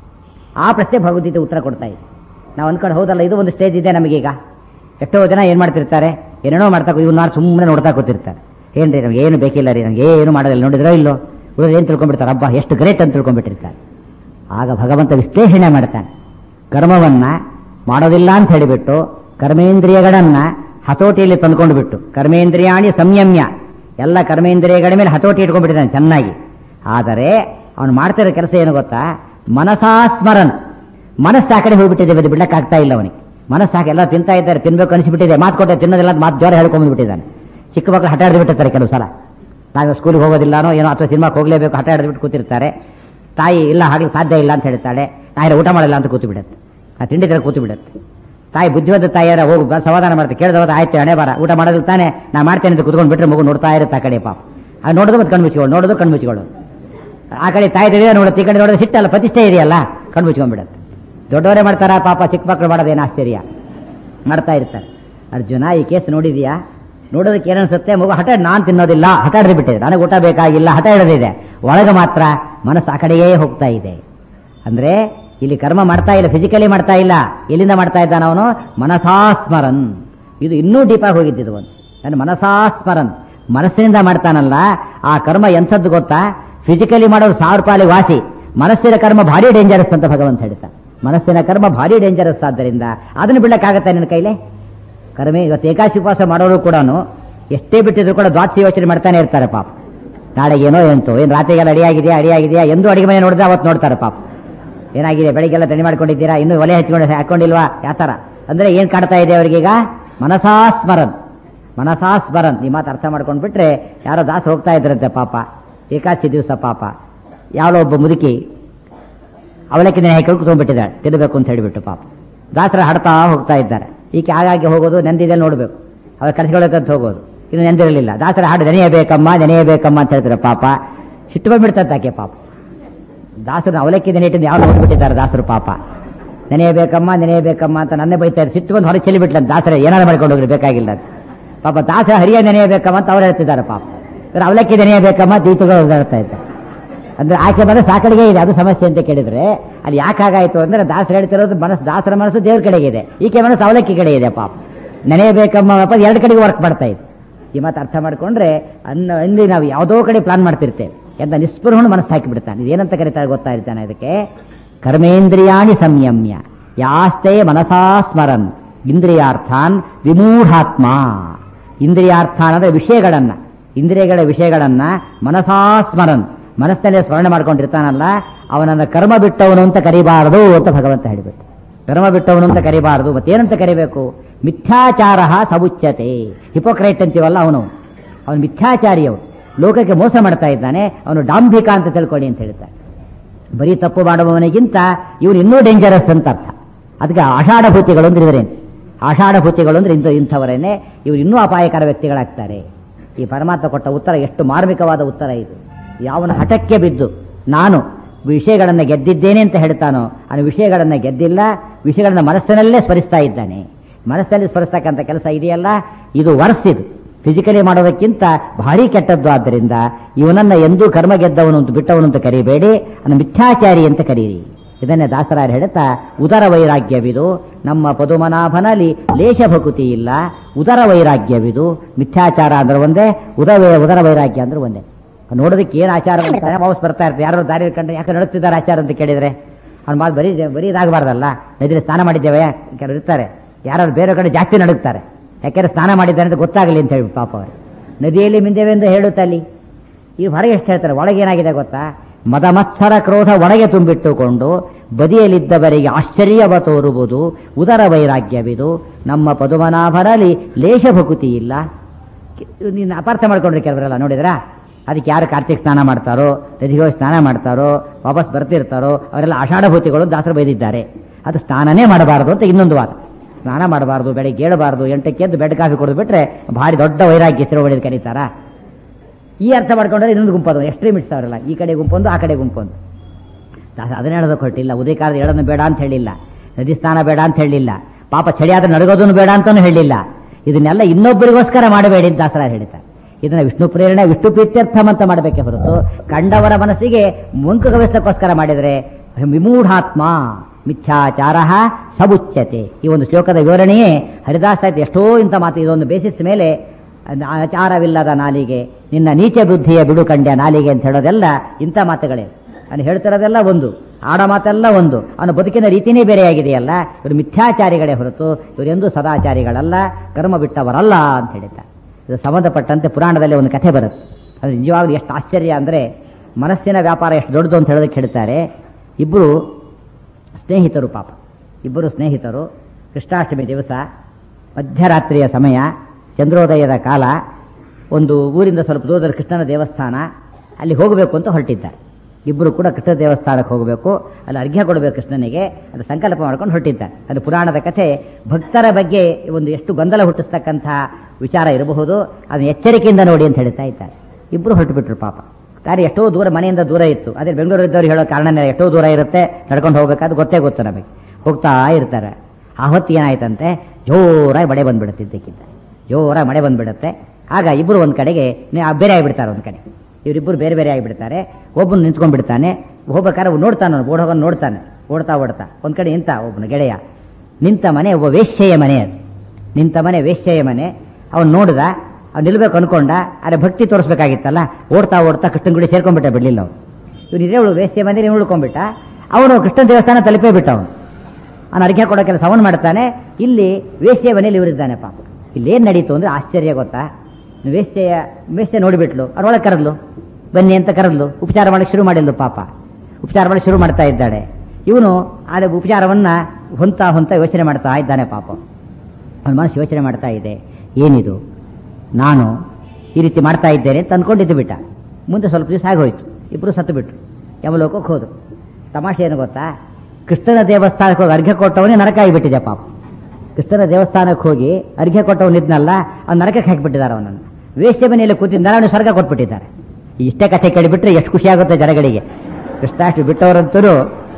ಆ ಪ್ರಶ್ನೆ ಭಗವದ್ಗೀತೆ ಉತ್ತರ ಕೊಡ್ತಾ ಇದೆ ನಾವು ಅಂದ್ಕೊಂಡು ಹೌದಲ್ಲ ಇದು ಒಂದು ಸ್ಟೇಜ್ ಇದೆ ನಮಗೀಗ ಎಷ್ಟೋ ಜನ ಏನು ಮಾಡ್ತಿರ್ತಾರೆ ಏನೇನೋ ಮಾಡ್ತಾ ಇವ್ರು ನಾನು ಸುಮ್ಮನೆ ನೋಡ್ತಾ ಕೂತಿರ್ತಾರೆ ಏನ್ರಿ ನಮ್ಗೆ ಏನು ಬೇಕಿಲ್ಲ ರೀ ನನಗೆ ಏನು ಮಾಡೋದಿಲ್ಲ ನೋಡಿದ್ರೋ ಇಲ್ಲೋ ಇವ್ರು ಏನು ತಿಳ್ಕೊಂಡ್ಬಿಡ್ತಾರೆ ಹಬ್ಬ ಎಷ್ಟು ಗ್ರೇಟ್ ಅಂತ ತಿಳ್ಕೊಂಡ್ಬಿಟ್ಟಿರ್ತಾರೆ ಆಗ ಭಗವಂತ ವಿಶ್ಲೇಷಣೆ ಮಾಡ್ತಾನೆ ಕರ್ಮವನ್ನ ಮಾಡೋದಿಲ್ಲ ಅಂತ ಹೇಳಿಬಿಟ್ಟು ಕರ್ಮೇಂದ್ರಿಯಗಳನ್ನ ಹತೋಟಿಯಲ್ಲಿ ತಂದ್ಕೊಂಡು ಬಿಟ್ಟು ಕರ್ಮೇಂದ್ರಿಯಾಣಿ ಸಂಯಮ್ಯ ಎಲ್ಲ ಕರ್ಮೇಂದ್ರಿಯಗಳ ಮೇಲೆ ಹತೋಟಿ ಇಟ್ಕೊಂಡ್ಬಿಟ್ಟಿದ್ದಾನೆ ಚೆನ್ನಾಗಿ ಆದರೆ ಅವನು ಮಾಡ್ತಿರೋ ಕೆಲಸ ಏನು ಗೊತ್ತಾ ಮನಸಾ ಸ್ಮರನ್ ಮನಸ್ಸು ಆ ಕಡೆ ಹೋಗ್ಬಿಟ್ಟಿದೆ ಅದು ಬಿಡಕ್ಕಾಗ್ತಾ ಇಲ್ಲ ಅವನಿಗೆ ಮನಸ್ಸು ಹಾಕಿ ಎಲ್ಲ ತಿಂತಾ ಇದ್ದಾರೆ ತಿನ್ಬೇಕು ಅನಿಸ್ಬಿಟ್ಟಿದೆ ಮಾತು ಕೊಟ್ಟೆ ತಿನ್ನೋದಿಲ್ಲ ಅಂತ ಮಾತು ಜ್ವರ ಹೇಳ್ಕೊಂಡ್ಬಿಟ್ಟಿದ್ದಾನೆ ಚಿಕ್ಕ ಮಕ್ಕಳು ಹಠ ಹಿಡಿದು ಬಿಟ್ಟಿರ್ತಾರೆ ಕೆಲವು ಸಲ ನಾವು ಸ್ಕೂಲ್ಗೆ ಹೋಗೋದಿಲ್ಲನೋ ಏನೋ ಅಥವಾ ಸಿನಿಮಾಗೆ ಹೋಗಲೇಬೇಕು ಹಠ ಹಿಡಿದು ಬಿಟ್ಟು ಕೂತಿರ್ತಾರೆ ತಾಯಿ ಇಲ್ಲ ಹಾಗೆ ಸಾಧ್ಯ ಇಲ್ಲ ಅಂತ ಹೇಳ್ತಾಳೆ ತಾಯಿ ಊಟ ಮಾಡಲ್ಲ ಅಂತ ಕೂತು ಬಿಡುತ್ತೆ ಆ ತಿಂಡಿ ತರ ಕೂತು ಬಿಡುತ್ತೆ ತಾಯಿ ಬುದ್ಧಿವಂತ ತಾಯಿಯರ ಹೋಗು ಬಾ, ಸಮಾಧಾನ ಮಾಡ್ತಾರೆ ಕೇಳಿದವಾಗ ಆಯ್ತು ಹಣೆ ಬಾರ ಊಟ ಮಾಡೋದಿಲ್ಲ ತಾನೆ ನಾ ಮಾಡ್ತೇನೆ ಅಂತ ಕುತ್ಕೊಂಡು ಬಿಟ್ರೆ ಮಗು ನೋಡ್ತಾ ಇರುತ್ತೆ ಆ ಕಡೆ ಪಾಪ ಆ ನೋಡೋದು ಮತ್ತೆ ಕಣ್ಣು ಮುಚ್ಚಿಕೊಳ್ಳು ನೋಡೋದು ಕಣ್ಣು ಮುಚ್ಚಿಕೊಳ್ಳು ಆ ಕಡೆ ತಾಯಿ ತಿಳಿದ ನೋಡುತ್ತೆ ಈ ಕಡೆ ನೋಡೋದು ಸಿಟ್ಟಲ್ಲ ಪ್ರತಿಷ್ಠೆ ಇದೆಯಲ್ಲ ಕಣ್ಣು ಮುಚ್ಕೊಂಡ್ಬಿಡುತ್ತೆ ದೊಡ್ಡವರೇ ಮಾಡ್ತಾರ ಪಾಪ ಚಿಕ್ಕ ಮಕ್ಕಳು ಮಾಡೋದೇನು ಆಶ್ಚರ್ಯ ಮಾಡ್ತಾ ಇರ್ತಾರೆ ಅರ್ಜುನ ಈ ಕೇಸ್ ನೋಡಿದ್ಯಾ ನೋಡೋದಕ್ಕೆ ಏನನ್ಸುತ್ತೆ ಮಗು ಹಠ ನಾನು ತಿನ್ನೋದಿಲ್ಲ ಹಠ ಹಿಡಿದು ಬಿಟ್ಟಿದೆ ನನಗೆ ಊಟ ಬೇಕಾಗಿಲ್ಲ ಹಠ ಹಿಡಿದಿದೆ ಒಳಗೆ ಮಾತ್ರ ಮನಸ್ಸು ಆ ಕಡೆಯೇ ಹೋಗ್ತಾ ಇದೆ ಅಂದ್ರೆ ಇಲ್ಲಿ ಕರ್ಮ ಮಾಡ್ತಾ ಇಲ್ಲ ಫಿಸಿಕಲಿ ಮಾಡ್ತಾ ಇಲ್ಲ ಎಲ್ಲಿಂದ ಮಾಡ್ತಾ ಇದ್ದಾನ ಅವನು ಮನಸಾಸ್ಮರನ್ ಇದು ಇನ್ನೂ ಡೀಪಾಗಿ ಹೋಗಿದ್ದಿದ್ದು ಒಂದು ನನ್ನ ಮನಸಾಸ್ಮರನ್ ಮನಸ್ಸಿನಿಂದ ಮಾಡ್ತಾನಲ್ಲ ಆ ಕರ್ಮ ಎಂಥದ್ದು ಗೊತ್ತಾ ಫಿಸಿಕಲಿ ಮಾಡೋದು ಸಾವಿರ ರೂಪಾಯಿ ವಾಸಿ ಮನಸ್ಸಿನ ಕರ್ಮ ಭಾರಿ ಡೇಂಜರಸ್ ಅಂತ ಭಗವಂತ ಹೇಳ್ತಾ ಮನಸ್ಸಿನ ಕರ್ಮ ಭಾರಿ ಡೇಂಜರಸ್ ಆದ್ದರಿಂದ ಅದನ್ನು ಬಿಡಕ್ಕಾಗತ್ತಾ ನಿನ್ನ ಕೈಲೇ ಕರ್ಮೆ ಇವತ್ತು ಏಕಾಶಿ ಉಪವಾಸ ಮಾಡೋರು ಕೂಡ ಎಷ್ಟೇ ಬಿಟ್ಟಿದ್ರು ಕೂಡ ದ್ವಾದಶಿ ಯೋಚನೆ ಮಾಡ್ತಾನೆ ಇರ್ತಾರೆ ಪಾಪ ನಾಳೆಗೆ ಏನೋ ಎಂತು ಏನು ರಾತ್ರಿಗೆಲ್ಲ ಅಡಿಯಾಗಿದೆಯಾ ಅಡಿಯಾಗಿದೆಯಾ ಎಂದು ಅಡಿಗೆ ಮನೆ ನೋಡಿದ್ರೆ ಅವತ್ತು ನೋಡ್ತಾರೆ ಪಾಪ ಏನಾಗಿದೆ ಬೆಳಿಗ್ಗೆಲ್ಲ ತಣ್ಣಿ ಮಾಡ್ಕೊಂಡಿದ್ದೀರಾ ಇನ್ನೂ ಒಲೆ ಹಚ್ಕೊಂಡು ಹಾಕೊಂಡಿಲ್ವಾ ಯಾವ ಥರ ಅಂದ್ರೆ ಏನು ಕಾಡ್ತಾ ಇದೆ ಅವರಿಗೀಗ ಮನಸಾಸ್ಮರನ್ ಮನಸಾಸ್ಮರನ್ ಈ ಮಾತು ಅರ್ಥ ಮಾಡ್ಕೊಂಡು ಬಿಟ್ರೆ ಯಾರೋ ದಾಸ ಹೋಗ್ತಾ ಇದ್ರಂತೆ ಪಾಪ ಏಕಾದಶಿ ದಿವಸ ಪಾಪ ಯಾವಳೋ ಒಬ್ಬ ಮುದುಕಿ ಅವಲಕ್ಕಿ ನೆನೆ ಹಾಕಿ ಕುತ್ಕೊಂಡ್ಬಿಟ್ಟಿದ್ದಾಳೆ ತಿನ್ನಬೇಕು ಅಂತ ಹೇಳಿಬಿಟ್ಟು ಪಾಪ ದಾಸರ ಹಾಡ್ತಾ ಹೋಗ್ತಾ ಇದ್ದಾರೆ ಈಕೆ ಆಗಾಗ್ಗೆ ಹೋಗೋದು ನೆಂದಿದೆ ನೋಡಬೇಕು ಅವ್ರ ಕರೆಸ್ಕೊಳ್ಳೋಕಂತ ಹೋಗೋದು ಇನ್ನು ನೆಂದಿರಲಿಲ್ಲ ದಾಸರ ಹಾಡು ನೆನೆಯಬೇಕಮ್ಮ ನೆನೆಯಬೇಕಮ್ಮ ಅಂತ ಹೇಳ್ತಾರೆ ಪಾಪ ಸಿಟ್ಟು ಬಂದ್ಬಿಡ್ತಂತ ಆಕೆ ಪಾಪ ದಾಸರು ಅವಲಕ್ಕಿ ನೆನೆಯಿಟ್ಟಿದ್ದು ಯಾವ ಹೋಗ್ಬಿಟ್ಟಿದ್ದಾರೆ ದಾಸರು ಪಾಪ ನೆನೆಯಬೇಕಮ್ಮ ನೆನೆಯಬೇಕಮ್ಮ ಅಂತ ನನ್ನೇ ಬೈತಾರೆ ಸಿಟ್ಟು ಬಂದು ಹೊರಗೆ ಚೆಲ್ಲಿಬಿಟ್ಲಂತ ದಾಸರ ಏನಾದ್ರು ಮಾಡ್ಕೊಂಡು ಹೋಗ್ರಿ ಬೇಕಾಗಿಲ್ಲ ಅಂತ. ಪಾಪ ದಾಸ ಹರಿಯ ನೆನೆಯಬೇಕಮ್ಮ ಅಂತ ಅವ್ರು ಹೇಳ್ತಿದ್ದಾರೆ ಪಾಪ ಇವ್ರು ಅವಲಕ್ಕಿ ನೆನೆಯಬೇಕಮ್ಮ ದೀಪಗಳು ಹೇಳ್ತಾ ಇದ್ದಾರೆ ಅಂದ್ರೆ ಆಕೆ ಬಂದ್ರೆ ಸಾಕಡಿಗೆ ಇದೆ ಅದು ಸಮಸ್ಯೆ ಅಂತ ಕೇಳಿದ್ರೆ ಅಲ್ಲಿ ಯಾಕೆ ಹಾಗಾಯ್ತು ಅಂದ್ರೆ ದಾಸರು ಹೇಳ್ತಿರೋದು ಮನಸ್ಸು ದಾಸರ ಮನಸ್ಸು ದೇವ್ರ ಕಡೆಗೆ ಇದೆ ಈಕೆ ಮನಸ್ಸು ಅವಲಕ್ಕಿ ಕಡೆ ಇದೆ ಪಾಪ ನೆನೆಯಬೇಕಮ್ಮ ಪಾಪ ಎರಡು ಕಡೆಗೆ ವರ್ಕ್ ಮಾಡ್ತಾ ಇದೆ ಈ ಮಾತು ಅರ್ಥ ಮಾಡ್ಕೊಂಡ್ರೆ ಅನ್ನ ಅಲ್ಲಿ ನಾವು ಯಾವುದೋ ಕಡೆ ಪ್ಲಾನ್ ಮಾಡ್ತಿರ್ತೇವೆ ಎಂತ ನಿಸ್ಪೃಹಣ ಮನಸ್ಸು ಹಾಕಿಬಿಡ್ತಾನೆ ಇದೇನಂತ ಕರೀತಾರೆ ಗೊತ್ತಾ ಇರ್ತಾನೆ ಅದಕ್ಕೆ ಕರ್ಮೇಂದ್ರಿಯಾಣಿ ಸಂಯಮ್ಯ ಯಾಸ್ತೆ ಮನಸಾ ಸ್ಮರನ್ ಇಂದ್ರಿಯಾರ್ಥಾನ್ ವಿಮೂಢಾತ್ಮ ಇಂದ್ರಿಯಾರ್ಥಾನ್ ಅಂದ್ರೆ ವಿಷಯಗಳನ್ನ ಇಂದ್ರಿಯಗಳ ವಿಷಯಗಳನ್ನ ಮನಸಾ ಸ್ಮರನ್ ಮನಸ್ಸಲ್ಲೇ ಸ್ಮರಣೆ ಮಾಡ್ಕೊಂಡಿರ್ತಾನಲ್ಲ ಅವನನ್ನ ಕರ್ಮ ಬಿಟ್ಟವನು ಅಂತ ಕರಿಬಾರದು ಅಂತ ಭಗವಂತ ಹೇಳಿಬಿಟ್ಟು ಕರ್ಮ ಬಿಟ್ಟವನು ಅಂತ ಕರಿಬಾರದು ಮತ್ತೇನಂತ ಕರಿಬೇಕು ಮಿಥ್ಯಾಚಾರ ಸವುಚ್ಯತೆ ಹಿಪೋಕ್ರೈಟ್ ಅಂತೀವಲ್ಲ ಅವನು ಅವನು ಮಿಥ್ಯಾಚಾರಿ ಅವನು ಲೋಕಕ್ಕೆ ಮೋಸ ಮಾಡ್ತಾ ಇದ್ದಾನೆ ಅವನು ಡಾಂಭಿಕ ಅಂತ ತಿಳ್ಕೊಳ್ಳಿ ಅಂತ ಹೇಳ್ತಾನೆ ಬರೀ ತಪ್ಪು ಮಾಡುವವನಿಗಿಂತ ಇವನು ಇನ್ನೂ ಡೇಂಜರಸ್ ಅಂತ ಅರ್ಥ ಅದಕ್ಕೆ ಆಷಾಢಭೂತಿಗಳು ಅಂದ್ರೆ ಇವರೇನು ಆಷಾಢಭೂತಿಗಳು ಅಂದ್ರೆ ಇಂಥ ಇಂಥವರೇನೆ ಇವರು ಇನ್ನೂ ಅಪಾಯಕರ ವ್ಯಕ್ತಿಗಳಾಗ್ತಾರೆ ಈ ಪರಮಾತ್ಮ ಕೊಟ್ಟ ಉತ್ತರ ಎಷ್ಟು ಮಾರ್ಮಿಕವಾದ ಉತ್ತರ ಇದು ಯಾವನ ಹಠಕ್ಕೆ ಬಿದ್ದು ನಾನು ವಿಷಯಗಳನ್ನು ಗೆದ್ದಿದ್ದೇನೆ ಅಂತ ಹೇಳ್ತಾನೋ ಅವನು ವಿಷಯಗಳನ್ನು ಗೆದ್ದಿಲ್ಲ ವಿಷಯಗಳನ್ನ ಮನಸ್ಸಿನಲ್ಲೇ ಸ್ಮರಿಸ್ತಾ ಇದ್ದಾನೆ ಮನಸ್ಸಲ್ಲಿ ಸ್ಮರಿಸ್ತಕ್ಕಂಥ ಕೆಲಸ ಇದೆಯಲ್ಲ ಇದು ವರ್ಸ್ ಇದು ಫಿಸಿಕಲಿ ಮಾಡೋದಕ್ಕಿಂತ ಭಾರಿ ಕೆಟ್ಟದ್ದು ಆದ್ದರಿಂದ ಇವನನ್ನ ಎಂದೂ ಕರ್ಮ ಗೆದ್ದವನು ಅಂತ ಬಿಟ್ಟವನು ಅಂತ ಕರಿಬೇಡಿ ಅವನು ಮಿಥ್ಯಾಚಾರಿ ಅಂತ ಕರೀರಿ ಇದನ್ನೇ ದಾಸರಾಯರು ಹೇಳ್ತಾ ಉದರ ವೈರಾಗ್ಯವಿದು ನಮ್ಮ ಪದುಮನಾಭನಲ್ಲಿ ಲೇಷ ಭಕುತಿ ಇಲ್ಲ ಉದರ ವೈರಾಗ್ಯವಿದು ಮಿಥ್ಯಾಚಾರ ಅಂದ್ರೆ ಒಂದೇ ಉದರ ಉದರ ವೈರಾಗ್ಯ ಅಂದ್ರೆ ಒಂದೇ ನೋಡೋದಕ್ಕೆ ಏನು ಆಚಾರ ಮಾಡ್ತಾರೆ ವಾಪಸ್ ಬರ್ತಾ ಇರ್ತಾರೆ ಯಾರು ದಾರಿ ಕಂಡು ಯಾಕೆ ನಡುತ್ತಿದ್ದಾರೆ ಆಚಾರ ಅಂತ ಕೇಳಿದ್ರೆ ಅವ್ನು ಮಾತು ಬರೀ ಬರೀ ಇದಾಗಬಾರ್ದಲ್ಲ ನದಿಲಿ ಸ್ನಾನ ಮಾಡಿದ್ದೇವೆ ಕೆಲವರು ಇರ್ತಾರೆ ಯಾರು ಬೇರೆ ಕಡೆ ಜಾಸ್ತಿ ನಡುಗ್ತಾರೆ ಯಾಕೆಂದ್ರೆ ಸ್ನಾನ ಮಾಡಿದ್ದಾರೆ ಅಂತ ಗೊತ್ತಾಗಲಿ ಅಂತ ಹೇಳಿ ಪಾಪ ಅವರು ನದಿಯಲ್ಲಿ ಮಿಂದೇವೆ ಎಂದು ಹೇಳುತ್ತಲ್ಲಿ ಈ ಹೊರಗೆ ಎಷ್ಟು ಹೇಳ್ತಾರೆ ಒಳಗೆ ಏನಾಗಿದೆ ಗೊತ್ತಾ ಮದ ಮತ್ಸರ ಕ್ರೋಧ ಒಳಗೆ ತುಂಬಿಟ್ಟುಕೊಂಡು ಬದಿಯಲ್ಲಿದ್ದವರಿಗೆ ಆಶ್ಚರ್ಯವ ತೋರುವುದು ಉದರ ವೈರಾಗ್ಯವಿದು ನಮ್ಮ ಪದುಮನಾಭರಲ್ಲಿ ಲೇಷ ಭಕುತಿ ಇಲ್ಲ ನೀನು ಅಪಾರ್ಥ ಮಾಡ್ಕೊಂಡ್ರೆ ಕೆಲವರೆಲ್ಲ ನೋಡಿದ್ರಾ ಅದಕ್ಕೆ ಯಾರು ಕಾರ್ತಿಕ್ ಸ್ನಾನ ಮಾಡ್ತಾರೋ ನದಿಗೆ ಹೋಗಿ ಸ್ನಾನ ಮಾಡ್ತಾರೋ ವಾಪಸ್ ಬರ್ತಿರ್ತಾರೋ ಅವರೆಲ್ಲ ಆಷಾಢಭೂತಿಗಳು ದಾಸರು ಬೈದಿದ್ದಾರೆ ಅದು ಸ್ನಾನನೇ ಮಾಡಬಾರದು ಅಂತ ಇನ್ನೊಂದು ವಾದ ಸ್ನಾನ ಮಾಡಬಾರ್ದು ಬೆಳಗ್ಗೆ ಏಳಬಾರ್ದು ಎಂಟಕ್ಕೆ ಎದ್ದು ಬೆಡ್ ಕಾಫಿ ಕುಡಿದು ಬಿಟ್ರೆ ಭಾರಿ ದೊಡ್ಡ ವೈರಾಗ್ಯ ಸಿರೋಬಡಿದು ಕರೀತಾರ ಈ ಅರ್ಥ ಮಾಡ್ಕೊಂಡ್ರೆ ಇನ್ನೊಂದು ಗುಂಪದು ಎಕ್ಸ್ಟ್ರೀಮಿಟ್ಸ್ ಅವರೆಲ್ಲ ಈ ಕಡೆ ಗುಂಪೊಂದು ಆ ಕಡೆ ಗುಂಪೊಂದು ದಾಸ ಅದನ್ನ ಹೇಳೋದಕ್ಕೆ ಹೊರಟಿಲ್ಲ ಉದಯ ಕಾಲದ ಹೇಳೋದು ಬೇಡ ಅಂತ ಹೇಳಿಲ್ಲ ನದಿ ಸ್ನಾನ ಬೇಡ ಅಂತ ಹೇಳಿಲ್ಲ ಪಾಪ ಚಳಿ ಆದ್ರೆ ನಡಗೋದನ್ನು ಬೇಡ ಅಂತಾನು ಹೇಳಿಲ್ಲ ಇದನ್ನೆಲ್ಲ ಇನ್ನೊಬ್ಬರಿಗೋಸ್ಕರ ಮಾಡಬೇಡಿ ಅಂತ ದಾಸರ ಹೇಳ್ತಾರೆ ಇದನ್ನ ವಿಷ್ಣು ಪ್ರೇರಣೆ ವಿಷ್ಣು ಪ್ರೀತ್ಯರ್ಥಂ ಅಂತ ಮಾಡಬೇಕೆ ಹೊರತು ಕಂಡವರ ಮನಸ್ಸಿಗೆ ಮುಂಕು ಗವಿಸಕ್ಕೋಸ್ಕರ ಮಾಡಿದರೆ ವಿಮೂಢಾತ್ಮ ಮಿಥ್ಯಾಚಾರ ಸಬುಚ್ಯತೆ ಈ ಒಂದು ಶ್ಲೋಕದ ವಿವರಣೆಯೇ ಹರಿದಾಸ ಎಷ್ಟೋ ಇಂಥ ಮಾತು ಇದೊಂದು ಬೇಸಿಸ್ ಮೇಲೆ ಆಚಾರವಿಲ್ಲದ ನಾಲಿಗೆ ನಿನ್ನ ನೀಚ ಬುದ್ಧಿಯ ಬಿಡು ಕಂಡ್ಯ ನಾಲಿಗೆ ಅಂತ ಹೇಳೋದೆಲ್ಲ ಇಂಥ ಮಾತುಗಳೇ ಅವನು ಹೇಳ್ತಿರೋದೆಲ್ಲ ಒಂದು ಆಡ ಮಾತೆಲ್ಲ ಒಂದು ಅವನ ಬದುಕಿನ ರೀತಿನೇ ಬೇರೆಯಾಗಿದೆಯಲ್ಲ ಇವರು ಮಿಥ್ಯಾಚಾರಿಗಳೇ ಹೊರತು ಇವರೆಂದೂ ಸದಾಚಾರಿಗಳಲ್ಲ ಕರ್ಮ ಬಿಟ್ಟವರಲ್ಲ ಅಂತ ಹೇಳಿದ್ದಾರೆ ಇದು ಸಂಬಂಧಪಟ್ಟಂತೆ ಪುರಾಣದಲ್ಲಿ ಒಂದು ಕಥೆ ಬರುತ್ತೆ ಅದು ನಿಜವಾಗ್ಲೂ ಎಷ್ಟು ಆಶ್ಚರ್ಯ ಅಂದರೆ ಮನಸ್ಸಿನ ವ್ಯಾಪಾರ ಎಷ್ಟು ದೊಡ್ಡದು ಅಂತ ಹೇಳೋದಕ್ಕೆ ಹೇಳ್ತಾರೆ ಇಬ್ಬರು ಸ್ನೇಹಿತರು ಪಾಪ ಇಬ್ಬರು ಸ್ನೇಹಿತರು ಕೃಷ್ಣಾಷ್ಟಮಿ ದಿವಸ ಮಧ್ಯರಾತ್ರಿಯ ಸಮಯ ಚಂದ್ರೋದಯದ ಕಾಲ ಒಂದು ಊರಿಂದ ಸ್ವಲ್ಪ ದೂರದಲ್ಲಿ ಕೃಷ್ಣನ ದೇವಸ್ಥಾನ ಅಲ್ಲಿ ಹೋಗಬೇಕು ಅಂತ ಹೊರಟಿದ್ದಾರೆ ಇಬ್ಬರು ಕೂಡ ಕೃಷ್ಣ ದೇವಸ್ಥಾನಕ್ಕೆ ಹೋಗಬೇಕು ಅಲ್ಲಿ ಅರ್ಘ್ಯ ಕೊಡಬೇಕು ಕೃಷ್ಣನಿಗೆ ಅದು ಸಂಕಲ್ಪ ಮಾಡ್ಕೊಂಡು ಹೊರಟಿದ್ದಾರೆ ಅದು ಪುರಾಣದ ಕಥೆ ಭಕ್ತರ ಬಗ್ಗೆ ಒಂದು ಎಷ್ಟು ಗೊಂದಲ ಹುಟ್ಟಿಸ್ತಕ್ಕಂತಹ ವಿಚಾರ ಇರಬಹುದು ಅದನ್ನ ಎಚ್ಚರಿಕೆಯಿಂದ ನೋಡಿ ಅಂತ ಹೇಳ್ತಾ ಇದ್ದಾರೆ ಇಬ್ಬರು ಹೊರಟುಬಿಟ್ರು ಪಾಪ ದಾರಿ ಎಷ್ಟೋ ದೂರ ಮನೆಯಿಂದ ದೂರ ಇತ್ತು ಅದೇ ಬೆಂಗಳೂರಿದ್ದವ್ರು ಹೇಳೋ ಕಾರಣನೇ ಎಷ್ಟೋ ದೂರ ಇರುತ್ತೆ ನಡ್ಕೊಂಡು ಹೋಗ್ಬೇಕಾದ್ರೆ ಗೊತ್ತೇ ಗೊತ್ತು ನಮಗೆ ಹೋಗ್ತಾ ಇರ್ತಾರೆ ಆ ಹೊತ್ತು ಏನಾಯ್ತಂತೆ ಜೋರಾಗಿ ಮಳೆ ಬಂದ್ಬಿಡುತ್ತಿದ್ದಕ್ಕಿಂತ ಜೋರಾಗಿ ಮಳೆ ಬಂದ್ಬಿಡುತ್ತೆ ಆಗ ಇಬ್ಬರು ಒಂದು ಕಡೆಗೆ ನೆ- ಬೇರೆ ಆಗಿಬಿಡ್ತಾರೆ ಒಂದು ಕಡೆ ಇವರಿಬ್ಬರು ಬೇರೆ ಬೇರೆ ಆಗಿಬಿಡ್ತಾರೆ ಒಬ್ಬನು ನಿಂತ್ಕೊಂಡ್ಬಿಡ್ತಾನೆ ಹೋಗ್ಬೇಕಾದ್ರೆ ಅವ್ನು ನೋಡ್ತಾನೆ ಓಡ್ ಹೋಗೋನು ನೋಡ್ತಾನೆ ಓಡ್ತಾ ಓಡ್ತಾ ಒಂದು ಕಡೆ ನಿಂತ ಒಬ್ಬನು ಗೆಳೆಯ ನಿಂತ ಮನೆ ಒಬ್ಬ ವೇಶ್ಯೆಯ ಮನೆ ಅದು ನಿಂತ ಮನೆ ವೇಶ್ಯೆಯ ಮನೆ ಅವನು ನೋಡ್ದ ಅವ್ನು ನಿಲ್ಬೇಕು ಅನ್ಕೊಂಡ ಅರೆ ಭಕ್ತಿ ತೋರಿಸ್ಬೇಕಾಗಿತ್ತಲ್ಲ ಓಡ್ತಾ ಓಡ್ತಾ ಕೃಷ್ಣನ ಗುಡಿ ಸೇರ್ಕೊಂಡ್ಬಿಟ್ಟ ಬಿಡ್ಲಿಲ್ಲ ಅವನು ಇವನು ಇದೇ ಉಳು ವೇಶ್ಯೆ ಮನೆ ಉಳ್ಕೊಂಡ್ಬಿಟ್ಟ ಅವನು ಕೃಷ್ಣ ದೇವಸ್ಥಾನ ತಲುಪೇ ಬಿಟ್ಟ ಅವನು ಅವನು ಅರ್ಘ್ಯ ಕೊಡೋ ಕೆಲಸ ಅವನು ಮಾಡ್ತಾನೆ ಇಲ್ಲಿ ವೇಶ್ಯೆಯ ಮನೆಯಲ್ಲಿ ಇವರಿದ್ದಾನೆ ಪಾಪ ಇಲ್ಲಿ ಏನು ನಡೀತು ಅಂದ್ರೆ ಆಶ್ಚರ್ಯ ಗೊತ್ತಾ ವೇಶ್ಯೆಯ ವೇಶ್ಯೆ ನೋಡಿಬಿಟ್ಲು ಅವ್ರೊಳಗೆ ಕರೆದ್ಲು ಬನ್ನಿ ಅಂತ ಕರೆದ್ಲು ಉಪಚಾರ ಮಾಡಕ್ಕೆ ಶುರು ಮಾಡಿದ್ಲು ಪಾಪ ಉಪಚಾರ ಮಾಡಕ್ಕೆ ಶುರು ಮಾಡ್ತಾ ಇದ್ದಾಳೆ ಇವನು ಆ ಉಪಚಾರವನ್ನ ಹೊಂತ ಹೊಂತ ಯೋಚನೆ ಮಾಡ್ತಾ ಇದ್ದಾನೆ ಪಾಪ ಅವನ ಮನಸ್ಸು ಯೋಚನೆ ಮಾಡ್ತಾ ಇದೆ ಏನಿದು ನಾನು ಈ ರೀತಿ ಮಾಡ್ತಾ ಇದ್ದೇನೆ ಅಂತ ಅನ್ಕೊಂಡಿದ್ದು ಬಿಟ್ಟ ಮುಂದೆ ಸ್ವಲ್ಪ ದಿವಸ ಆಗೋಯ್ತು ಇಬ್ಬರು ಸತ್ತು ಬಿಟ್ರು ಯಮಲೋಕಕ್ಕೆ ಹೋದ್ರು ತಮಾಷೆ ಏನು ಗೊತ್ತಾ ಕೃಷ್ಣನ ದೇವಸ್ಥಾನಕ್ಕೆ ಹೋಗಿ ಅರ್ಘ್ಯ ಕೊಟ್ಟವನೇ ನರಕ ಆಗಿಬಿಟ್ಟಿದೆ ಪಾಪ ಕೃಷ್ಣನ ದೇವಸ್ಥಾನಕ್ಕೆ ಹೋಗಿ ಅರ್ಘ್ಯ ಕೊಟ್ಟವನಿದ್ನಲ್ಲ ಅವ್ನು ನರಕಕ್ಕೆ ಹಾಕಿಬಿಟ್ಟಿದ್ದಾರೆ ಅವನನ್ನು ವೇಶ್ಯ ಮನೆಯಲ್ಲಿ ಕೂತಿದ್ದ ಅವನು ಸ್ವರ್ಗ ಕೊಟ್ಬಿಟ್ಟಿದ್ದಾರೆ ಇಷ್ಟೇ ಕಥೆ ಕೇಳಿಬಿಟ್ರೆ ಎಷ್ಟು ಖುಷಿ ಆಗುತ್ತೆ ಜನಗಳಿಗೆ ಕೃಷ್ಣಾಷ್ಟಮಿ ಬಿಟ್ಟವರಂತೂ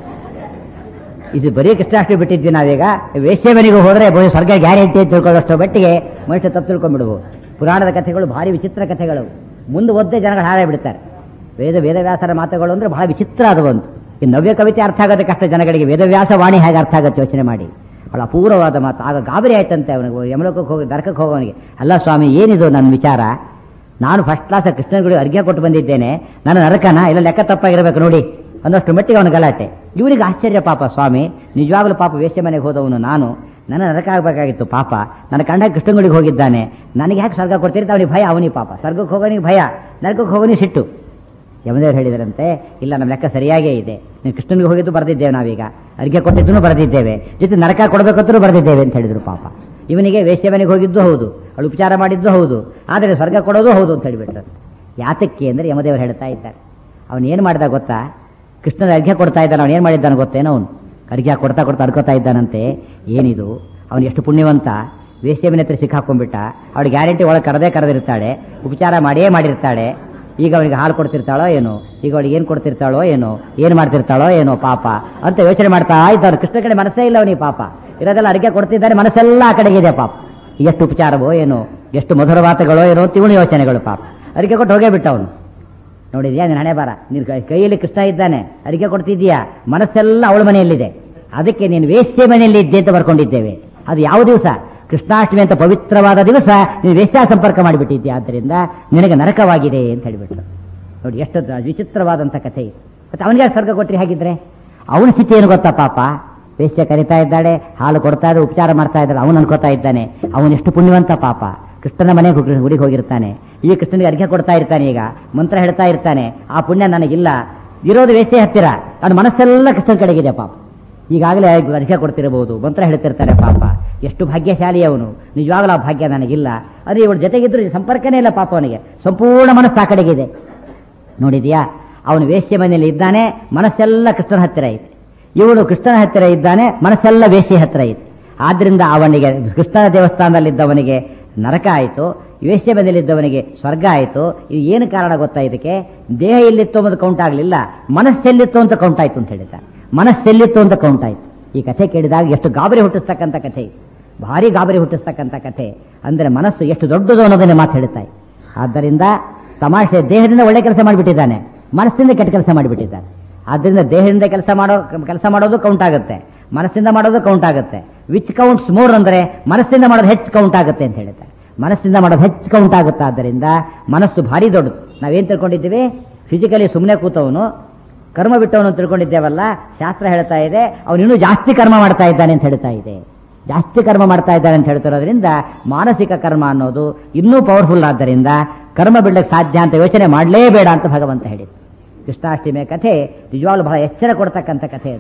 ಇದು ಬರೀ ಕೃಷ್ಣಾಷ್ಟಮಿ ಬಿಟ್ಟಿದ್ವಿ ನಾವೀಗ ವೇಶ್ಯ ಮನೆಗೆ ಹೋದ್ರೆ ಬಹುಶಃ ಸ್ವರ್ಗ ಗ್ಯಾರಂಟಿ ಅಂತ ತಿಳ್ಕೊಳ್ಳೋಷ್ಟು ಮಟ್ಟಿಗೆ ಮನುಷ್ಯ ತಪ್ಪು ತಿಳ್ಕೊಂಡ್ಬಿಡ್ಬೋದು ಪುರಾಣದ ಕಥೆಗಳು ಭಾರಿ ವಿಚಿತ್ರ ಕಥೆಗಳು ಮುಂದೆ ಓದ್ದೇ ಜನಗಳು ಹಾರೇ ಬಿಡ್ತಾರೆ ವೇದ ವೇದವ್ಯಾಸರ ಮಾತುಗಳು ಅಂದ್ರೆ ಬಹಳ ವಿಚಿತ್ರ ಆದವಂತು ಈ ನವ್ಯ ಕವಿತೆ ಅರ್ಥ ಆಗೋದೇ ಕಷ್ಟ ಜನಗಳಿಗೆ ವೇದವ್ಯಾಸ ವಾಣಿ ಹೇಗೆ ಅರ್ಥ ಆಗುತ್ತೆ ಯೋಚನೆ ಮಾಡಿ ಬಹಳ ಅಪೂರ್ವವಾದ ಮಾತು ಆಗ ಗಾಬರಿ ಆಯ್ತಂತೆ ಅವನಿಗೆ ಯಮಲೋಕಕ್ಕೆ ಹೋಗಿ ನರಕಕ್ಕೆ ಹೋಗೋನಿಗೆ ಅಲ್ಲ ಸ್ವಾಮಿ ಏನಿದು ನನ್ನ ವಿಚಾರ ನಾನು ಫಸ್ಟ್ ಕ್ಲಾಸ್ ಕೃಷ್ಣನ ಗುಡಿ ಅರ್ಘ್ಯ ಕೊಟ್ಟು ಬಂದಿದ್ದೇನೆ ನನ್ನ ನರಕನ ಇಲ್ಲ ಲೆಕ್ಕ ತಪ್ಪಾಗಿರ್ಬೇಕು ನೋಡಿ ಅನ್ನೋಷ್ಟು ಮಟ್ಟಿಗೆ ಅವನ ಗಲಾಟೆ ಇವನಿಗೆ ಆಶ್ಚರ್ಯ ಪಾಪ ಸ್ವಾಮಿ ನಿಜವಾಗ್ಲೂ ಪಾಪ ವೇಶ್ಯ ಮನೆಗೆ ಹೋದವನು ನಾನು ನನ್ನ ನರಕ ಆಗಬೇಕಾಗಿತ್ತು ಪಾಪ ನನ್ನ ಕಂಡ ಕೃಷ್ಣಗುಡಿಗೆ ಹೋಗಿದ್ದಾನೆ ನನಗೆ ಯಾಕೆ ಸ್ವರ್ಗ ಕೊಡ್ತಿರ್ತ ಅವನಿಗೆ ಭಯ ಅವನಿಗೆ ಪಾಪ ಸ್ವರ್ಗಕ್ಕೆ ಹೋಗೋನಿಗೆ ಭಯ ನರಕಕ್ಕೆ ಹೋಗೋನಿಗೆ ಸಿಟ್ಟು ಯಮದೇವರು ಹೇಳಿದರಂತೆ ಇಲ್ಲ ನಮ್ಮ ಲೆಕ್ಕ ಸರಿಯಾಗೇ ಇದೆ ನೀವು ಕೃಷ್ಣನಿಗೆ ಹೋಗಿದ್ದು ಬರೆದಿದ್ದೇವೆ ನಾವೀಗ ಅರ್ಘ್ಯ ಕೊಟ್ಟಿದ್ದನ್ನು ಬರೆದಿದ್ದೇವೆ ಜೊತೆ ನರಕ ಕೊಡಬೇಕಂತೂ ಬರೆದಿದ್ದೇವೆ ಅಂತ ಹೇಳಿದ್ರು ಪಾಪ ಇವನಿಗೆ ವೇಶ್ಯ ಮನೆಗೆ ಹೋಗಿದ್ದು ಹೌದು ಅವಳು ಉಪಚಾರ ಮಾಡಿದ್ದು ಹೌದು ಆದರೆ ಸ್ವರ್ಗ ಕೊಡೋದು ಹೌದು ಅಂತ ಹೇಳಿಬಿಟ್ರು ಯಾತಕ್ಕೆ ಅಂದರೆ ಯಮದೇವರು ಹೇಳ್ತಾ ಇದ್ದಾರೆ ಅವನು ಏನು ಮಾಡಿದ ಗೊತ್ತಾ ಕೃಷ್ಣನ ಅರ್ಘ್ಯ ಕೊಡ್ತಾ ಇದ್ದಾನೆ ಅವನು ಏನು ಮಾಡಿದ್ದಾನೆ ಗೊತ್ತೇನೋ ಅವನು ಅರ್ಘ್ಯ ಕೊಡ್ತಾ ಕೊಡ್ತಾ ಅರ್ಕೋತಾ ಇದ್ದಾನಂತೆ ಏನಿದು ಅವನು ಎಷ್ಟು ಪುಣ್ಯವಂತ ವೇಶ್ಯ ಮನೆ ಹತ್ರ ಸಿಕ್ಕಾಕೊಂಡ್ಬಿಟ್ಟ ಅವಳು ಗ್ಯಾರಂಟಿ ಒಳಗೆ ಕರೆದೇ ಕರೆದಿರ್ತಾಳೆ ಉಪಚಾರ ಮಾಡಿಯೇ ಮಾಡಿರ್ತಾಳೆ ಈಗ ಅವನಿಗೆ ಹಾಲು ಕೊಡ್ತಿರ್ತಾಳೋ ಏನೋ ಈಗ ಅವಳಿಗೆ ಏನು ಕೊಡ್ತಿರ್ತಾಳೋ ಏನೋ ಏನು ಮಾಡ್ತಿರ್ತಾಳೋ ಏನೋ ಪಾಪ ಅಂತ ಯೋಚನೆ ಮಾಡ್ತಾ ಇದ್ದಾನೆ ಕೃಷ್ಣ ಕಡೆ ಮನಸ್ಸೇ ಇಲ್ಲ ಅವನಿಗೆ ಪಾಪ ಇರೋದೆಲ್ಲ ಅಡಿಗೆ ಕೊಡ್ತಿದ್ದಾನೆ ಮನಸ್ಸೆಲ್ಲ ಆ ಕಡೆಗೆ ಇದೆ ಪಾಪ ಎಷ್ಟು ಉಪಚಾರವೋ ಏನೋ ಎಷ್ಟು ಮಧುರ ಮಾತುಗಳೋ ಏನೋ ತಿವಣಿ ಯೋಚನೆಗಳು ಪಾಪ ಅಡಿಗೆ ಕೊಟ್ಟು ಹೋಗೇ ಬಿಟ್ಟ ಅವನು ನೋಡಿದ್ಯಾ ನೀನು ಹಣೆ ಬಾರ ನೀನು ಕೈ- ಕೈಯಲ್ಲಿ ಕೃಷ್ಣ ಇದ್ದಾನೆ ಅಡಿಗೆ ಕೊಡ್ತಿದ್ದೀಯಾ ಮನಸ್ಸೆಲ್ಲ ಅವಳ ಮನೆಯಲ್ಲಿದೆ ಅದಕ್ಕೆ ನೀನು ವೇಶ್ಯ ಮನೆಯಲ್ಲಿ ಇದ್ದೆ ಅಂತ ಬರ್ಕೊಂಡಿದ್ದೇವೆ ಅದು ಯಾವ ದಿವಸ ಕೃಷ್ಣಾಷ್ಟಮಿ ಅಂತ ಪವಿತ್ರವಾದ ದಿವಸ ನೀನು ವೇಶ್ಯಾ ಸಂಪರ್ಕ ಮಾಡಿಬಿಟ್ಟಿದ್ಯಾ ಆದ್ದರಿಂದ ನಿನಗೆ ನರಕವಾಗಿದೆ ಅಂತ ಹೇಳಿಬಿಟ್ರು ನೋಡಿ ಎಷ್ಟು ದ- ವಿಚಿತ್ರವಾದಂಥ ಕಥೆ ಇದು ಮತ್ತೆ ಅವನಿಗೆ ಸ್ವರ್ಗ ಕೊಟ್ಟರೆ ಹಾಗಿದ್ರೆ ಅವನ ಸ್ಥಿತಿ ಏನು ಗೊತ್ತಾ ಪಾಪ ವೇಶ್ಯ ಕರಿತಾ ಇದ್ದಾಳೆ ಹಾಲು ಕೊಡ್ತಾ ಇದ್ದಾಳೆ ಉಪಚಾರ ಮಾಡ್ತಾ ಇದ್ದಾಳೆ ಅವನು ಅನ್ಕೋತಾ ಇದ್ದಾನೆ ಅವನು ಎಷ್ಟು ಪುಣ್ಯವಂತ ಪಾಪ ಕೃಷ್ಣನ ಮನೆಗೆ ಹೋಗಿ- ಗುಡಿಗೆ ಹೋಗಿರ್ತಾನೆ ಈ ಕೃಷ್ಣನಿಗೆ ಅರ್ಘ್ಯ ಕೊಡ್ತಾ ಇರ್ತಾನೆ ಈಗ ಮಂತ್ರ ಹೇಳ್ತಾ ಇರ್ತಾನೆ ಆ ಪುಣ್ಯ ನನಗಿಲ್ಲ ಇರೋದು ವೇಶ್ಯೆ ಹತ್ತಿರ ಅವನ ಮನಸ್ಸೆಲ್ಲ ಕೃಷ್ಣನ ಕಡೆಗಿದೆ ಪಾಪ ಈಗಾಗಲೇ ಅರ್ಘ್ಯ ಕೊಡ್ತಿರಬಹುದು ಮಂತ್ರ ಹೇಳ್ತಿರ್ತಾರೆ ಪಾಪ ಎಷ್ಟು ಭಾಗ್ಯಶಾಲಿ ಅವನು ನಿಜವಾಗಲೂ ಆ ಭಾಗ್ಯ ನನಗಿಲ್ಲ ಅದೇ ಇವಳ ಜೊತೆಗಿದ್ರು ಸಂಪರ್ಕನೇ ಇಲ್ಲ ಪಾಪ ಅವನಿಗೆ ಸಂಪೂರ್ಣ ಮನಸ್ಸು ಆ ಕಡೆಗಿದೆ ನೋಡಿದ್ಯಾ ಅವನು ವೇಶ್ಯ ಮನೆಯಲ್ಲಿ ಇದ್ದಾನೆ ಮನಸ್ಸೆಲ್ಲ ಕೃಷ್ಣನ ಹತ್ತಿರ ಐತೆ ಇವನು ಕೃಷ್ಣನ ಹತ್ತಿರ ಇದ್ದಾನೆ ಮನಸ್ಸೆಲ್ಲ ವೇಶ್ಯ ಹತ್ತಿರ ಐತೆ ಆದ್ರಿಂದ ಅವನಿಗೆ ಕೃಷ್ಣನ ದೇವಸ್ಥಾನದಲ್ಲಿದ್ದವನಿಗೆ ನರಕ ಆಯಿತು ವೇಶ್ಯ ಮನೆಯಲ್ಲಿದ್ದವನಿಗೆ ಸ್ವರ್ಗ ಆಯಿತು ಇದು ಏನು ಕಾರಣ ಗೊತ್ತಾ ಇದಕ್ಕೆ ದೇಹ ಎಲ್ಲಿತ್ತು ಅನ್ನೋದು ಕೌಂಟ್ ಆಗಲಿಲ್ಲ ಮನಸ್ಸೆಲ್ಲಿತ್ತು ಅಂತ ಕೌಂಟ್ ಆಯ್ತು ಅಂತ ಹೇಳಿದ್ದಾರೆ ಮನಸ್ಸೆಲ್ಲಿತ್ತು ಅಂತ ಕೌಂಟ್ ಆಯ್ತು ಈ ಕಥೆ ಕೇಳಿದಾಗ ಎಷ್ಟು ಗಾಬರಿ ಹುಟ್ಟಿಸ್ತಕ್ಕಂಥ ಕಥೆ ಇದು. ಭಾರಿ ಗಾಬರಿ ಹುಟ್ಟಿಸ್ತಕ್ಕಂಥ ಕಥೆ ಅಂದರೆ ಮನಸ್ಸು ಎಷ್ಟು ದೊಡ್ಡದು ಅನ್ನೋದನ್ನೇ ಮಾತು ಹೇಳ್ತಾ ಇದೆ ಆದ್ದರಿಂದ ತಮಾಷೆ ದೇಹದಿಂದ ಒಳ್ಳೆ ಕೆಲಸ ಮಾಡಿಬಿಟ್ಟಿದ್ದಾನೆ ಮನಸ್ಸಿಂದ ಕೆಟ್ಟ ಕೆಲಸ ಮಾಡಿಬಿಟ್ಟಿದ್ದಾನೆ ಆದ್ದರಿಂದ ದೇಹದಿಂದ ಕೆಲಸ ಮಾಡೋ ಕೆಲಸ ಮಾಡೋದು ಕೌಂಟ್ ಆಗುತ್ತೆ ಮನಸ್ಸಿಂದ ಮಾಡೋದು ಕೌಂಟ್ ಆಗುತ್ತೆ ವಿಚ್ ಕೌಂಟ್ಸ್ ಮೋರ್ ಅಂದರೆ ಮನಸ್ಸಿಂದ ಮಾಡೋದು ಹೆಚ್ಚು ಕೌಂಟ್ ಆಗುತ್ತೆ ಅಂತ ಹೇಳ್ತಾರೆ ಮನಸ್ಸಿಂದ ಮಾಡೋದು ಹೆಚ್ಚು ಕೌಂಟ್ ಆಗುತ್ತೆ ಆದ್ದರಿಂದ ಮನಸ್ಸು ಭಾರಿ ದೊಡ್ಡದು ನಾವೇನು ತಿಳ್ಕೊಂಡಿದ್ದೀವಿ ಫಿಸಿಕಲಿ ಸುಮ್ಮನೆ ಕೂತವನು ಕರ್ಮ ಬಿಟ್ಟವನು ಅಂತ ತಿಳ್ಕೊಂಡಿದ್ದೇವಲ್ಲ ಶಾಸ್ತ್ರ ಹೇಳ್ತಾ ಇದೆ ಅವನು ಇನ್ನೂ ಜಾಸ್ತಿ ಕರ್ಮ ಮಾಡ್ತಾ ಇದ್ದಾನೆ ಅಂತ ಹೇಳ್ತಾ ಇದೆ ಜಾಸ್ತಿ ಕರ್ಮ ಮಾಡ್ತಾ ಇದ್ದಾನೆ ಅಂತ ಹೇಳ್ತಿರೋದ್ರಿಂದ ಮಾನಸಿಕ ಕರ್ಮ ಅನ್ನೋದು ಇನ್ನೂ ಪವರ್ಫುಲ್ ಆದ್ದರಿಂದ ಕರ್ಮ ಬಿಡ್ಲಿಕ್ಕೆ ಸಾಧ್ಯ ಅಂತ ಯೋಚನೆ ಮಾಡಲೇಬೇಡ ಅಂತ ಭಗವಂತ ಹೇಳಿದ ಕೃಷ್ಣಾಷ್ಟಮಿಯ ಕಥೆ ನಿಜವಾಗ್ಲೂ ಬಹಳ ಎಚ್ಚರ ಕೊಡ್ತಕ್ಕಂಥ ಕಥೆ ಅದು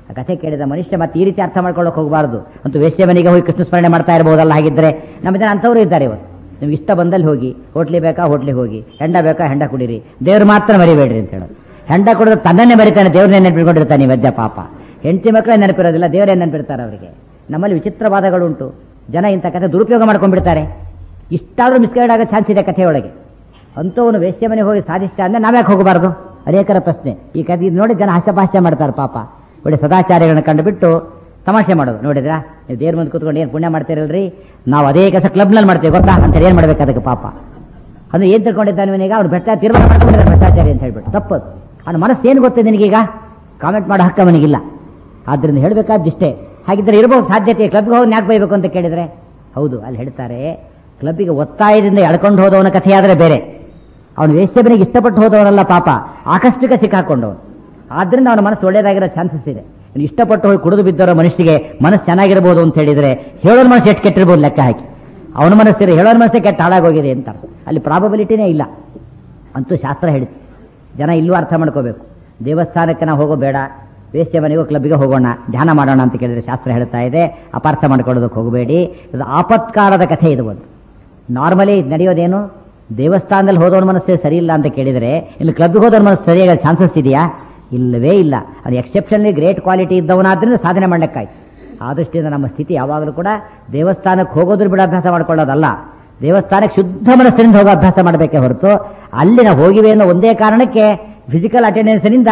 ಆ ಕಥೆ ಕೇಳಿದ ಮನುಷ್ಯ ಮತ್ತೆ ಈ ರೀತಿ ಅರ್ಥ ಮಾಡ್ಕೊಳ್ಳೋಕೆ ಹೋಗಬಾರ್ದು ಅಂತೂ ವೇಶ್ಯ ಮನೆಗೆ ಹೋಗಿ ಕೃಷ್ಣ ಸ್ಮರಣೆ ಮಾಡ್ತಾ ಇರ್ಬೋದಲ್ಲ ಹಾಗಿದ್ರೆ ನಮ್ಮ ಜನ ಅಂಥವ್ರು ಇದ್ದಾರೆ ಇವತ್ತು ನಿಮ್ಗೆ ಇಷ್ಟ ಬಂದಲ್ಲಿ ಹೋಗಿ ಹೋಟ್ಲಿ ಬೇಕಾ ಹೋಟ್ಲಿಗೆ ಹೋಗಿ ಹೆಂಡ ಬೇಕಾ ಹೆಂಡ ಕುಡೀರಿ ದೇವ್ರು ಮಾತ್ರ ಮರಿಬೇಡ್ರಿ ಅಂತ ಹೇಳೋದು ಹೆಂಡ ಕುಡಿದ್ರೆ ತನ್ನನ್ನೇ ಮರಿತಾನೆ ದೇವ್ರನ್ನೇ ನೆನಪಿಟ್ಕೊಂಡಿರ್ತಾನೆ ಈ ಮಧ್ಯ ಪಾಪ ಹೆಂಡತಿ ಮಕ್ಕಳೇ ನೆನಪಿರೋದಿಲ್ಲ ದೇವರೇ ನೆನಪಿರ್ತಾರೆ ಅವರಿಗೆ ನಮ್ಮಲ್ಲಿ ವಿಚಿತ್ರವಾದಗಳುಂಟು ಜನ ಇಂಥ ಕಥೆ ದುರುಪಯೋಗ ಮಾಡ್ಕೊಂಡ್ಬಿಡ್ತಾರೆ ಇಷ್ಟಾದರೂ ಮಿಸ್ಗೈಡ್ ಆಗೋ ಚಾನ್ಸ್ ಇದೆ ಕಥೆಯೊಳಗೆ ಅಂಥವನು ವೇಶ್ಯ ಮನೆಗೆ ಹೋಗಿ ಸಾಧಿಸ್ತಾ ಅಂದ್ರೆ ನಾವ್ಯಾಕೆ ಹೋಗಬಾರ್ದು ಅನೇಕರ ಪ್ರಶ್ನೆ ಈ ಕಥೆ ಇದು ನೋಡಿ ಜನ ಹಾಸ್ಯಪಾಸ್ಯ ಮಾಡ್ತಾರೆ ಪಾಪ ಒಳ್ಳೆ ಸದಾಚಾರ್ಯಗಳನ್ನ ಕಂಡುಬಿಟ್ಟು ತಮಾಷೆ ಮಾಡೋದು ನೋಡಿದ್ರಾ ನೀವು ದೇವ್ರ ಮುಂದೆ ಕೂತ್ಕೊಂಡು ಏನು ಪುಣ್ಯ ಮಾಡ್ತೀರಲ್ರಿ ನಾವು ಅದೇ ಕೆಲಸ ಕ್ಲಬ್ನಲ್ಲಿ ಮಾಡ್ತೀವಿ ಗೊತ್ತಾ ಅಂತ ಏನು ಮಾಡ್ಬೇಕು ಅದಕ್ಕೆ ಪಾಪ ಅದು ಏನು ತಿಳ್ಕೊಂಡಿದ್ದಾನೆ ಇವನೀಗ ಅವ್ನು ಭ್ರಷ್ಟ ತೀರ್ಮಾನ ಮಾಡ್ಕೊಂಡಿದ್ದಾರೆ ಭ್ರಷ್ಟಾಚಾರಿ ಅಂತ ಹೇಳ್ಬಿಟ್ಟು ತಪ್ಪದು ಅವನ ಮನಸ್ಸು ಏನು ಗೊತ್ತಿದೆ ನಿನಗೀಗ ಕಾಮೆಂಟ್ ಮಾಡೋ ಹಕ್ಕು ಅವನಿಗಿಲ್ಲ ಆದ್ದರಿಂದ ಹೇಳಬೇಕಾದಿಷ್ಟೇ ಹಾಗಿದ್ರೆ ಇರ್ಬೋದು ಸಾಧ್ಯತೆ ಕ್ಲಬ್ಗೆ ಹೋಗಿ ಯಾಕೆ ಬೈಬೇಕು ಅಂತ ಕೇಳಿದ್ರೆ ಹೌದು ಅಲ್ಲಿ ಹೇಳ್ತಾರೆ ಕ್ಲಬ್ಬಿಗೆ ಒತ್ತಾಯದಿಂದ ಎಳ್ಕೊಂಡು ಹೋದವನ ಕಥೆಯಾದರೆ ಬೇರೆ ಅವನು ವೇಶ್ಯಬನಿಗೆ ಇಷ್ಟಪಟ್ಟು ಹೋದವನಲ್ಲ ಪಾಪ ಆಕಸ್ಮಿಕ ಸಿಕ್ಕಾಕೊಂಡವನು ಆದ್ರಿಂದ ಅವನ ಮನಸ್ಸು ಒಳ್ಳೇದಾಗಿರೋ ಚಾನ್ಸಸ್ ಇದೆ ಇನ್ನು ಇಷ್ಟಪಟ್ಟು ಹೋಗಿ ಕುಡಿದು ಬಿದ್ದರೋ ಮನುಷ್ಯಗೆ ಮನಸ್ಸು ಚೆನ್ನಾಗಿರ್ಬೋದು ಅಂತ ಹೇಳಿದ್ರೆ ಹೇಳೋನ್ ಮನಸ್ಸು ಎಷ್ಟು ಕೆಟ್ಟಿರ್ಬೋದು ಲೆಕ್ಕ ಹಾಕಿ ಅವನ ಮನಸ್ಸಿರೋ ಹೇಳೋನ್ ಮನಸ್ಸೇ ಕೆಟ್ಟ ಹಾಳಾಗೋಗಿದೆ ಅಂತ ಅಲ್ಲಿ ಪ್ರಾಬಬಿಲಿಟಿನೇ ಇಲ್ಲ ಅಂತೂ ಶಾಸ್ತ್ರ ಹೇಳಿತು ಜನ ಇಲ್ಲೂ ಅರ್ಥ ಮಾಡ್ಕೋಬೇಕು ದೇವಸ್ಥಾನಕ್ಕೆ ನಾವು ಹೋಗೋ ಬೇಡ ವೇಶ್ಯ ಮನೆಗೂ ಕ್ಲಬ್ಗೆ ಹೋಗೋಣ ಧ್ಯಾನ ಮಾಡೋಣ ಅಂತ ಕೇಳಿದ್ರೆ ಶಾಸ್ತ್ರ ಹೇಳ್ತಾ ಇದೆ ಅಪಾರ್ಥ ಮಾಡ್ಕೊಳ್ಳೋದಕ್ಕೆ ಹೋಗಬೇಡಿ ಇದು ಆಪತ್ಕಾಲದ ಕಥೆ ಇದು ಒಂದು ನಾರ್ಮಲಿ ನಡೆಯೋದೇನು ದೇವಸ್ಥಾನದಲ್ಲಿ ಹೋದವನ ಮನಸ್ಸೇ ಸರಿ ಇಲ್ಲ ಅಂತ ಕೇಳಿದರೆ ಇಲ್ಲಿ ಕ್ಲಬ್ಗೆ ಹೋದವನ ಮನಸ್ಸು ಸರಿಯಾಗಿ ಚಾನ್ಸಸ್ ಇದೆಯಾ ಇಲ್ಲವೇ ಇಲ್ಲ ಅದು ಎಕ್ಸೆಪ್ಷನ್ಲಿ ಗ್ರೇಟ್ ಕ್ವಾಲಿಟಿ ಇದ್ದವನಾದ್ರಿಂದ ಸಾಧನೆ ಮಾಡಲಿಕ್ಕಾಯ್ತು ಆ ದೃಷ್ಟಿಯಿಂದ ನಮ್ಮ ಸ್ಥಿತಿ ಯಾವಾಗಲೂ ಕೂಡ ದೇವಸ್ಥಾನಕ್ಕೆ ಹೋಗೋದ್ರ ಬಿಡ ಅಭ್ಯಾಸ ಮಾಡ್ಕೊಳ್ಳೋದಲ್ಲ ದೇವಸ್ಥಾನಕ್ಕೆ ಶುದ್ಧ ಮನಸ್ಸಿನಿಂದ ಹೋಗೋ ಅಭ್ಯಾಸ ಮಾಡಬೇಕೇ ಹೊರತು ಅಲ್ಲಿ ನಾವು ಹೋಗಿವೆ ಅನ್ನೋ ಒಂದೇ ಕಾರಣಕ್ಕೆ ಫಿಸಿಕಲ್ ಅಟೆಂಡೆನ್ಸ್ನಿಂದ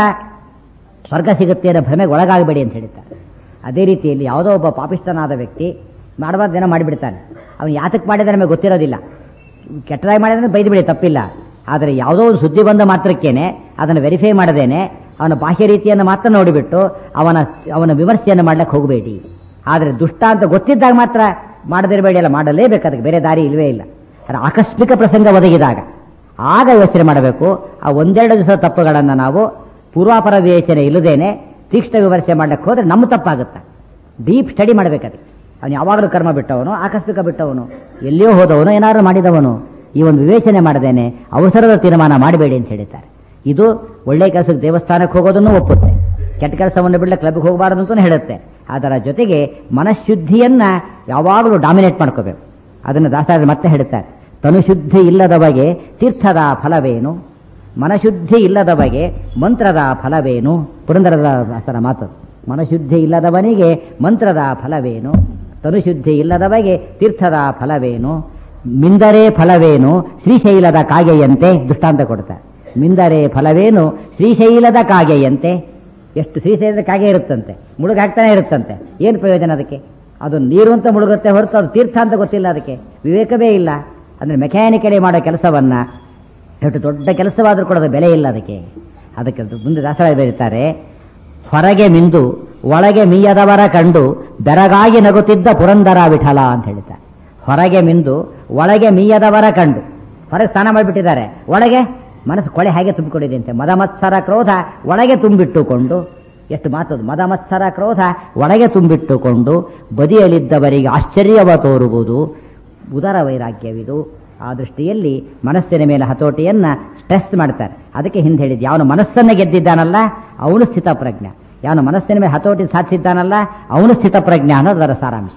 ಸ್ವರ್ಗ ಸಿಗುತ್ತೆ ಅನ್ನೋ ಭ್ರಮೆಗೆ ಒಳಗಾಗಬೇಡಿ ಅಂತ ಹೇಳ್ತಾರೆ ಅದೇ ರೀತಿಯಲ್ಲಿ ಯಾವುದೋ ಒಬ್ಬ ಪಾಪಿಷ್ಟನಾದ ವ್ಯಕ್ತಿ ಮಾಡಬಾರ್ದು ಜನ ಮಾಡಿಬಿಡ್ತಾನೆ ಅವನು ಯಾತಕ್ಕೆ ಮಾಡಿದ್ರೆ ನಮಗೆ ಗೊತ್ತಿರೋದಿಲ್ಲ ಕೆಟ್ಟದಾಗಿ ಮಾಡಿದ್ರೆ ಬೈದು ಬಿಡಿ ತಪ್ಪಿಲ್ಲ ಆದರೆ ಯಾವುದೋ ಒಂದು ಸುದ್ದಿ ಬಂದ ಮಾತ್ರಕ್ಕೇನೆ ಅದನ್ನು ವೆರಿಫೈ ಮಾಡದೇನೆ ಅವನ ಬಾಹ್ಯ ರೀತಿಯನ್ನು ಮಾತ್ರ ನೋಡಿಬಿಟ್ಟು ಅವನ ಅವನ ವಿಮರ್ಶೆಯನ್ನು ಮಾಡ್ಲಿಕ್ಕೆ ಹೋಗಬೇಡಿ ಆದರೆ ದುಷ್ಟ ಅಂತ ಗೊತ್ತಿದ್ದಾಗ ಮಾತ್ರ ಮಾಡದಿರಬೇಡಿ ಅಲ್ಲ ಮಾಡಲೇಬೇಕು ಅದಕ್ಕೆ ಬೇರೆ ದಾರಿ ಇಲ್ಲವೇ ಇಲ್ಲ ಆದರೆ ಆಕಸ್ಮಿಕ ಪ್ರಸಂಗ ಒದಗಿದಾಗ ಆಗ ಯೋಚನೆ ಮಾಡಬೇಕು ಆ ಒಂದೆರಡು ದಿವಸ ತಪ್ಪುಗಳನ್ನು ನಾವು ಪೂರ್ವಾಪರ ವಿವೇಚನೆ ಇಲ್ಲದೇನೆ ತೀಕ್ಷ್ಣ ವಿಮರ್ಶೆ ಮಾಡ್ಲಿಕ್ಕೆ ಹೋದ್ರೆ ನಮ್ಮ ತಪ್ಪಾಗುತ್ತೆ ಡೀಪ್ ಸ್ಟಡಿ ಮಾಡಬೇಕದಕ್ಕೆ ಅವನು ಯಾವಾಗಲೂ ಕರ್ಮ ಬಿಟ್ಟವನು ಆಕಸ್ಮಿಕ ಬಿಟ್ಟವನು ಎಲ್ಲಿಯೋ ಹೋದವನು ಏನಾದರೂ ಮಾಡಿದವನು ಈ ಒಂದು ವಿವೇಚನೆ ಮಾಡದೇನೆ ಅವಸರದ ತೀರ್ಮಾನ ಮಾಡಬೇಡಿ ಅಂತ ಹೇಳಿದ್ದಾರೆ ಇದು ಒಳ್ಳೆ ಕೆಲಸಕ್ಕೆ ದೇವಸ್ಥಾನಕ್ಕೆ ಹೋಗೋದನ್ನು ಒಪ್ಪುತ್ತೆ ಕೆಟ್ಟ ಕೆಲಸವನ್ನು ಬಿಡಲೆ ಕ್ಲಬ್ಗೆ ಹೋಗಬಾರದು ಅಂತಲೂ ಹೇಳುತ್ತೆ ಅದರ ಜೊತೆಗೆ ಮನಃಶುದ್ಧಿಯನ್ನ ಯಾವಾಗಲೂ ಡಾಮಿನೇಟ್ ಮಾಡ್ಕೋಬೇಕು ಅದನ್ನು ದಾಸರಾಜರು ಮತ್ತೆ ಹೇಳ್ತಾರೆ ತನುಶುದ್ಧಿ ಇಲ್ಲದ ಬಗೆ ತೀರ್ಥದ ಫಲವೇನು ಮನಶುದ್ಧಿ ಇಲ್ಲದ ಬಗೆ ಮಂತ್ರದ ಫಲವೇನು ಪುರಂದರದ ದಾಸರ ಮಾತು ಮನಶುದ್ಧಿ ಇಲ್ಲದವನಿಗೆ ಮಂತ್ರದ ಫಲವೇನು ತನುಶುದ್ಧಿ ಇಲ್ಲದ ಬಗೆ ತೀರ್ಥದ ಫಲವೇನು ಮಿಂದರೆ ಫಲವೇನು ಶ್ರೀಶೈಲದ ಕಾಗೆಯಂತೆ ದೃಷ್ಟಾಂತ ಕೊಡ್ತಾರೆ ಮಿಂದರೆ ಫಲವೇನು ಶ್ರೀಶೈಲದ ಕಾಗೆಯಂತೆ ಎಷ್ಟು ಶ್ರೀಶೈಲದ ಕಾಗೆ ಇರುತ್ತಂತೆ ಮುಳುಗ ಹಾಕ್ತಾನೆ ಇರುತ್ತಂತೆ ಏನು ಪ್ರಯೋಜನ ಅದಕ್ಕೆ ಅದು ನೀರು ಅಂತ ಮುಳುಗುತ್ತೆ ಹೊರತು ಅದು ತೀರ್ಥ ಅಂತ ಗೊತ್ತಿಲ್ಲ ಅದಕ್ಕೆ ವಿವೇಕವೇ ಇಲ್ಲ ಅಂದರೆ ಮೆಕ್ಯಾನಿಕಲಿ ಮಾಡೋ ಕೆಲಸವನ್ನ ಎಷ್ಟು ದೊಡ್ಡ ಕೆಲಸವಾದರೂ ಕೂಡ ಅದು ಬೆಲೆ ಇಲ್ಲ ಅದಕ್ಕೆ ಅದಕ್ಕೆ ಅದು ಮುಂದೆ ದಾಸರ ಬರೀತಾರೆ ಹೊರಗೆ ಮಿಂದು ಒಳಗೆ ಮೀಯದವರ ಕಂಡು ಬೆರಗಾಗಿ ನಗುತ್ತಿದ್ದ ಪುರಂದರ ವಿಠಲ ಅಂತ ಹೇಳ್ತಾರೆ ಹೊರಗೆ ಮಿಂದು ಒಳಗೆ ಮೀಯದವರ ಕಂಡು ಹೊರಗೆ ಸ್ನಾನ ಮಾಡಿಬಿಟ್ಟಿದ್ದಾರೆ ಒಳಗೆ ಮನಸ್ಸು ಕೊಳೆ ಹಾಗೆ ತುಂಬಿಕೊಂಡಿದೆ ಅಂತೆ ಮದಮತ್ಸರ ಕ್ರೋಧ ಒಳಗೆ ತುಂಬಿಟ್ಟುಕೊಂಡು ಎಷ್ಟು ಮಾತದು ಮದಮತ್ಸರ ಕ್ರೋಧ ಒಳಗೆ ತುಂಬಿಟ್ಟುಕೊಂಡು ಬದಿಯಲ್ಲಿದ್ದವರಿಗೆ ಆಶ್ಚರ್ಯವ ತೋರುವುದು ಉದರ ವೈರಾಗ್ಯವಿದು ಆ ದೃಷ್ಟಿಯಲ್ಲಿ ಮನಸ್ಸಿನ ಮೇಲೆ ಹತೋಟಿಯನ್ನ ಸ್ಟ್ರೆಸ್ ಮಾಡ್ತಾರೆ ಅದಕ್ಕೆ ಹಿಂದೆ ಹೇಳಿದ್ದು ಯಾವನು ಮನಸ್ಸನ್ನು ಗೆದ್ದಿದ್ದಾನಲ್ಲ ಅವನು ಸ್ಥಿತಪ್ರಜ್ಞ ಯಾವನು ಮನಸ್ಸಿನ ಮೇಲೆ ಹತೋಟಿ ಸಾಧಿಸಿದ್ದಾನಲ್ಲ ಅವನು ಸ್ಥಿತಪ್ರಜ್ಞ ಅನ್ನೋದು ಅದರ ಸಾರಾಂಶ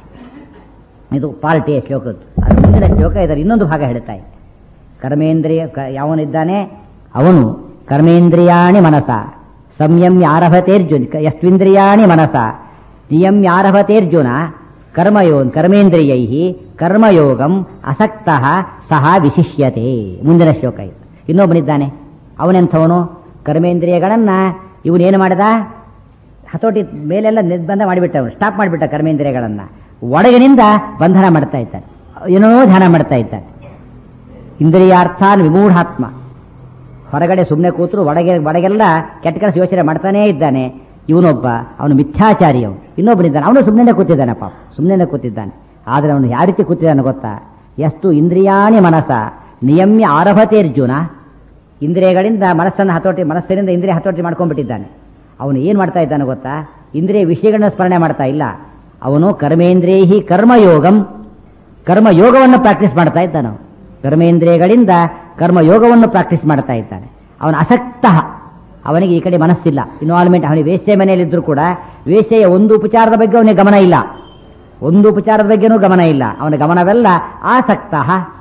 ಇದು ಪಾರ್ಟಿಯ ಶ್ಲೋಕದ್ದು ಅದು ಮುಂದಿನ ಶ್ಲೋಕ ಇದರ ಇನ್ನೊಂದು ಭಾಗ ಹೇಳ್ತಾ ಇದೆ ಕರ್ಮೇಂದ್ರಿಯ ಕ- ಯಾವನಿದ್ದಾನೆ ಅವನು ಕರ್ಮೇಂದ್ರಿಯಾಣಿ ಮನಸ ಸಂಯಮ್ಯ ಆರಭತೇರ್ಜುನ್ ಕ- ಎಷ್ಟಿಂದ್ರಿಯಾಣಿ ಮನಸ ನಿಯಮ್ಯ ಆರಭತೇರ್ಜುನ ಕರ್ಮಯೋನ್ ಕರ್ಮೇಂದ್ರಿಯೈ ಕರ್ಮಯೋಗಂ ಅಸಕ್ತ ಸಹ ವಿಶಿಷ್ಯತೆ ಮುಂದಿನ ಶ್ಲೋಕ ಇದು ಇನ್ನೊಬ್ಬನಿದ್ದಾನೆ ಅವನೆಂಥವನು ಕರ್ಮೇಂದ್ರಿಯಗಳನ್ನ ಇವನೇನು ಮಾಡಿದ ಹತೋಟಿ ಮೇಲೆಲ್ಲ ನಿರ್ಬಂಧ ಮಾಡಿಬಿಟ್ಟ ಅವನು ಸ್ಟಾಪ್ ಮಾಡಿಬಿಟ್ಟ ಕರ್ಮೇಂದ್ರಿಯಗಳನ್ನ ಒಳಗಿನಿಂದ ಬಂಧನ ಮಾಡ್ತಾ ಇದ್ದಾನೆ ಏನೋ ಧ್ಯಾನ ಮಾಡ್ತಾ ಇದ್ದಾನೆ ಇಂದ್ರಿಯಾರ್ಥಾನ್ ವಿಮೂಢಾತ್ಮ ಹೊರಗಡೆ ಸುಮ್ಮನೆ ಕೂತರು ಒಳಗೆ ಒಳಗೆಲ್ಲ ಕೆಟ್ಟ ಕೆಲಸ ಯೋಚನೆ ಮಾಡ್ತಾನೇ ಇದ್ದಾನೆ ಇವನೊಬ್ಬ ಅವನು ಮಿಥ್ಯಾಚಾರಿ ಅವನು ಇನ್ನೊಬ್ಬನಿದ್ದಾನೆ ಅವನು ಸುಮ್ಮನೆ ಕೂತಿದ್ದಾನೆ ಪಾಪ ಸುಮ್ಮನೆ ಕೂತಿದ್ದಾನೆ ಆದರೆ ಅವನು ಯಾವ ರೀತಿ ಕೂತಿದ್ದಾನೆ ಗೊತ್ತಾ ಎಷ್ಟು ಇಂದ್ರಿಯಾಣಿ ಮನಸ ನಿಯಮ್ಯ ಆರಭತೆ ಅರ್ಜುನ ಇಂದ್ರಿಯಗಳಿಂದ ಮನಸ್ಸನ್ನು ಹತೋಟಿ ಮನಸ್ಸಿನಿಂದ ಇಂದ್ರಿಯ ಹತೋಟಿ ಮಾಡ್ಕೊಂಡ್ಬಿಟ್ಟಿದ್ದಾನೆ ಅವನು ಏನು ಮಾಡ್ತಾ ಇದ್ದಾನೆ ಗೊತ್ತಾ ಇಂದ್ರಿಯ ವಿಷಯಗಳನ್ನ ಸ್ಮರಣೆ ಮಾಡ್ತಾ ಇಲ್ಲ ಅವನು ಕರ್ಮೇಂದ್ರಿಯೈ ಕರ್ಮಯೋಗಂ ಕರ್ಮಯೋಗವನ್ನು ಪ್ರಾಕ್ಟೀಸ್ ಮಾಡ್ತಾ ಇದ್ದಾನೆ ಅವನು ಕರ್ಮೇಂದ್ರಿಯಗಳಿಂದ ಕರ್ಮಯೋಗವನ್ನು ಪ್ರಾಕ್ಟೀಸ್ ಮಾಡ್ತಾ ಇದ್ದಾನೆ ಅವನು ಅಸಕ್ತ ಅವನಿಗೆ ಈ ಕಡೆ ಮನಸ್ಸಿಲ್ಲ ಇನ್ವಾಲ್ವ್ಮೆಂಟ್ ಅವನಿಗೆ ವೇಶ್ಯೆ ಮನೆಯಲ್ಲಿದ್ದರೂ ಕೂಡ ವೇಶ್ಯೆಯ ಒಂದು ಉಪಚಾರದ ಬಗ್ಗೆ ಅವನಿಗೆ ಗಮನ ಇಲ್ಲ ಒಂದು ಉಪಚಾರದ ಬಗ್ಗೆನೂ ಗಮನ ಇಲ್ಲ ಅವನ ಗಮನವೆಲ್ಲ ಆಸಕ್ತ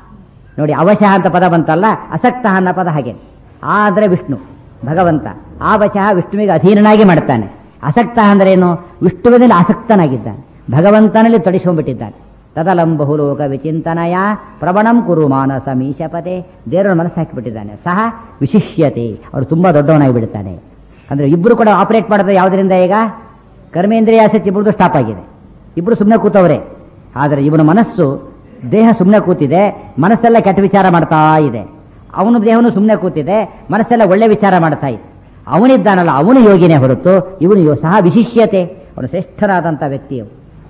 ನೋಡಿ ಅವಶಃ ಅಂತ ಪದ ಬಂತಲ್ಲ ಅಸಕ್ತ ಅನ್ನೋ ಪದ ಹಾಗೆ ಆದರೆ ವಿಷ್ಣು ಭಗವಂತ ಆವಶಃ ವಿಷ್ಣುವಿಗೆ ಅಧೀನನಾಗಿ ಮಾಡ್ತಾನೆ ಅಸಕ್ತ ಅಂದ್ರೆ ಏನು ವಿಷ್ಣುವಿನಲ್ಲಿ ಆಸಕ್ತನಾಗಿದ್ದಾನೆ ಭಗವಂತನಲ್ಲಿ ತೊಡಿಸ್ಕೊಂಡ್ಬಿಟ್ಟಿದ್ದಾನೆ ತದಲಂಬಹು ಲೋಕ ವಿಚಿಂತನಯ ಪ್ರವಣಂ ಕುರು ಮಾನಸ ಮೀಶಪತೆ ದೇವರ ಮನಸ್ಸು ಹಾಕಿಬಿಟ್ಟಿದ್ದಾನೆ ಸಹ ವಿಶಿಷ್ಯತೆ ಅವನು ತುಂಬಾ ದೊಡ್ಡವನಾಗಿ ಬಿಡ್ತಾನೆ ಅಂದ್ರೆ ಇಬ್ರು ಕೂಡ ಆಪರೇಟ್ ಮಾಡೋದು ಯಾವುದರಿಂದ ಈಗ ಕರ್ಮೇಂದ್ರಿಯ ಆಸಕ್ತಿ ಇಬ್ಬರದು ಸ್ಟಾಪ್ ಆಗಿದೆ ಇಬ್ರು ಸುಮ್ಮನೆ ಕೂತವ್ರೆ ಆದರೆ ಇವನ ಮನಸ್ಸು ದೇಹ ಸುಮ್ಮನೆ ಕೂತಿದೆ ಮನಸ್ಸೆಲ್ಲ ಕೆಟ್ಟ ವಿಚಾರ ಮಾಡ್ತಾ ಇದೆ ಅವನ ದೇಹನು ಸುಮ್ಮನೆ ಕೂತಿದೆ ಮನಸ್ಸೆಲ್ಲ ಒಳ್ಳೆ ವಿಚಾರ ಮಾಡ್ತಾ ಇದೆ ಅವನಿದ್ದಾನಲ್ಲ ಅವನು ಯೋಗಿನೇ ಹೊರತು ಇವನು ಯೋ- ಸಹ ವಿಶಿಷ್ಯತೆ ಅವನು ಶ್ರೇಷ್ಠನಾದಂಥ ವ್ಯಕ್ತಿಯು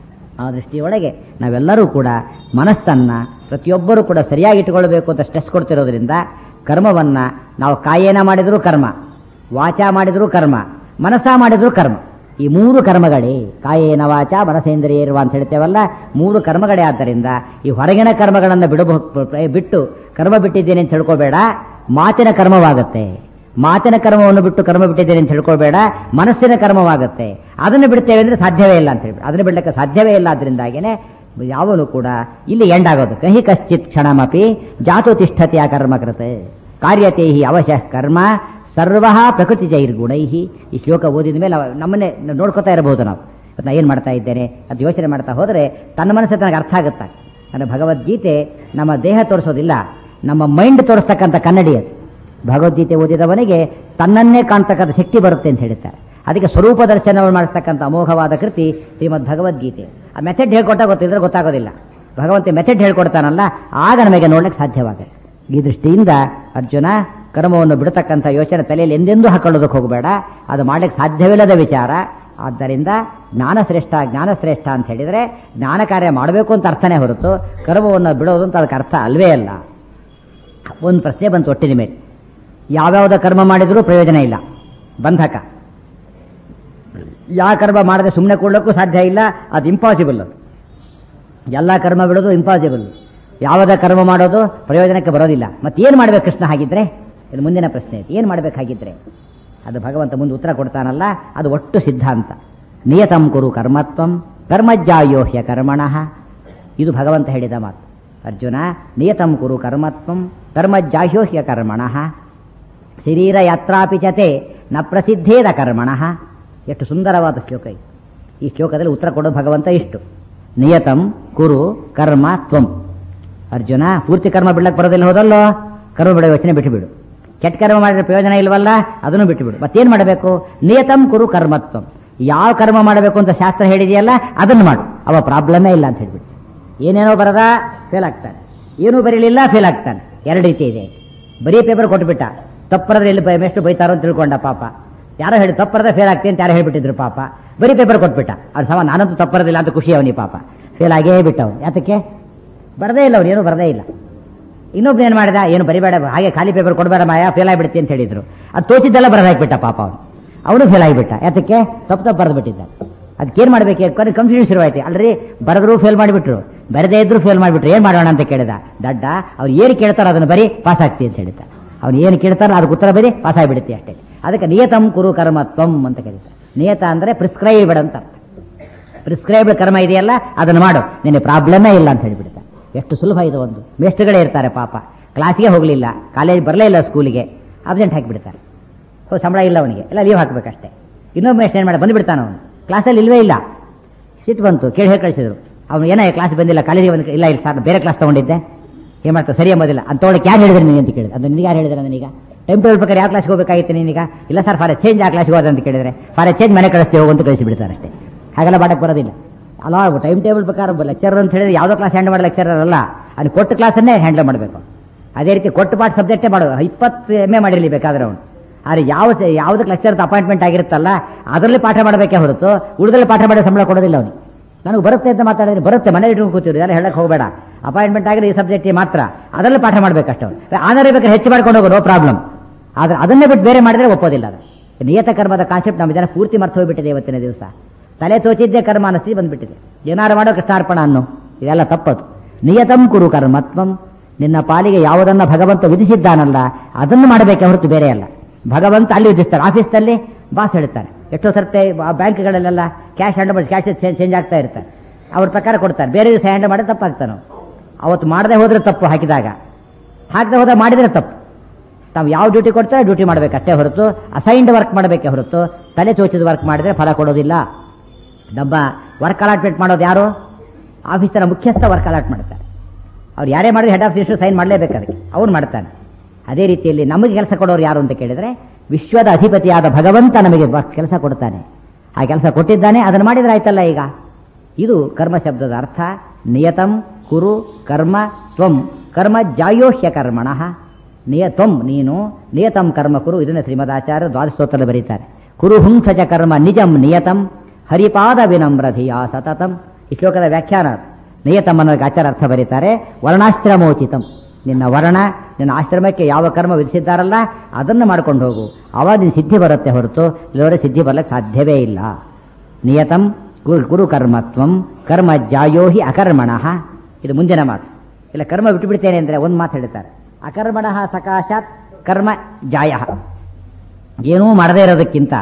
ಆ ದೃಷ್ಟಿಯೊಳಗೆ ನಾವೆಲ್ಲರೂ ಕೂಡ ಮನಸ್ಸನ್ನ ಪ್ರತಿಯೊಬ್ಬರೂ ಕೂಡ ಸರಿಯಾಗಿ ಇಟ್ಟುಕೊಳ್ಬೇಕು ಅಂತ ಸ್ಟ್ರೆಸ್ ಕೊಡ್ತಿರೋದ್ರಿಂದ ಕರ್ಮವನ್ನ ನಾವು ಕಾಯೇನ ಮಾಡಿದರೂ ಕರ್ಮ ವಾಚ ಮಾಡಿದರೂ ಕರ್ಮ ಮನಸ್ಸ ಮಾಡಿದರೂ ಕರ್ಮ ಈ ಮೂರು ಕರ್ಮಗಳೇ ಕಾಯೇನ ವಾಚ ಮನಸೇಂದ್ರಿಯ ಇರುವ ಅಂತ ಹೇಳ್ತೇವಲ್ಲ ಮೂರು ಕರ್ಮಗಳೇ ಆದ್ದರಿಂದ ಈ ಹೊರಗಿನ ಕರ್ಮಗಳನ್ನು ಬಿಡಬಹುದು ಬಿಟ್ಟು ಕರ್ಮ ಬಿಟ್ಟಿದ್ದೇನೆ ಅಂತ ತಿಳ್ಕೊಬೇಡ ಮಾತಿನ ಕರ್ಮವಾಗುತ್ತೆ ಮಾತಿನ ಕರ್ಮವನ್ನು ಬಿಟ್ಟು ಕರ್ಮ ಬಿಟ್ಟಿದ್ದೇನೆ ಅಂತ ತಿಳ್ಕೊಬೇಡ ಮನಸ್ಸಿನ ಕರ್ಮವಾಗುತ್ತೆ ಅದನ್ನು ಬಿಡ್ತೇವೆ ಅಂದ್ರೆ ಸಾಧ್ಯವೇ ಇಲ್ಲ ಅಂತ ಹೇಳಿ ಅದನ್ನು ಬಿಡಲಿಕ್ಕೆ ಸಾಧ್ಯವೇ ಇಲ್ಲ ಅದರಿಂದಾಗೇನೆ ಯಾವನು ಕೂಡ ಇಲ್ಲಿ ಎಂಡ್ ಆಗೋದು ಕಹಿ ಕಶ್ಚಿತ್ ಕ್ಷಣಮಪಿ ಜಾತು ತಿಷ್ಠತೆ ಆ ಕರ್ಮಕೃತ ಕಾರ್ಯತೆ ಹಿ ಅವಶಃ ಕರ್ಮ ಸರ್ವ ಪ್ರಕೃತಿ ಜೈರ್ಗುಣೈ ಈ ಶ್ಲೋಕ ಓದಿದ ಮೇಲೆ ಅವ- ನಮ್ಮನ್ನೇ ನೋಡ್ಕೋತಾ ಇರಬಹುದು ನಾವು ಇವತ್ತು ನಾ ಏನು ಮಾಡ್ತಾ ಇದ್ದೇನೆ ಅದು ಯೋಚನೆ ಮಾಡ್ತಾ ಹೋದರೆ ತನ್ನ ಮನಸ್ಸು ತನಗೆ ಅರ್ಥ ಆಗುತ್ತಾ ಅಂದರೆ ಭಗವದ್ಗೀತೆ ನಮ್ಮ ದೇಹ ತೋರಿಸೋದಿಲ್ಲ ನಮ್ಮ ಮೈಂಡ್ ತೋರಿಸ್ತಕ್ಕಂಥ ಕನ್ನಡಿ ಅದು ಭಗವದ್ಗೀತೆ ಓದಿದವನಿಗೆ ತನ್ನನ್ನೇ ಕಾಣ್ತಕ್ಕಂಥ ಶಕ್ತಿ ಬರುತ್ತೆ ಅಂತ ಹೇಳ್ತಾರೆ ಅದಕ್ಕೆ ಸ್ವರೂಪ ದರ್ಶನವನ್ನು ಮಾಡಿಸ್ತಕ್ಕಂಥ ಅಮೋಘವಾದ ಕೃತಿ ಶ್ರೀಮದ್ ಭಗವದ್ಗೀತೆ ಆ ಮೆಥಡ್ ಹೇಳ್ಕೊಟ್ಟ ಗೊತ್ತಿದ್ರೆ ಗೊತ್ತಾಗೋದಿಲ್ಲ ಭಗವಂತ ಮೆಥಡ್ ಹೇಳ್ಕೊಡ್ತಾನಲ್ಲ ಆಗ ನಮಗೆ ನೋಡ್ಲಿಕ್ಕೆ ಸಾಧ್ಯವಾಗುತ್ತೆ ಈ ದೃಷ್ಟಿಯಿಂದ ಅರ್ಜುನ ಕರ್ಮವನ್ನು ಬಿಡತಕ್ಕಂಥ ಯೋಚನೆ ತಲೆಯಲ್ಲಿ ಎಂದೆಂದೂ ಹಾಕೊಳ್ಳೋದಕ್ಕೆ ಹೋಗಬೇಡ ಅದು ಮಾಡ್ಲಿಕ್ಕೆ ಸಾಧ್ಯವಿಲ್ಲದ ವಿಚಾರ ಆದ್ದರಿಂದ ಜ್ಞಾನಶ್ರೇಷ್ಠ ಜ್ಞಾನಶ್ರೇಷ್ಠ ಅಂತ ಹೇಳಿದರೆ ಜ್ಞಾನ ಕಾರ್ಯ ಮಾಡಬೇಕು ಅಂತ ಅರ್ಥನೇ ಹೊರತು ಕರ್ಮವನ್ನು ಬಿಡೋದು ಅಂತ ಅದಕ್ಕೆ ಅರ್ಥ ಅಲ್ವೇ ಅಲ್ಲ ಒಂದು ಪ್ರಶ್ನೆ ಬಂತು ಒಟ್ಟಿನ ಮೇಲೆ ಯಾವ್ಯಾವುದ ಕರ್ಮ ಮಾಡಿದರೂ ಪ್ರಯೋಜನ ಇಲ್ಲ ಬಂಧಕ ಯಾವ ಕರ್ಮ ಮಾಡದೆ ಸುಮ್ಮನೆ ಕೊಡ್ಲಿಕ್ಕೂ ಸಾಧ್ಯ ಇಲ್ಲ ಅದು ಇಂಪಾಸಿಬಲ್ ಅದು ಎಲ್ಲ ಕರ್ಮ ಬಿಡೋದು ಇಂಪಾಸಿಬಲ್ ಯಾವುದ ಕರ್ಮ ಮಾಡೋದು ಪ್ರಯೋಜನಕ್ಕೆ ಬರೋದಿಲ್ಲ ಮತ್ತೆ ಏನು ಮಾಡ್ಬೇಕು ಕೃಷ್ಣ ಹಾಗಿದ್ರೆ ಇದು ಮುಂದಿನ ಪ್ರಶ್ನೆ ಏನು ಮಾಡಬೇಕಾಗಿದ್ರೆ ಅದು ಭಗವಂತ ಮುಂದೆ ಉತ್ತರ ಕೊಡ್ತಾನಲ್ಲ ಅದು ಒಟ್ಟು ಸಿದ್ಧಾಂತ ನಿಯತಂ ಕುರು ಕರ್ಮತ್ವಂ ಕರ್ಮಜ್ಜಾಯೋಹ್ಯ ಕರ್ಮಣಃ ಇದು ಭಗವಂತ ಹೇಳಿದ ಮಾತು ಅರ್ಜುನ ನಿಯತಂ ಕುರು ಕರ್ಮತ್ವಂ ಕರ್ಮಜ್ಜಾಹ್ಯೋಹ್ಯ ಕರ್ಮಣಃ ಶರೀರ ಯಾತ್ರಾಪಿ ಚತೆ ನ ಪ್ರಸಿದ್ಧೇದ ಕರ್ಮಣಃ ಎಷ್ಟು ಸುಂದರವಾದ ಶ್ಲೋಕ ಇದು ಈ ಶ್ಲೋಕದಲ್ಲಿ ಉತ್ತರ ಕೊಡೋ ಭಗವಂತ ಇಷ್ಟು ನಿಯತಂ ಕುರು ಕರ್ಮ ತ್ವಂ ಅರ್ಜುನ ಪೂರ್ತಿ ಕರ್ಮ ಬಿಡ್ಲಕ್ಕೆ ಬರೋದಿಲ್ಲ ಹೋದಲ್ಲೋ ಕರ್ಮ ಬಿಡೋ ಯೋಚನೆ ಬಿಟ್ಟುಬಿಡು ಕೆಟ್ಟ ಕರ್ಮ ಮಾಡಿದ್ರೆ ಪ್ರಯೋಜನ ಇಲ್ವಲ್ಲ ಅದನ್ನು ಬಿಟ್ಟುಬಿಡು ಮತ್ತೇನು ಮಾಡಬೇಕು ನಿಯತಂ ಕುರು ಕರ್ಮತ್ವಂ ಯಾವ ಕರ್ಮ ಮಾಡಬೇಕು ಅಂತ ಶಾಸ್ತ್ರ ಹೇಳಿದೆಯಲ್ಲ ಅದನ್ನು ಮಾಡು ಅವ ಪ್ರಾಬ್ಲಮೇ ಇಲ್ಲ ಅಂತ ಹೇಳ್ಬಿಟ್ಟು ಏನೇನೋ ಬರದ ಫೇಲ್ ಆಗ್ತಾನೆ ಏನೂ ಬರೀಲಿಲ್ಲ ಫೇಲ್ ಆಗ್ತಾನೆ ಎರಡು ರೀತಿ ಇದೆ ಬರೀ ಪೇಪರ್ ಕೊಟ್ಬಿಟ್ಟ ತಪ್ಪರದ್ರೆ ಎಲ್ಲಿ ಬೈ- ಎಷ್ಟು ಬೈತಾರೋ ಅಂತ ತಿಳ್ಕೊಂಡ ಪಾಪ ಯಾರೋ ಹೇಳಿ ತಪ್ಪರದ ಫೇಲ್ ಆಗ್ತೀನಿ ಅಂತ ಯಾರೋ ಹೇಳ್ಬಿಟ್ಟಿದ್ರು ಪಾಪ ಬರೀ ಪೇಪರ್ ಕೊಟ್ಬಿಟ್ಟ ಅದು ಸಮ ನಾನಂತೂ ತಪ್ಪರದಿಲ್ಲ ಅಂತ ಖುಷಿ ಅವನಿ ಪಾಪ ಫೇಲ್ ಆಗೇ ಬಿಟ್ಟ ಅವನು ಯಾತಕ್ಕೆ ಬರದೇ ಇಲ್ಲ ಅವ್ನು ಏನೂ ಬರದೇ ಇಲ್ಲ ಇನ್ನೊಬ್ಬ ಏನು ಮಾಡಿದ ಏನು ಬರಿಬೇಡ ಹಾಗೆ ಖಾಲಿ ಪೇಪರ್ ಕೊಡಬೇಡ ಮಾಯ ಫೇಲ್ ಆಗಿಬಿಡ್ತಿ ಅಂತ ಹೇಳಿದ್ರು ಅದು ತೋಚಿದ್ದೆಲ್ಲ ಬರೆದು ಹಾಕ್ಬಿಟ್ಟ ಪಾಪ ಅವನು ಅವನು ಫೇಲ್ ಆಗಿಬಿಟ್ಟ ಯಾತಕ್ಕೆ ತಪ್ಪು ತಪ್ಪು ಬರೆದು ಬಿಟ್ಟಿದ್ದ ಅದಕ್ಕೇನು ಮಾಡಬೇಕು ಕನ್ಫ್ಯೂಷನ್ ಶುರುವಾಯ್ತು ಅಲ್ರಿ ಬರೆದ್ರು ಫೇಲ್ ಮಾಡಿಬಿಟ್ರು ಬರದೇ ಇದ್ರು ಫೇಲ್ ಮಾಡಿಬಿಟ್ರು ಏನು ಮಾಡೋಣ ಅಂತ ಕೇಳಿದ ದಡ್ಡ ಅವ್ರು ಏನು ಕೇಳ್ತಾರೋ ಅದನ್ನು ಬರೀ ಪಾಸ್ ಆಗ್ತಿ ಅಂತ ಹೇಳಿದ ಅವ್ನು ಏನು ಕೇಳ್ತಾರೋ ಅದಕ್ಕೆ ಉತ್ತರ ಬರೀ ಪಾಸ್ ಆಗಿಬಿಡುತ್ತೆ ಅಷ್ಟೇ ಅದಕ್ಕೆ ನಿಯತಂ ಕುರು ಕರ್ಮ ತ್ವಂ ಅಂತ ಕರೀತಾರೆ ನಿಯತ ಅಂದರೆ ಪ್ರಿಸ್ಕ್ರೈಬ್ಡ್ ಅಂತ ಅರ್ಥ ಪ್ರಿಸ್ಕ್ರೈಬ್ಡ್ ಕರ್ಮ ಇದೆಯಲ್ಲ ಅದನ್ನು ಮಾಡು ನಿನ್ನೆ ಪ್ರಾಬ್ಲಮೇ ಇಲ್ಲ ಅಂತ ಹೇಳಿಬಿಡ್ತಾರೆ ಎಷ್ಟು ಸುಲಭ ಇದು ಒಂದು ಮೇಷ್ಟ್ರುಗಳೇ ಇರ್ತಾರೆ ಪಾಪ ಕ್ಲಾಸ್ಗೆ ಹೋಗಲಿಲ್ಲ ಕಾಲೇಜ್ ಬರಲೇ ಇಲ್ಲ ಸ್ಕೂಲಿಗೆ ಅಬ್ಸೆಂಟ್ ಹಾಕಿಬಿಡ್ತಾರೆ ಸೊ ಸಂಬಳ ಇಲ್ಲ ಅವನಿಗೆ ಎಲ್ಲ ಲೀವ್ ಹಾಕಬೇಕಷ್ಟೇ ಇನ್ನೊಬ್ಬ ಮೇಷ್ಟ್ರು ಏನು ಮಾಡಿ ಬಂದುಬಿಡ್ತಾನೆ ಅವನು ಕ್ಲಾಸಲ್ಲಿ ಇಲ್ವೇ ಇಲ್ಲ ಸಿಟ್ಟು ಬಂತು ಕೇಳಿ ಹೇಳಿ ಕಳಿಸಿದ್ರು ಅವನು ಏನೋ ಕ್ಲಾಸ್ ಬಂದಿಲ್ಲ ಕಾಲೇಜಿಗೆ ಬಂದು ಇಲ್ಲ ಇಲ್ಲ ಸರ್ ಬೇರೆ ಕ್ಲಾಸ್ ತೊಗೊಂಡಿದ್ದೆ ಏನು ಮಾಡ್ತಾರೆ ಸರಿ ಎಂಬೋದಿಲ್ಲ ಅಂತ ತೊಗೊಳಕ್ಕೆ ಯಾರು ಹೇಳಿದ್ರೆ ನೀನು ಅಂತ ಕೇಳಿದ್ರೆ ಅದು ನಿನಗೆ ಯಾರು ಹೇಳಿದ್ರೆ ನನಗೀಗ ಟೈಮ್ ಟೇಬಲ್ ಪ್ರಕಾರ ಯಾವ ಕ್ಲಾಸ್ಗೆ ಹೋಗಬೇಕಾಗಿತ್ತು ನೀನೀಗ ಇಲ್ಲ ಸರ್ ಫಾರ್ ಚೇಂಜ್ ಆ ಕ್ಲಾಸ್ಗೆ ಹೋದ ಅಂತ ಕೇಳಿದ್ರೆ ಫಾರ್ ಚೇಂಜ್ ಮನೆ ಕಳಿಸ್ತೀವಿ ಹೋಗು ಅಂತ ಕಳಿಸಿ ಬಿಡ್ತಾರೆ ಅಷ್ಟೇ ಹಾಗೆಲ್ಲ ಮಾಡಕ್ಕೆ ಬರೋದಿಲ್ಲ ಅಲ್ಲ ಟೈಮ್ ಟೇಬಲ್ ಪ್ರಕಾರ ಲೆಕ್ಚರ್ ಅಂತ ಹೇಳಿದ್ರೆ ಯಾವುದೋ ಕ್ಲಾಸ್ ಹ್ಯಾಂಡಲ್ ಮಾಡೋ ಲೆಕ್ಚರರ್ ಅಲ್ಲ ಅಲ್ಲಿ ಕೊಟ್ಟ ಕ್ಲಾಸನ್ನೇ ಹ್ಯಾಂಡಲ್ ಮಾಡಬೇಕು ಅದೇ ರೀತಿ ಕೊಟ್ಟು ಪಾಠ ಸಬ್ಜೆಕ್ಟೇ ಮಾಡು ಇಪ್ಪತ್ತು ಎಮ್ ಎ ಮಾಡಿರಲಿ ಬೇಕಾದ್ರೆ ಅವನು ಆದರೆ ಯಾವ ಯಾವುದಕ್ಕೆ ಲೆಕ್ಚರ್ ಅಪಾಯಿಂಟ್ಮೆಂಟ್ ಆಗಿರುತ್ತಲ್ಲ ಅದರಲ್ಲಿ ಪಾಠ ಮಾಡಬೇಕೇ ಹೊರತು ಉಳಿದಲ್ಲಿ ಪಾಠ ಮಾಡೋ ಸಂಬಳ ಕೊಡೋದಿಲ್ಲ ಅವನಿಗೆ ನನಗೆ ಬರುತ್ತೆ ಅಂತ ಮಾತಾಡಿದ್ರೆ ಬರುತ್ತೆ ಮನೆ ಇಟ್ಕೊಂಡು ಕೂತಿರು ಯಾರು ಹೇಳಕ್ಕೆ ಹೋಗಬೇಡ ಅಪಾಯಿಂಟ್ಮೆಂಟ್ ಆಗಿರೋ ಈ ಸಬ್ಜೆಕ್ಟಿಗೆ ಮಾತ್ರ ಅದರಲ್ಲಿ ಪಾಠ ಮಾಡಬೇಕಷ್ಟು ಆದರೆ ಬೇಕಾದ್ರೆ ಹೆಚ್ಚು ಮಾಡ್ಕೊಂಡು ಹೋಗೋ ನೋ ಪ್ರಾಬ್ಲಮ್ ಆದರೆ ಅದನ್ನೇ ಬಿಟ್ಟು ಬೇರೆ ಮಾಡಿದ್ರೆ ಒಪ್ಪೋದಿಲ್ಲ ಅದು ನಿಯತ ಕರ್ಮದ ಕಾನ್ಸೆಪ್ಟ್ ನಮ್ಮ ಜನ ಪೂರ್ತಿ ಮರ್ತು ಹೋಗ್ಬಿಟ್ಟಿದೆ ಇವತ್ತಿನ ದಿವಸ ತಲೆ ತೋಚಿದ್ದೇ ಕರ್ಮ ಅನ್ನಿಸ್ತಿ ಬಂದ್ಬಿಟ್ಟಿದೆ ಏನಾರು ಮಾಡೋ ಕೃಷ್ಣಾರ್ಪಣ ಅನ್ನು ಇದೆಲ್ಲ ತಪ್ಪದು ನಿಯತಂ ಕುರು ಕರ್ಮತ್ವಂ ನಿನ್ನ ಪಾಲಿಗೆ ಯಾವುದನ್ನ ಭಗವಂತ ವಿಧಿಸಿದ್ದಾನಲ್ಲ ಅದನ್ನು ಮಾಡಬೇಕೆ ಹೊರತು ಬೇರೆ ಅಲ್ಲ ಭಗವಂತ ಅಲ್ಲಿ ವಿಧಿಸ್ತಾರೆ ಆಫೀಸ್ನಲ್ಲಿ ಬಾಸ್ ಹೇಳ್ತಾರೆ ಎಷ್ಟೋ ಸರ್ತೆ ಬ್ಯಾಂಕ್ಗಳಲ್ಲೆಲ್ಲ ಕ್ಯಾಶ್ ಹ್ಯಾಂಡ್ ಮಾಡಿ ಕ್ಯಾಶ್ ಚೇಂಜ್ ಆಗ್ತಾ ಇರ್ತಾರೆ ಅವ್ರ ಪ್ರಕಾರ ಕೊಡ್ತಾರೆ ಬೇರೆ ದಿವಸ ಹ್ಯಾಂಡ್ ಮಾಡಿ ತಪ್ಪಾಗ್ತಾನೆ ಅವತ್ತು ಮಾಡದೆ ಹೋದ್ರೆ ತಪ್ಪು ಹಾಕಿದಾಗ ಹಾಕದೆ ಹೋದಾಗ ಮಾಡಿದರೆ ತಪ್ಪು ತಾವು ಯಾವ ಡ್ಯೂಟಿ ಕೊಡ್ತಾರೆ ಡ್ಯೂಟಿ ಮಾಡಬೇಕು ಅಷ್ಟೇ ಹೊರತು ಅಸೈನ್ಡ್ ವರ್ಕ್ ಮಾಡಬೇಕೇ ಹೊರತು ತಲೆ ಚೋಚಿದ ವರ್ಕ್ ಮಾಡಿದರೆ ಫಲ ಕೊಡೋದಿಲ್ಲ ನಮ್ಮ ವರ್ಕ್ ಅಲಾಟ್ಮೆಂಟ್ ಮಾಡೋದು ಯಾರು ಆಫೀಸರ ಮುಖ್ಯಸ್ಥ ವರ್ಕ್ ಅಲಾಟ್ ಮಾಡ್ತಾರೆ ಅವ್ರು ಯಾರೇ ಮಾಡಿದ್ರೆ ಹೆಡ್ ಆಫೀಸರ್ ಸೈನ್ ಮಾಡಲೇಬೇಕು ಅದಕ್ಕೆ ಅವ್ನು ಮಾಡ್ತಾನೆ ಅದೇ ರೀತಿಯಲ್ಲಿ ನಮಗೆ ಕೆಲಸ ಕೊಡೋರು ಯಾರು ಅಂತ ಕೇಳಿದರೆ ವಿಶ್ವದ ಅಧಿಪತಿಯಾದ ಭಗವಂತ ನಮಗೆ ಕೆಲಸ ಕೊಡ್ತಾನೆ ಆ ಕೆಲಸ ಕೊಟ್ಟಿದ್ದಾನೆ ಅದನ್ನು ಮಾಡಿದ್ರೆ ಆಯ್ತಲ್ಲ ಈಗ ಇದು ಕರ್ಮ ಶಬ್ದದ ಅರ್ಥ ನಿಯತಂ ಕುರು ಕರ್ಮ ತ್ವಂ ಕರ್ಮ ಜಾಯೋಹ್ಯ ಕರ್ಮಣಃ ನಿಯತಂ ನೀನು ನಿಯತಂ ಕರ್ಮ ಕುರು ಇದನ್ನು ಶ್ರೀಮದಾಚಾರ್ಯ ದ್ವಾದಶೋತ್ತರ ಬರೀತಾರೆ ಕುರು ಹುಂಸಜ ಕರ್ಮ ನಿಜಂ ನಿಯತಂ ಹರಿಪಾದ ವಿನಮ್ರಧಿಯ ಸತತಂ ಈ ಶ್ಲೋಕದ ವ್ಯಾಖ್ಯಾನ ಅದು. ನಿಯತಂ ಅನ್ನೋದಕ್ಕೆ ಆಚಾರ ಅರ್ಥ ಬರೀತಾರೆ ವರ್ಣಾಶ್ರಮೋಚಿತಂ ನಿನ್ನ ವರ್ಣ ನಿನ್ನ ಆಶ್ರಮಕ್ಕೆ ಯಾವ ಕರ್ಮ ವಿಧಿಸಿದ್ದಾರಲ್ಲ ಅದನ್ನು ಮಾಡ್ಕೊಂಡು ಹೋಗು ಅವಾಗ ನಿನ್ನ ಸಿದ್ಧಿ ಬರುತ್ತೆ ಹೊರತು ಇಲ್ಲವರೆ ಸಿದ್ಧಿ ಬರ್ಲಿಕ್ಕೆ ಸಾಧ್ಯವೇ ಇಲ್ಲ ನಿಯತಂ ಕುರು ಕುರು ಕರ್ಮತ್ವಂ ಕರ್ಮ ಜಾಯೋಹಿ ಅಕರ್ಮಣಃ ಇದು ಮುಂದಿನ ಮಾತು ಇಲ್ಲ ಕರ್ಮ ಬಿಟ್ಟು ಬಿಡ್ತೇನೆ ಅಂದರೆ ಒಂದು ಮಾತು ಹೇಳ್ತಾರೆ ಅಕರ್ಮಣಃ ಸಕಾಶಾತ್ ಕರ್ಮ ಜಾಯ ಏನೂ ಮಾಡದೇ ಇರೋದಕ್ಕಿಂತ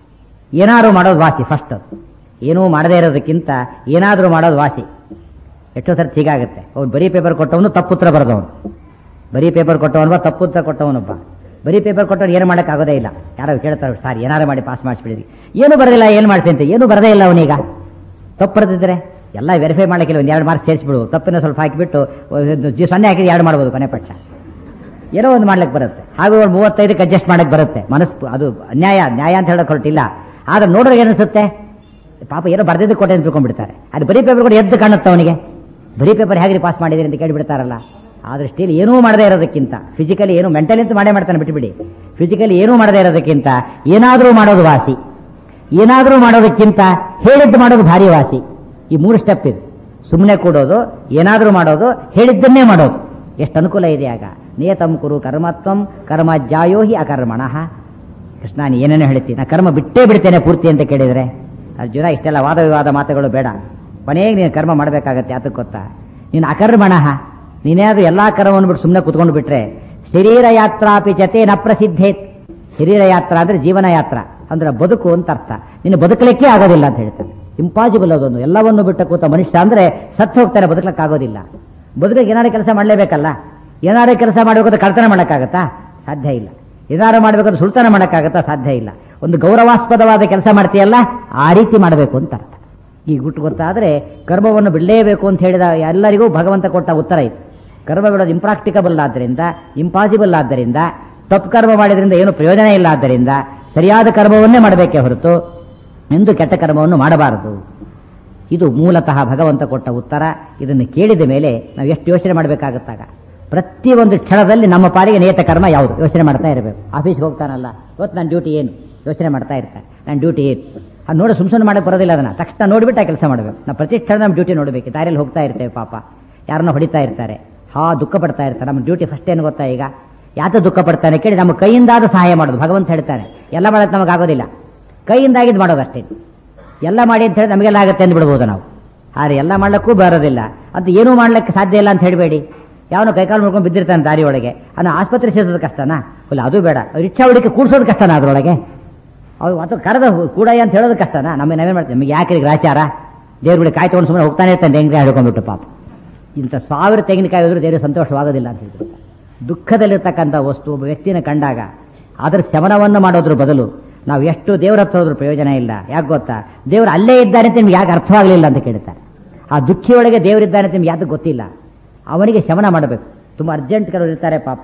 ಏನಾದರೂ ಮಾಡೋದು ವಾಸಿ ಫಸ್ಟ್ ಏನೂ ಮಾಡದೇ ಇರೋದಕ್ಕಿಂತ ಏನಾದರೂ ಮಾಡೋದು ವಾಸಿ ಎಷ್ಟೋ ಸರ್ತಿ ಹೀಗಾಗುತ್ತೆ ಅವ್ನು ಬರೀ ಪೇಪರ್ ಕೊಟ್ಟವನು ತಪ್ಪುತ್ರ ಬರೆದವನು ಬರೀ ಪೇಪರ್ ಕೊಟ್ಟವನೊಬ್ಬ ತಪ್ಪುತ್ರ ಕೊಟ್ಟವನೊಬ್ಬ ಬರೀ ಪೇಪರ್ ಕೊಟ್ಟವ್ನು ಏನು ಮಾಡೋಕ್ಕಾಗೋದೇ ಇಲ್ಲ ಯಾರೋ ಕೇಳ್ತಾರೆ ಸರ್ ಏನಾರು ಮಾಡಿ ಪಾಸ್ ಮಾಡಿಸ್ಬಿಡಿರಿ ಏನು ಬರೋದಿಲ್ಲ ಏನು ಮಾಡ್ತೀನಿ ಅಂತ ಏನು ಬರದೇ ಇಲ್ಲ ಅವನೀಗ ತಪ್ಪು ಬರೆದಿದ್ರೆ ಎಲ್ಲ ವೆರಿಫೈ ಮಾಡಲಿಕ್ಕಿಲ್ಲ ಒಂದು ಎರಡು ಮಾರ್ಕ್ಸ್ ಸೇರಿಸ್ಬಿಡು ತಪ್ಪಿನ ಸ್ವಲ್ಪ ಹಾಕಿಬಿಟ್ಟು ಒಂದು ಜಿ- ಸೊನ್ನೆ ಹಾಕಿದ್ರೆ ಎರಡು ಮಾಡ್ಬೋದು ಕೊನೆ ಪಕ್ಷ ಏನೋ ಒಂದು ಮಾಡ್ಲಿಕ್ಕೆ ಬರುತ್ತೆ ಹಾಗೂ ಒಂದು ಮೂವತ್ತೈದಕ್ಕೆ ಅಡ್ಜಸ್ಟ್ ಮಾಡಕ್ಕೆ ಬರುತ್ತೆ ಮನಸ್ಸು ಅದು ಅನ್ಯಾಯ ನ್ಯಾಯ ಅಂತ ಹೇಳಕ್ ಹೊರಟಿಲ್ಲ ಆದ್ರೆ ನೋಡಿದ್ರೆ ಏನಿಸುತ್ತೆ ಪಾಪ ಏನೋ ಬರ್ದಿದ್ದು ಕೊಟ್ಟೆ ಅಂತ ತಿಳ್ಕೊಂಡ್ಬಿಡ್ತಾರೆ ಅದು ಬರೀ ಪೇಪರ್ ಕೂಡ ಎದ್ದು ಕಾಣುತ್ತೆ ಅವನಿಗೆ ಬರೀ ಪೇಪರ್ ಹೇಗೆ ಪಾಸ್ ಮಾಡಿದಿರಿ ಅಂತ ಕೇಳಿಬಿಡ್ತಾರಲ್ಲ ಆದ್ರೆ ಸ್ಟಿಲ್ ಏನೂ ಮಾಡದೇ ಇರೋದಕ್ಕಿಂತ ಫಿಸಿಕಲಿ ಏನು ಮೆಂಟಲಿ ಅಂತ ಮಾಡೇ ಮಾಡ್ತಾನೆ ಬಿಟ್ಟುಬಿಡಿ ಫಿಸಿಕಲಿ ಏನೂ ಮಾಡದೇ ಇರೋದಕ್ಕಿಂತ ಏನಾದರೂ ಮಾಡೋದು ವಾಸಿ ಏನಾದರೂ ಮಾಡೋದಕ್ಕಿಂತ ಹೇಳಿದ್ದು ಮಾಡೋದು ಭಾರಿ ವಾಸಿ ಈ ಮೂರು ಸ್ಟೆಪ್ ಇದೆ ಸುಮ್ಮನೆ ಕೂಡೋದು ಏನಾದರೂ ಮಾಡೋದು ಹೇಳಿದ್ದನ್ನೇ ಮಾಡೋದು ಎಷ್ಟು ಅನುಕೂಲ ಇದೆ ಆಗ ನಿಯತಂ ಕುರು ಕರ್ಮತ್ವಂ ಕರ್ಮ ಜಾಯೋಹಿ ಅಕರ್ಮಣಃ ಕೃಷ್ಣ ನೀ ಏನೇನೋ ಹೇಳ್ತೀನಿ ನಾ ಕರ್ಮ ಬಿಟ್ಟೇ ಬಿಡ್ತೇನೆ ಪೂರ್ತಿ ಅಂತ ಕೇಳಿದರೆ ಅರ್ಜುನ ಇಷ್ಟೆಲ್ಲ ವಾದ ವಿವಾದ ಮಾತುಗಳು ಬೇಡ ಕೊನೆಗೆ ನೀನು ಕರ್ಮ ಮಾಡಬೇಕಾಗತ್ತೆ ಯಾತಕ್ಕೆ ಗೊತ್ತಾ ನೀನು ಅಕರ್ಮಣಃ ನೀನೇನಾದ್ರೂ ಎಲ್ಲ ಕರ್ಮವನ್ನು ಬಿಟ್ಟು ಸುಮ್ಮನೆ ಕುತ್ಕೊಂಡು ಬಿಟ್ರೆ ಶರೀರ ಯಾತ್ರಾಪಿ ಜತೆ ನ ಪ್ರಸಿದ್ಧೇತ್ ಶರೀರ ಯಾತ್ರ ಅಂದ್ರೆ ಜೀವನ ಯಾತ್ರ ಅಂದ್ರೆ ಬದುಕು ಅಂತ ಅರ್ಥ ನೀನು ಬದುಕಲಿಕ್ಕೆ ಆಗೋದಿಲ್ಲ ಅಂತ ಹೇಳ್ತಾನೆ ಇಂಪಾಸಿಬಲ್ ಅದೊಂದು ಎಲ್ಲವನ್ನು ಬಿಟ್ಟು ಕೂತ ಮನುಷ್ಯ ಅಂದ್ರೆ ಸತ್ತು ಹೋಗ್ತಾನೆ ಬದುಕಲಿಕ್ಕಾಗೋದಿಲ್ಲ ಬದುಕಿಗೆ ಏನಾದ್ರು ಕೆಲಸ ಮಾಡಲೇಬೇಕಲ್ಲ ಏನಾದ್ರು ಕೆಲಸ ಮಾಡಬೇಕಾದ್ರೆ ಕಳ್ತನ ಮಾಡೋಕ್ಕಾಗತ್ತಾ ಸಾಧ್ಯ ಇಲ್ಲ ಏನಾರು ಮಾಡಬೇಕಾದ್ರೆ ಸುಳ್ತನ ಮಾಡೋಕ್ಕಾಗತ್ತಾ ಸಾಧ್ಯ ಇಲ್ಲ ಒಂದು ಗೌರವಾಸ್ಪದವಾದ ಕೆಲಸ ಮಾಡ್ತೀಯಲ್ಲ ಆ ರೀತಿ ಮಾಡಬೇಕು ಅಂತ ಅರ್ಥ ಈ ಗುಟ್ಟು ಗೊತ್ತಾದರೆ ಕರ್ಮವನ್ನು ಬಿಡಲೇಬೇಕು ಅಂತ ಹೇಳಿದ ಎಲ್ಲರಿಗೂ ಭಗವಂತ ಕೊಟ್ಟ ಉತ್ತರ ಇದು ಕರ್ಮ ಬಿಡೋದು ಇಂಪ್ರಾಕ್ಟಿಕಬಲ್ ಆದ್ದರಿಂದ ಇಂಪಾಸಿಬಲ್ ಆದ್ದರಿಂದ ತಪ್ಪು ಕರ್ಮ ಮಾಡಿದ್ರಿಂದ ಏನು ಪ್ರಯೋಜನ ಇಲ್ಲ ಆದ್ದರಿಂದ ಸರಿಯಾದ ಕರ್ಮವನ್ನೇ ಮಾಡಬೇಕೇ ಹೊರತು ಎಂದು ಕೆಟ್ಟ ಕರ್ಮವನ್ನು ಮಾಡಬಾರದು ಇದು ಮೂಲತಃ ಭಗವಂತ ಕೊಟ್ಟ ಉತ್ತರ ಇದನ್ನು ಕೇಳಿದ ಮೇಲೆ ನಾವು ಎಷ್ಟು ಯೋಚನೆ ಮಾಡಬೇಕಾಗುತ್ತಾಗ ಪ್ರತಿಯೊಂದು ಕ್ಷಣದಲ್ಲಿ ನಮ್ಮ ಪಾಲಿಗೆ ನಿಯತ ಕರ್ಮ ಯಾವುದು ಯೋಚನೆ ಮಾಡ್ತಾ ಇರಬೇಕು ಆಫೀಸ್ಗೆ ಹೋಗ್ತಾನಲ್ಲ ಇವತ್ತು ನನ್ನ ಡ್ಯೂಟಿ ಏನು ಯೋಚನೆ ಮಾಡ್ತಾ ಇರ್ತಾನೆ ನನ್ನ ಡ್ಯೂಟಿ ಏನು ಅದು ನೋಡಿ ಸುಮ್ ಸುಮ್ಮನೆ ಮಾಡಕ್ಕೆ ಬರೋದಿಲ್ಲ ಅದನ್ನು ತಕ್ಷಣ ನೋಡಿಬಿಟ್ಟು ಆ ಕೆಲಸ ಮಾಡಬೇಕು ನಾವು ಪ್ರತಿ ಕ್ಷಣ ನಮ್ಮ ಡ್ಯೂಟಿ ನೋಡಬೇಕು ದಾರಿಯಲ್ಲಿ ಹೋಗ್ತಾ ಇರ್ತೇವೆ ಪಾಪ ಯಾರನ್ನ ಹೊಡಿತಾ ಇರ್ತಾರೆ ಹಾ ದುಃಖ ಪಡ್ತಾ ಇರ್ತಾರೆ ನಮ್ಮ ಡ್ಯೂಟಿ ಫಸ್ಟ್ ಏನು ಗೊತ್ತಾ ಈಗ ಯಾತ ದುಃಖ ಪಡ್ತಾನೆ ಕೇಳಿ ನಮ್ಮ ಕೈಯಿಂದಾದ ಸಹಾಯ ಮಾಡೋದು ಭಗವಂತ ಹೇಳ್ತಾನೆ ಎಲ್ಲ ಮಾಡೋದು ನಮಗಾಗೋದಿಲ್ಲ ಕೈಯಿಂದಾಗಿದ್ದು ಮಾಡೋದು ಅಷ್ಟೇ ಎಲ್ಲ ಮಾಡಿ ಅಂತ ಹೇಳಿ ನಮಗೆಲ್ಲ ಆಗುತ್ತೆ ಅಂತ ಬಿಡ್ಬೋದು ನಾವು ಆದರೆ ಎಲ್ಲ ಮಾಡ್ಲಿಕ್ಕೂ ಬರೋದಿಲ್ಲ ಅಂತ ಏನೂ ಮಾಡ್ಲಿಕ್ಕೆ ಸಾಧ್ಯ ಇಲ್ಲ ಅಂತ ಹೇಳಬೇಡಿ ಯಾವನೋ ಕೈಕಾಲು ನೋಡ್ಕೊಂಡು ಬಿದ್ದಿರ್ತಾನೆ ದಾರಿ ಒಳಗೆ ಅದನ್ನ ಆಸ್ಪತ್ರೆ ಸೇರಿಸೋದು ಕಷ್ಟನಾ ಇಲ್ಲ ಅದು ಬೇಡ ರಿಕ್ಷಾ ಹುಡುಕಿ ಕೂಡ್ಸೋದು ಕಷ್ಟನಾ ಅದರೊಳಗೆ ಅವು ಅಥವಾ ಕರೆದ ಕೂಡಯ್ಯ ಅಂತ ಹೇಳೋದು ಕಷ್ಟನಾ ನಮಗೆ ನಾವೇನು ಮಾಡ್ತೀವಿ ನಮಗೆ ಯಾಕೆ ಗ್ರಾಚಾರ ದೇವ್ರ ಬಿಡಿ ಕಾಯಿ ತೊಗೊಂಡು ಸುಮ್ಮನೆ ಹೋಗ್ತಾನೆ ಇರ್ತಾನೆ ತೆಂಗಿನಕಾಯಿ ಹಿಡ್ಕೊಂಡ್ಬಿಟ್ಟು ಪಾಪ ಇಂಥ ಸಾವಿರ ತೆಂಗಿನಕಾಯಿ ಹೋದ್ರೆ ದೇವ್ರಿಗೆ ಸಂತೋಷವಾಗೋದಿಲ್ಲ ಅಂತ ಹೇಳ್ತಾರೆ ದುಃಖದಲ್ಲಿರ್ತಕ್ಕಂಥ ವಸ್ತು ಒಬ್ಬ ವ್ಯಕ್ತಿನ ಕಂಡಾಗ ಅದರ ಶಮನವನ್ನು ಮಾಡೋದ್ರ ಬದಲು ನಾವು ಎಷ್ಟು ದೇವರ ಹತ್ರ ಹೋದ್ರೂ ಪ್ರಯೋಜನ ಇಲ್ಲ ಯಾಕೆ ಗೊತ್ತಾ ದೇವರು ಅಲ್ಲೇ ಇದ್ದಾನೆ ಅಂತ ನಿಮ್ಗೆ ಯಾಕೆ ಅರ್ಥವಾಗಲಿಲ್ಲ ಅಂತ ಕೇಳ್ತಾರೆ ಆ ದುಃಖಿಯೊಳಗೆ ದೇವರಿದ್ದಾನೆ ಅಂತ ನಿಮ್ಗೆ ಯಾಕೆ ಗೊತ್ತಿಲ್ಲ ಅವನಿಗೆ ಶಮನ ಮಾಡಬೇಕು ತುಂಬ ಅರ್ಜೆಂಟ್ ಕೆಲವರು ಇರ್ತಾರೆ ಪಾಪ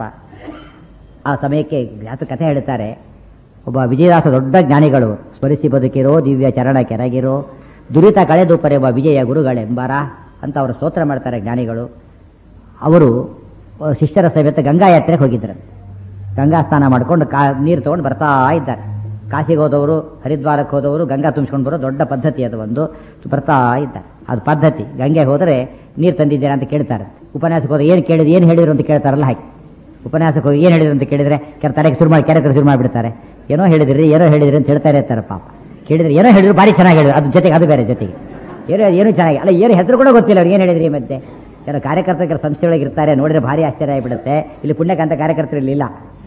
ಆ ಸಮಯಕ್ಕೆ ಯಾತ ಕಥೆ ಹೇಳ್ತಾರೆ ಒಬ್ಬ ವಿಜಯದಾಸ ದೊಡ್ಡ ಜ್ಞಾನಿಗಳು ಸ್ಮರಿಸಿ ಬದುಕಿರೋ ದಿವ್ಯ ಚರಣ ಕೆರಗಿರೋ ದುರಿತ ಕಳೆದು ಪರೆಯುವ ವಿಜಯ ಗುರುಗಳೆಂಬಾರ ಅಂತ ಅವರು ಸ್ತೋತ್ರ ಮಾಡ್ತಾರೆ ಜ್ಞಾನಿಗಳು ಅವರು ಅಹ್, ಶಿಷ್ಯರ ಸಮೇತ ಗಂಗಾ ಯಾತ್ರೆಗೆ ಹೋಗಿದ್ರಂತೆ ಗಂಗಾ ಸ್ನಾನ ಮಾಡ್ಕೊಂಡು ಕಾ ನೀರು ತೊಗೊಂಡು ಬರ್ತಾ ಇದ್ದಾರೆ ಕಾಶಿಗೆ ಹೋದವರು ಹರಿದ್ವಾರಕ್ಕೆ ಹೋದವರು ಗಂಗಾ ತುಂಬಿಸ್ಕೊಂಡು ಬರೋ ದೊಡ್ಡ ಪದ್ಧತಿ ಅದು ಒಂದು ಬರ್ತಾ ಇದ್ದಾರೆ ಅದು ಪದ್ಧತಿ ಗಂಗೆ ಹೋದರೆ ನೀರು ತಂದಿದ್ದೀರಾ ಅಂತ ಕೇಳ್ತಾರೆ ಉಪನ್ಯಾಸಕ್ಕೆ ಹೋದ್ರೆ ಏನು ಕೇಳಿದ್ರು ಏನು ಹೇಳಿದ್ರು ಅಂತ ಕೇಳ್ತಾರಲ್ಲ ಹಾಗೆ ಉಪನ್ಯಾಸಕ್ಕೆ ಹೋಗಿ ಏನು ಹೇಳಿದ್ರು ಅಂತ ಕೇಳಿದ್ರೆ ಕೆಲ ತಲೆಗೆ ಶುರು ಮಾಡಿ ಕೆರೆ ಶುರು ಮಾಡಿಬಿಡ್ತಾರೆ ಏನೋ ಹೇಳಿದ್ರಿ ಏನೋ ಹೇಳಿದ್ರಿ ಅಂತ ಹೇಳ್ತಾ ಇರ್ತಾರೆ ಪಾಪ ಕೇಳಿದ್ರೆ ಏನೋ ಹೇಳಿದ್ರು ಭಾರಿ ಚೆನ್ನಾಗಿ ಹೇಳಿದ್ರು ಅದ್ರ ಜೊತೆಗೆ ಅದು ಬೇರೆ ಜೊತೆಗೆ ಏನೋ ಏನು ಚೆನ್ನಾಗಿ ಅಲ್ಲ ಏನು ಹೆಸರು ಕೂಡ ಗೊತ್ತಿಲ್ಲ ಅವ್ರು ಏನು ಹೇಳಿದ್ರಿ ಮತ್ತೆ ಕೆಲ ಕಾರ್ಯಕರ್ತರು ಕೆಲ ಸಂಸ್ಥೆಯೊಳಗೆ ಇರ್ತಾರೆ ನೋಡಿದ್ರೆ ಭಾರಿ ಆಶ್ಚರ್ಯ ಆಗಿಬಿಡುತ್ತೆ ಇಲ್ಲಿ ಪುಣ್ಯಕಾಂತ ಕಾರ್ಯಕರ್ತರು ಇಲ್ಲಿ ಇಲ್ಲ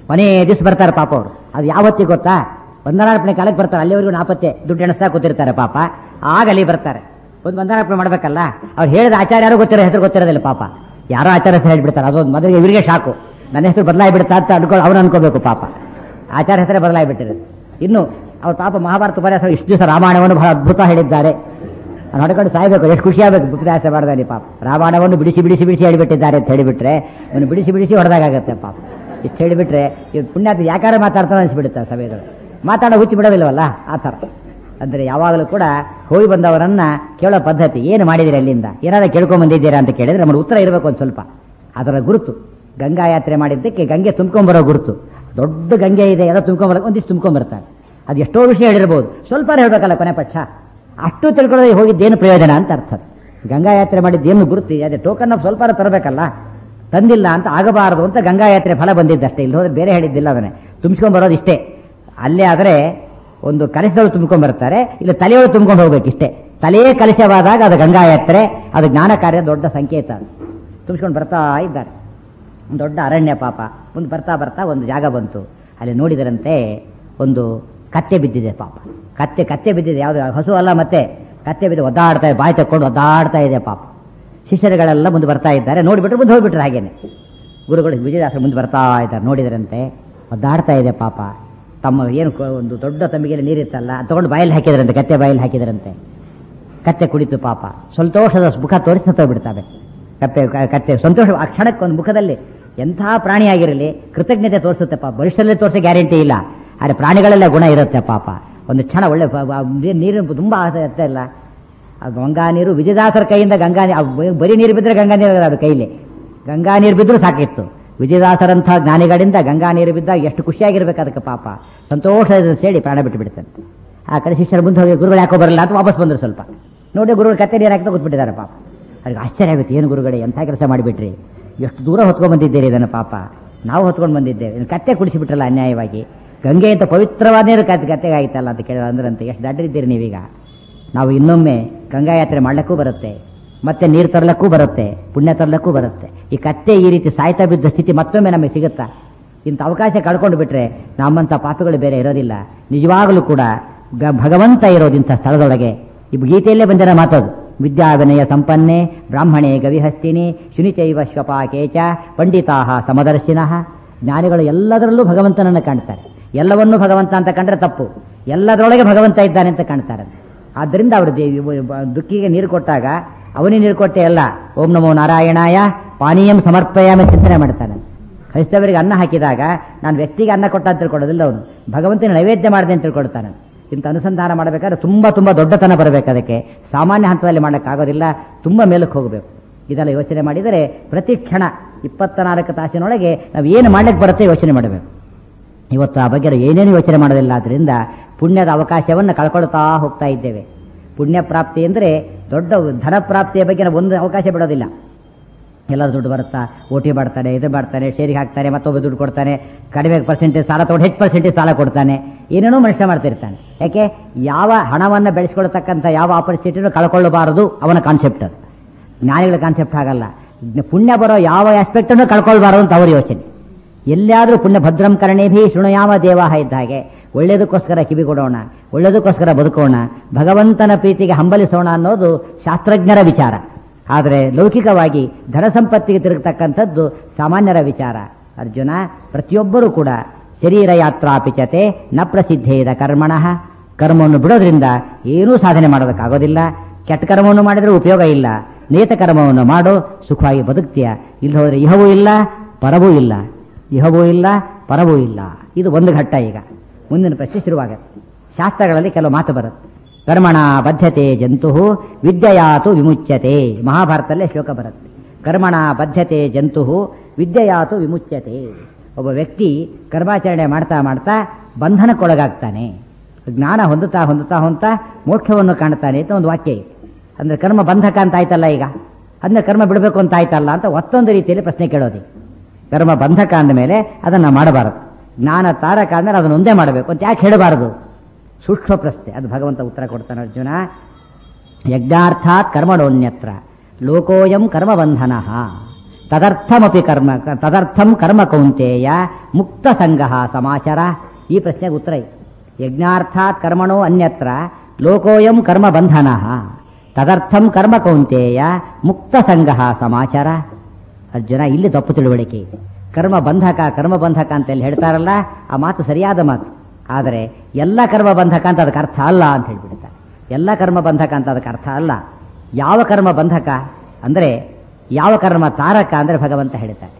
ಕೊನೆ ದಿವಸ ಬರ್ತಾರೆ ಪಾಪ ಅವರು ಅದು ಯಾವತ್ತಿಗೆ ಗೊತ್ತಾ ವಂದನಾರ್ಪಣೆ ಕಾಲಕ್ಕೆ ಬರ್ತಾರೆ ಅಲ್ಲಿವರೆಗೂ ನಾಪತ್ತೆ ದುಡ್ಡು ಎಣಿಸ್ತಾ ಕೂತಿರ್ತಾರೆ ಪಾಪ ಆಗ ಅಲ್ಲಿ ಬರ್ತಾರೆ ಒಂದು ವಂದನಾರ್ಪಣೆ ಮಾಡ್ಬೇಕಲ್ಲ ಅವ್ರು ಹೇಳಿದ ಆಚಾರ್ಯ ಯಾರು ಗೊತ್ತಿರೋ ಹೆಸರು ಗೊತ್ತಿರೋದಿಲ್ಲ ಪಾಪ ಯಾರೋ ಆಚಾರ ಹೆಸರು ಹೇಳ್ಬಿಡ್ತಾರೆ ಅದೊಂದು ಮೊದಲಿಗೆ ಇವರಿಗೆ ಶಾಕು ನನ್ನ ಹೆಸರು ಬದಲಾಗಿ ಬಿಡ್ತಾ ಅಂತ ಅನ್ಕೊ ಅವ್ನು ಅನ್ಕೋಬೇಕು ಪಾಪ ಆಚಾರ ಹೆಸರೇ ಬದಲಾಗಿ ಬಿಟ್ಟಿರೋದು ಇನ್ನು ಅವ್ರ ಪಾಪ ಮಹಾಭಾರತ ಉಪನ್ಯಾಸ ಇಷ್ಟು ದಿವಸ ರಾಮಾಯಣವನ್ನು ಬಹಳ ಅದ್ಭುತ ಹೇಳಿದ್ದಾರೆ ಅವ್ನು ಹೊಡ್ಕೊಂಡು ಸಾಯ್ಬೇಕು ಎಷ್ಟು ಖುಷಿ ಆಗಬೇಕು ಉಪನ್ಯಾಸ ಮಾಡಿದಾನೆ ಪಾಪ ರಾಮಾಯಣವನ್ನು ಬಿಡಿಸಿ ಬಿಡಿಸಿ ಬಿಡಿಸಿ ಹೇಳಿಬಿಟ್ಟಿದ್ದಾರೆ ಅಂತ ಹೇಳಿಬಿಟ್ರೆ ಅವನು ಬಿಡಿಸಿ ಬಿಡಿಸಿ ಹೊಡೆದಾಗತ್ತೆ ಪಾಪ ಇಷ್ಟು ಹೇಳಿಬಿಟ್ರೆ ಇವ್ ಪುಣ್ಯಾತ ಯಾಕಾರ ಮಾತಾಡ್ತಾನೆ ಅನಿಸ್ಬಿಡುತ್ತೆ ಸಭೆಗಳು ಮಾತಾಡೋ ಹುಚ್ಚಿ ಬಿಡೋದಿಲ್ವಲ್ಲ ಆ ಥರ ಅಂದರೆ ಯಾವಾಗಲೂ ಕೂಡ ಹೋಗಿ ಬಂದವರನ್ನ ಕೇಳೋ ಪದ್ಧತಿ ಏನು ಮಾಡಿದಿರಿ ಅಲ್ಲಿಂದ ಏನಾದ್ರು ಕೇಳ್ಕೊಂಡ್ ಬಂದಿದ್ದೀರಾ ಅಂತ ಕೇಳಿದ್ರೆ ನಮ್ಮ ಉತ್ತರ ಇರಬೇಕು ಒಂದು ಸ್ವಲ್ಪ ಅದರ ಗುರುತು ಗಂಗಾ ಯಾತ್ರೆ ಮಾಡಿದ್ದಕ್ಕೆ ಗಂಗೆ ತುಂಬ್ಕೊಂಬರೋ ಗುರುತು ದೊಡ್ಡ ಗಂಗೆ ಇದೆ ಎಲ್ಲ ತುಂಬ್ಕೊಂಬರ ಒಂದಿಷ್ಟು ತುಂಬ್ಕೊಂಬರ್ತಾರೆ ಅದು ಎಷ್ಟೋ ವಿಷಯ ಹೇಳಿರ್ಬೋದು ಸ್ವಲ್ಪ ಹೇಳ್ಬೇಕಲ್ಲ ಕೊನೆ ಪಕ್ಷ ಅಷ್ಟು ತಿಳ್ಕೊಳ್ಳೋದೇ ಹೋಗಿದ್ದೇನು ಪ್ರಯೋಜನ ಅಂತ ಅರ್ಥ ಗಂಗಾ ಯಾತ್ರೆ ಮಾಡಿದ್ದೇನು ಗುರುತು ಅದೇ ಟೋಕನ್ ಸ್ವಲ್ಪ ತರಬೇಕಲ್ಲ ತಂದಿಲ್ಲ ಅಂತ ಆಗಬಾರದು ಅಂತ ಗಂಗಾ ಯಾತ್ರೆ ಫಲ ಬಂದಿದ್ದಷ್ಟೇ ಇಲ್ಲಿ ಹೋದ್ರೆ ಬೇರೆ ಹೇಳಿದ್ದಿಲ್ಲ ಅದನ್ನೇ ತುಂಬಿಸ್ಕೊಂಬರೋದು ಇಷ್ಟೇ ಅಲ್ಲೇ ಆದರೆ ಒಂದು ಕಲಶದೊಳಗೆ ತುಂಬ್ಕೊಂಡ್ ಬರ್ತಾರೆ ಇಲ್ಲ ತಲೆಯೊಳಗೆ ತುಂಬ್ಕೊಂಡು ಹೋಗ್ಬೇಕು ಇಷ್ಟೇ ತಲೆಯೇ ಕಲಶವಾದಾಗ ಅದು ಗಂಗಾ ಯಾತ್ರೆ ಅದು ಜ್ಞಾನ ಕಾರ್ಯ ದೊಡ್ಡ ಸಂಕೇತ ಅದು ತುಂಬಿಸ್ಕೊಂಡು ಬರ್ತಾ ಇದ್ದಾರೆ ಒಂದು ದೊಡ್ಡ ಅರಣ್ಯ ಪಾಪ ಮುಂದೆ ಬರ್ತಾ ಬರ್ತಾ ಒಂದು ಜಾಗ ಬಂತು ಅಲ್ಲಿ ನೋಡಿದರಂತೆ ಒಂದು ಕತ್ತೆ ಬಿದ್ದಿದೆ ಪಾಪ ಕತ್ತೆ ಕತ್ತೆ ಬಿದ್ದಿದೆ ಯಾವುದು ಹಸು ಅಲ್ಲ ಮತ್ತೆ ಕತ್ತೆ ಬಿದ್ದು ಒದ್ದಾಡ್ತಾ ಇದೆ ಬಾಯಿ ತಕ್ಕೊಂಡು ಒದ್ದಾಡ್ತಾ ಇದೆ ಪಾಪ ಶಿಷ್ಯರುಗಳೆಲ್ಲ ಮುಂದೆ ಬರ್ತಾ ಇದ್ದಾರೆ ನೋಡಿಬಿಟ್ರೆ ಮುಂದೆ ಹೋಗ್ಬಿಟ್ರೆ ಹಾಗೇನೆ ಗುರುಗಳು ವಿಜಯದಾಸರು ಮುಂದೆ ಬರ್ತಾ ಇದ್ದಾರೆ ನೋಡಿದರಂತೆ ಒದ್ದಾಡ್ತಾ ಇದೆ ಪಾಪ ತಮ್ಮ ಏನು ಕೊ- ಒಂದು ದೊಡ್ಡ ತಮ್ಮಿಗೆಲ್ಲ ನೀರಿತ್ತಲ್ಲ ಅದ್ ತಗೊಂಡು ಬಾಯಲ್ಲಿ ಹಾಕಿದ್ರಂತೆ ಕತ್ತೆ ಬಾಯಲ್ಲಿ ಹಾಕಿದ್ರಂತೆ ಕತ್ತೆ ಕುಡಿತು ಪಾಪ ಸಂತೋಷದ ಮುಖ ತೋರಿಸಿ ಸತ್ತೋಗ್ಬಿಡ್ತಾವೆ ಕತ್ತೆ ಕ- ಕತ್ತೆ ಸಂತೋಷ ಆ ಕ್ಷಣಕ್ಕೆ ಒಂದು ಮುಖದಲ್ಲಿ ಎಂಥ ಪ್ರಾಣಿಯಾಗಿರಲಿ ಕೃತಜ್ಞತೆ ತೋರಿಸುತ್ತೆ ಪಾಪ ಭವಿಷ್ಯದಲ್ಲಿ ತೋರಿಸೋ ಗ್ಯಾರಂಟಿ ಇಲ್ಲ ಆದರೆ ಪ್ರಾಣಿಗಳೆಲ್ಲ ಗುಣ ಇರುತ್ತೆ ಪಾಪ ಒಂದು ಕ್ಷಣ ಒಳ್ಳೆ ಪ- ಪ- ನೀರು- ನೀರಿನ ತುಂಬ ಆಸೆ ಇರ್ತಾ ಇಲ್ಲ ಆ ಗಂಗಾ ನೀರು ವಿಜಯದಾಸರ ಕೈಯಿಂದ ಗಂಗಾ ನೀರು ಆ ಬ- ಬರೀ ನೀರು ಬಿದ್ದರೆ ಗಂಗಾ ನೀರು ಅವ್ರ ಕೈಲಿ ಗಂಗಾ ನೀರು ಬಿದ್ದರೂ ಸಾಕಿತ್ತು ವಿಜಯದಾಸರಂಥ ಜ್ಞಾನಿಗಳಿಂದ ಗಂಗಾ ನೀರು ಬಿದ್ದಾಗ ಎಷ್ಟು ಖುಷಿಯಾಗಿರ್ಬೇಕು ಅದಕ್ಕೆ ಪಾಪ ಸಂತೋಷದ ಸೇರಿ ಪ್ರಾಣ ಬಿಟ್ಟು ಬಿಡುತ್ತಂತೆ ಆ ಕಡೆ ಶಿಷ್ಯರು ಮುಂದೆ ಹೋಗಿ ಗುರುಗಳು ಯಾಕೋ ಬರಲ್ಲ ಅಂತ ವಾಪಸ್ ಬಂದರು ಸ್ವಲ್ಪ ನೋಡಿ ಗುರುಗಳು ಕತ್ತೆ ನೀರು ಹಾಕ್ತಾ ಕೂತ್ಬಿಟ್ಟಿದ್ದಾರೆ ಪಾಪ ಅವ್ರಿಗೆ ಆಶ್ಚರ್ಯ ಆಗುತ್ತೆ ಏನು ಗುರುಗಳೇ ಎಂಥ ಕೆಲಸ ಮಾಡಿಬಿಟ್ರಿ ಎಷ್ಟು ದೂರ ಹೊತ್ಕೊಂಡು ಬಂದಿದ್ದೀರಿ ಇದನ್ನು ಪಾಪ ನಾವು ಹೊತ್ಕೊಂಡು ಬಂದಿದ್ದೇವೆ ಇನ್ನು ಕತ್ತೆ ಕುಡಿಸಿಬಿಟ್ರಲ್ಲ ಅನ್ಯಾಯವಾಗಿ ಗಂಗೆ ಅಂತ ಪವಿತ್ರವಾದ ನೀರು ಕತ್ತೆ ಕತ್ತೆಗೆ ಆಯ್ತಲ್ಲ ಅಂತ ಕೇಳಿದ ಅಂದ್ರಂತೆ ಎಷ್ಟು ದಡ್ಡರಿದ್ದೀರಿ ನೀವೀಗ ನಾವು ಇನ್ನೊಮ್ಮೆ ಗಂಗಾ ಯಾತ್ರೆ ಮಾಡ್ಲಿಕ್ಕೂ ಬರುತ್ತೆ ಮತ್ತೆ ನೀರು ತರ್ಲಕ್ಕೂ ಬರುತ್ತೆ ಪುಣ್ಯ ತರ್ಲಕ್ಕೂ ಬರುತ್ತೆ ಈ ಕತ್ತೆ ಈ ರೀತಿ ಸಾಯ್ತಾ ಬಿದ್ದ ಸ್ಥಿತಿ ಮತ್ತೊಮ್ಮೆ ನಮಗೆ ಸಿಗುತ್ತಾ ಇಂಥ ಅವಕಾಶ ಕಳ್ಕೊಂಡು ಬಿಟ್ರೆ ನಮ್ಮಂಥ ಪಾಪಗಳು ಬೇರೆ ಇರೋದಿಲ್ಲ ನಿಜವಾಗಲೂ ಕೂಡ ಗ- ಭಗವಂತ ಇರೋದು ಇಂಥ ಸ್ಥಳದೊಳಗೆ ಈ ಗೀತೆಯಲ್ಲೇ ಬಂದಿರೋ ಮಾತದು ವಿದ್ಯಾವಿನಯ ಸಂಪನ್ನೆ ಬ್ರಾಹ್ಮಣೇ ಗವಿಹಸ್ತಿನಿ ಶುನಿಚೈವ ಶ್ವಪಾಕೇಚ ಪಂಡಿತಾಹ ಸಮದರ್ಶಿನಃ ಜ್ಞಾನಿಗಳು ಎಲ್ಲದರಲ್ಲೂ ಭಗವಂತನನ್ನು ಕಾಣ್ತಾರೆ ಎಲ್ಲವನ್ನೂ ಭಗವಂತ ಅಂತ ಕಂಡ್ರೆ ತಪ್ಪು ಎಲ್ಲದರೊಳಗೆ ಭಗವಂತ ಇದ್ದಾನೆ ಅಂತ ಕಾಣ್ತಾರೆ ಆದ್ದರಿಂದ ಅವರು ದೇವಿ ದುಃಖಿಗೆ ನೀರು ಕೊಟ್ಟಾಗ ಅವನಿಗೆ ನೀರು ಕೊಟ್ಟೆ ಅಲ್ಲ ಓಂ ನಮೋ ನಾರಾಯಣಾಯ ಪಾನೀಯಂ ಸಮರ್ಪಯಾಮಿ ಚಿಂತನೆ ಮಾಡ್ತಾನೆ ಕ್ರೈಸ್ತವರಿಗೆ ಅನ್ನ ಹಾಕಿದಾಗ ನಾನು ವ್ಯಕ್ತಿಗೆ ಅನ್ನ ಕೊಟ್ಟ ಅಂತ ತಿಳ್ಕೊಳ್ಳೋದಿಲ್ಲ ಅವನು ಭಗವಂತನ ನೈವೇದ್ಯ ಮಾಡಿದೆ ಅಂತ ತಿಳ್ಕೊಳ್ತಾನೆ ಇಂಥ ಅನುಸಂಧಾನ ಮಾಡಬೇಕಾದ್ರೆ ತುಂಬ ತುಂಬ ದೊಡ್ಡತನ ಬರಬೇಕು ಅದಕ್ಕೆ ಸಾಮಾನ್ಯ ಹಂತದಲ್ಲಿ ಮಾಡೋಕ್ಕಾಗೋದಿಲ್ಲ ತುಂಬ ಮೇಲಕ್ಕೆ ಹೋಗಬೇಕು ಇದೆಲ್ಲ ಯೋಚನೆ ಮಾಡಿದರೆ ಪ್ರತಿ ಕ್ಷಣ ಇಪ್ಪತ್ತ ನಾಲ್ಕು ತಾಸಿನೊಳಗೆ ನಾವು ಏನು ಮಾಡ್ಲಿಕ್ಕೆ ಬರುತ್ತೆ ಯೋಚನೆ ಮಾಡಬೇಕು ಇವತ್ತು ಆ ಬಗ್ಗೆ ಏನೇನು ಯೋಚನೆ ಮಾಡೋದಿಲ್ಲ ಆದ್ದರಿಂದ ಪುಣ್ಯದ ಅವಕಾಶವನ್ನು ಕಳ್ಕೊಳ್ತಾ ಹೋಗ್ತಾ ಇದ್ದೇವೆ ಪುಣ್ಯ ಪ್ರಾಪ್ತಿ ಅಂದರೆ ದೊಡ್ಡ ಧನ ಪ್ರಾಪ್ತಿಯ ಬಗ್ಗೆ ನಾವು ಒಂದು ಅವಕಾಶ ಬಿಡೋದಿಲ್ಲ ಎಲ್ಲ ದುಡ್ಡು ಬರುತ್ತಾ ಓ ಟಿ ಮಾಡ್ತಾನೆ ಇದು ಮಾಡ್ತಾನೆ ಶೇರಿಗೆ ಹಾಕ್ತಾನೆ ಮತ್ತೊಬ್ಬ ದುಡ್ಡು ಕೊಡ್ತಾನೆ ಕಡಿಮೆ ಪರ್ಸೆಂಟೇಜ್ ಸಾಲ ತೊಗೊಂಡು ಹೆಚ್ಚು ಪರ್ಸೆಂಟೇಜ್ ಸಾಲ ಕೊಡ್ತಾನೆ ಏನೇನೋ ಮನುಷ್ಯ ಮಾಡ್ತಿರ್ತಾನೆ ಯಾಕೆ ಯಾವ ಹಣವನ್ನು ಬೆಳೆಸ್ಕೊಳ್ತಕ್ಕಂಥ ಯಾವ ಆಪರ್ಚುನಿಟಿನೂ ಕಳ್ಕೊಳ್ಳಬಾರದು ಅವನ ಕಾನ್ಸೆಪ್ಟ್ ಅದು ಜ್ಞಾನಿಗಳ ಕಾನ್ಸೆಪ್ಟ್ ಆಗಲ್ಲ ಪುಣ್ಯ ಬರೋ ಯಾವ ಆಸ್ಪೆಕ್ಟನ್ನು ಕಳ್ಕೊಳ್ಬಾರದು ಅಂತ ಅವ್ರ ಯೋಚನೆ ಎಲ್ಲಿಯಾದರೂ ಪುಣ್ಯ ಭದ್ರಂ ಕರಣೇಭಿ ಶೃಣುಯಾಮ ದೇವಾಹ ಇದ್ದ ಹಾಗೆ ಒಳ್ಳೆಯದಕ್ಕೋಸ್ಕರ ಕಿವಿ ಕೊಡೋಣ ಒಳ್ಳೆಯದಕ್ಕೋಸ್ಕರ ಬದುಕೋಣ ಭಗವಂತನ ಪ್ರೀತಿಗೆ ಹಂಬಲಿಸೋಣ ಅನ್ನೋದು ಶಾಸ್ತ್ರಜ್ಞರ ವಿಚಾರ ಆದರೆ ಲೌಕಿಕವಾಗಿ ಧನ ಸಂಪತ್ತಿಗೆ ತಿರುಗತಕ್ಕಂಥದ್ದು ಸಾಮಾನ್ಯರ ವಿಚಾರ ಅರ್ಜುನ ಪ್ರತಿಯೊಬ್ಬರೂ ಕೂಡ ಶರೀರ ಯಾತ್ರಾಪಿಚತೆ ನ ಪ್ರಸಿದ್ಧೇದ ಕರ್ಮಣಃ ಕರ್ಮವನ್ನು ಬಿಡೋದ್ರಿಂದ ಏನೂ ಸಾಧನೆ ಮಾಡೋದಕ್ಕಾಗೋದಿಲ್ಲ ಕೆಟ್ಟ ಕರ್ಮವನ್ನು ಮಾಡಿದ್ರೆ ಉಪಯೋಗ ಇಲ್ಲ ನೇತ ಕರ್ಮವನ್ನು ಮಾಡೋ ಸುಖವಾಗಿ ಬದುಕ್ತೀಯ ಇಲ್ಲಿ ಹೋದರೆ ಇಹವೂ ಇಲ್ಲ ಪರವೂ ಇಲ್ಲ ಇಹವೂ ಇಲ್ಲ ಪರವೂ ಇಲ್ಲ ಇದು ಒಂದು ಘಟ್ಟ ಈಗ ಮುಂದಿನ ಪ್ರಶ್ನೆ ಶುರುವಾಗುತ್ತೆ ಶಾಸ್ತ್ರಗಳಲ್ಲಿ ಕೆಲವು ಮಾತು ಬರುತ್ತೆ ಕರ್ಮಣ ಬದ್ಧತೆ ಜಂತು ವಿದ್ಯೆಯಾತು ವಿಮುಚ್ಯತೆ ಮಹಾಭಾರತದಲ್ಲೇ ಶ್ಲೋಕ ಬರುತ್ತೆ ಕರ್ಮಣ ಬದ್ಧತೆ ಜಂತು ವಿದ್ಯೆಯಾತು ವಿಮುಚ್ಯತೆ ಒಬ್ಬ ವ್ಯಕ್ತಿ ಕರ್ಮಾಚರಣೆ ಮಾಡ್ತಾ ಮಾಡ್ತಾ ಬಂಧನಕ್ಕೊಳಗಾಗ್ತಾನೆ ಜ್ಞಾನ ಹೊಂದುತ್ತಾ ಹೊಂದುತ್ತಾ ಹೊಂದುತ್ತಾ ಮೋಕ್ಷವನ್ನು ಕಾಣ್ತಾನೆ ಅಂತ ಒಂದು ವಾಕ್ಯ ಇದೆ ಅಂದ್ರೆ ಕರ್ಮ ಬಂಧಕ ಅಂತ ಆಯ್ತಲ್ಲ ಈಗ ಅದನ್ನ ಕರ್ಮ ಬಿಡಬೇಕು ಅಂತ ಆಯ್ತಲ್ಲ ಅಂತ ಮತ್ತೊಂದು ರೀತಿಯಲ್ಲಿ ಪ್ರಶ್ನೆ ಕೇಳೋದು ಕರ್ಮ ಬಂಧಕ ಅಂದಮೇಲೆ ಅದನ್ನು ಮಾಡಬಾರದು ಜ್ಞಾನ ತಾರಕ ಅಂದ್ರೆ ಅದನ್ನು ಒಂದೇ ಮಾಡಬೇಕು ಅಂತ ಯಾಕೆ ಹೇಳಬಾರದು ಸೂಕ್ಷ್ಮ ಪ್ರಶ್ನೆ ಅದು ಭಗವಂತ ಉತ್ತರ ಕೊಡ್ತಾನೆ ಅರ್ಜುನ ಯಜ್ಞಾರ್ಥಾತ್ ಕರ್ಮಣೋನ್ಯತ್ರ ಲೋಕೋಯಂ ಕರ್ಮಬಂಧನ ತದರ್ಥಮಪಿ ಕರ್ಮ ತದರ್ಥಂ ಕರ್ಮ ಕೌಂತೆಯ ಮುಕ್ತ ಸಂಘ ಸಮಾಚಾರ ಈ ಪ್ರಶ್ನೆಗೆ ಉತ್ತರ ಇದೆ ಯಜ್ಞಾರ್ಥಾತ್ ಕರ್ಮಣೋ ಅನ್ಯತ್ರ ಲೋಕೋಯಂ ಕರ್ಮ ಬಂಧನ ತದರ್ಥಂ ಕರ್ಮ ಕೌಂತೆಯ ಮುಕ್ತ ಸಂಘ ಸಮಾಚಾರ ಅರ್ಜುನ ಇಲ್ಲಿ ತಪ್ಪು ತಿಳುವಳಿಕೆ ಇದೆ ಕರ್ಮ ಬಂಧಕ ಕರ್ಮ ಬಂಧಕ ಅಂತ ಎಲ್ಲಿ ಹೇಳ್ತಾರಲ್ಲ ಆ ಮಾತು ಸರಿಯಾದ ಮಾತು ಆದರೆ ಎಲ್ಲ ಕರ್ಮ ಬಂಧಕ ಅಂತ ಅದಕ್ಕೆ ಅರ್ಥ ಅಲ್ಲ ಅಂತ ಹೇಳ್ಬಿಡ್ತಾರೆ ಎಲ್ಲ ಕರ್ಮ ಬಂಧಕ ಅಂತ ಅದಕ್ಕೆ ಅರ್ಥ ಅಲ್ಲ ಯಾವ ಕರ್ಮ ಬಂಧಕ ಅಂದರೆ ಯಾವ ಕರ್ಮ ತಾರಕ ಅಂದರೆ ಭಗವಂತ ಹೇಳ್ತಾರೆ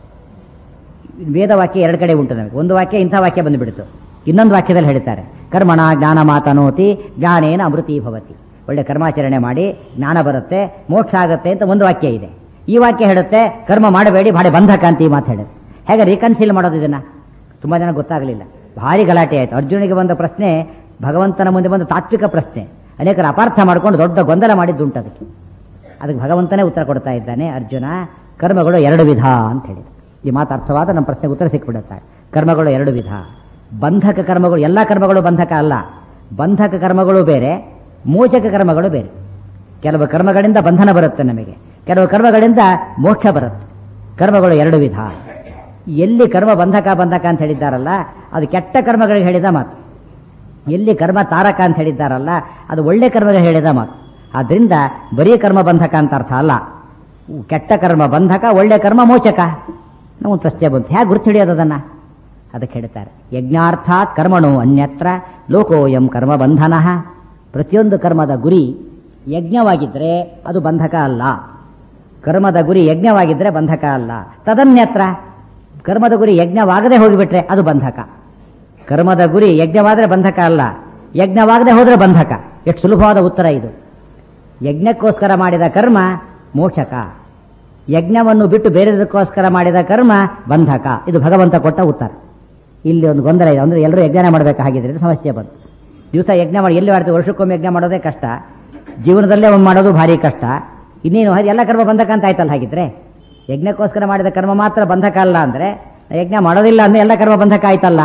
ವೇದವಾಕ್ಯ ಎರಡು ಕಡೆ ಉಂಟು ನಮಗೆ ಒಂದು ವಾಕ್ಯ ಇಂಥ ವಾಕ್ಯ ಬಂದುಬಿಡ್ತು ಇನ್ನೊಂದು ವಾಕ್ಯದಲ್ಲಿ ಹೇಳ್ತಾರೆ ಕರ್ಮಣ ಜ್ಞಾನ ಮಾತನೋತಿ ಜ್ಞಾನೇನ ಅಮೃತಿ ಭವತಿ ಒಳ್ಳೆ ಕರ್ಮಾಚರಣೆ ಮಾಡಿ ಜ್ಞಾನ ಬರುತ್ತೆ ಮೋಕ್ಷ ಆಗುತ್ತೆ ಅಂತ ಒಂದು ವಾಕ್ಯ ಇದೆ ಈ ವಾಕ್ಯ ಹೇಳುತ್ತೆ ಕರ್ಮ ಮಾಡಬೇಡಿ ಭಾರಿ ಬಂಧಕ ಅಂತ ಈ ಮಾತು ಹೇಳುತ್ತೆ ಹೇಗೆ ರೀಕನ್ಸಿಲ್ ಮಾಡೋದು ಇದನ್ನ ತುಂಬ ಜನ ಗೊತ್ತಾಗಲಿಲ್ಲ ಭಾರಿ ಗಲಾಟೆ ಆಯಿತು ಅರ್ಜುನಿಗೆ ಬಂದ ಪ್ರಶ್ನೆ ಭಗವಂತನ ಮುಂದೆ ಬಂದ ತಾತ್ವಿಕ ಪ್ರಶ್ನೆ ಅನೇಕರು ಅಪಾರ್ಥ ಮಾಡಿಕೊಂಡು ದೊಡ್ಡ ಗೊಂದಲ ಮಾಡಿದ್ದುಂಟು ಅದಕ್ಕೆ ಅದಕ್ಕೆ ಭಗವಂತನೇ ಉತ್ತರ ಕೊಡ್ತಾ ಇದ್ದಾನೆ ಅರ್ಜುನ ಕರ್ಮಗಳು ಎರಡು ವಿಧ ಅಂತ ಹೇಳಿದ ಈ ಮಾತು ಅರ್ಥವಾದ ನಮ್ಮ ಪ್ರಶ್ನೆಗೆ ಉತ್ತರ ಸಿಕ್ಬಿಡುತ್ತೆ ಕರ್ಮಗಳು ಎರಡು ವಿಧ ಬಂಧಕ ಕರ್ಮಗಳು ಎಲ್ಲ ಕರ್ಮಗಳು ಬಂಧಕ ಅಲ್ಲ ಬಂಧಕ ಕರ್ಮಗಳು ಬೇರೆ ಮೋಚಕ ಕರ್ಮಗಳು ಬೇರೆ ಕೆಲವು ಕರ್ಮಗಳಿಂದ ಬಂಧನ ಬರುತ್ತೆ ನಮಗೆ ಕೆಲವು ಕರ್ಮಗಳಿಂದ ಮೋಕ್ಷ ಬರುತ್ತೆ ಕರ್ಮಗಳು ಎರಡು ವಿಧ ಎಲ್ಲಿ ಕರ್ಮ ಬಂಧಕ ಬಂಧಕ ಅಂತ ಹೇಳಿದ್ದಾರಲ್ಲ ಅದು ಕೆಟ್ಟ ಕರ್ಮಗಳಿಗೆ ಹೇಳಿದ ಮಾತು ಎಲ್ಲಿ ಕರ್ಮ ತಾರಕ ಅಂತ ಹೇಳಿದ್ದಾರಲ್ಲ ಅದು ಒಳ್ಳೆ ಕರ್ಮಗಳಿಗೆ ಹೇಳಿದ ಮಾತು ಆದ್ರಿಂದ ಬರೀ ಕರ್ಮ ಬಂಧಕ ಅಂತ ಅರ್ಥ ಅಲ್ಲ ಕೆಟ್ಟ ಕರ್ಮ ಬಂಧಕ ಒಳ್ಳೆ ಕರ್ಮ ಮೋಚಕ ನಾವು ಪ್ರಶ್ನೆ ಬಂತು ಹೇಗೆ ಗುರ್ತು ಹಿಡಿಯೋದು ಅದನ್ನು ಅದಕ್ಕೆ ಹೇಳ್ತಾರೆ ಯಜ್ಞಾರ್ಥಾತ್ ಕರ್ಮಣೋ ಅನ್ಯತ್ರ ಲೋಕೋಯಂ ಕರ್ಮ ಬಂಧನ ಪ್ರತಿಯೊಂದು ಕರ್ಮದ ಗುರಿ ಯಜ್ಞವಾಗಿದ್ದರೆ ಅದು ಬಂಧಕ ಅಲ್ಲ ಕರ್ಮದ ಗುರಿ ಯಜ್ಞವಾಗಿದ್ದರೆ ಬಂಧಕ ಅಲ್ಲ ತದನ್ಯತ್ರ ಕರ್ಮದ ಗುರಿ ಯಜ್ಞವಾಗದೆ ಹೋಗಿಬಿಟ್ರೆ ಅದು ಬಂಧಕ ಕರ್ಮದ ಗುರಿ ಯಜ್ಞವಾದರೆ ಬಂಧಕ ಅಲ್ಲ ಯಜ್ಞವಾಗದೆ ಹೋದರೆ ಬಂಧಕ ಎಷ್ಟು ಸುಲಭವಾದ ಉತ್ತರ ಇದು ಯಜ್ಞಕ್ಕೋಸ್ಕರ ಮಾಡಿದ ಕರ್ಮ ಮೋಕ್ಷಕ ಯಜ್ಞವನ್ನು ಬಿಟ್ಟು ಬೇರೆದಕ್ಕೋಸ್ಕರ ಮಾಡಿದ ಕರ್ಮ ಬಂಧಕ ಇದು ಭಗವಂತ ಕೊಟ್ಟ ಉತ್ತರ ಇಲ್ಲಿ ಒಂದು ಗೊಂದಲ ಇದೆ ಅಂದರೆ ಎಲ್ಲರೂ ಯಜ್ಞ ಮಾಡಬೇಕು ಹಾಗಿದ್ರೆ ಇದು ಸಮಸ್ಯೆ ಬಂತು ದಿವಸ ಯಜ್ಞ ಮಾಡಿ ಎಲ್ಲಿ ಮಾಡ್ತೀವಿ ವರ್ಷಕ್ಕೊಮ್ಮೆ ಯಜ್ಞ ಮಾಡೋದೇ ಕಷ್ಟ ಜೀವನದಲ್ಲೇ ಒಂದು ಮಾಡೋದು ಭಾರಿ ಕಷ್ಟ ಇನ್ನೇನು ಹಾಗೆ ಎಲ್ಲ ಕರ್ಮ ಬಂಧಕ ಅಂತ ಆಯ್ತಲ್ಲ ಹಾಗಿದ್ರೆ ಯಜ್ಞಕ್ಕೋಸ್ಕರ ಮಾಡಿದ ಕರ್ಮ ಮಾತ್ರ ಬಂಧಕ ಅಲ್ಲ ಅಂದರೆ ಯಜ್ಞ ಮಾಡೋದಿಲ್ಲ ಅಂದರೆ ಎಲ್ಲ ಕರ್ಮ ಬಂಧಕ ಆಯ್ತಲ್ಲ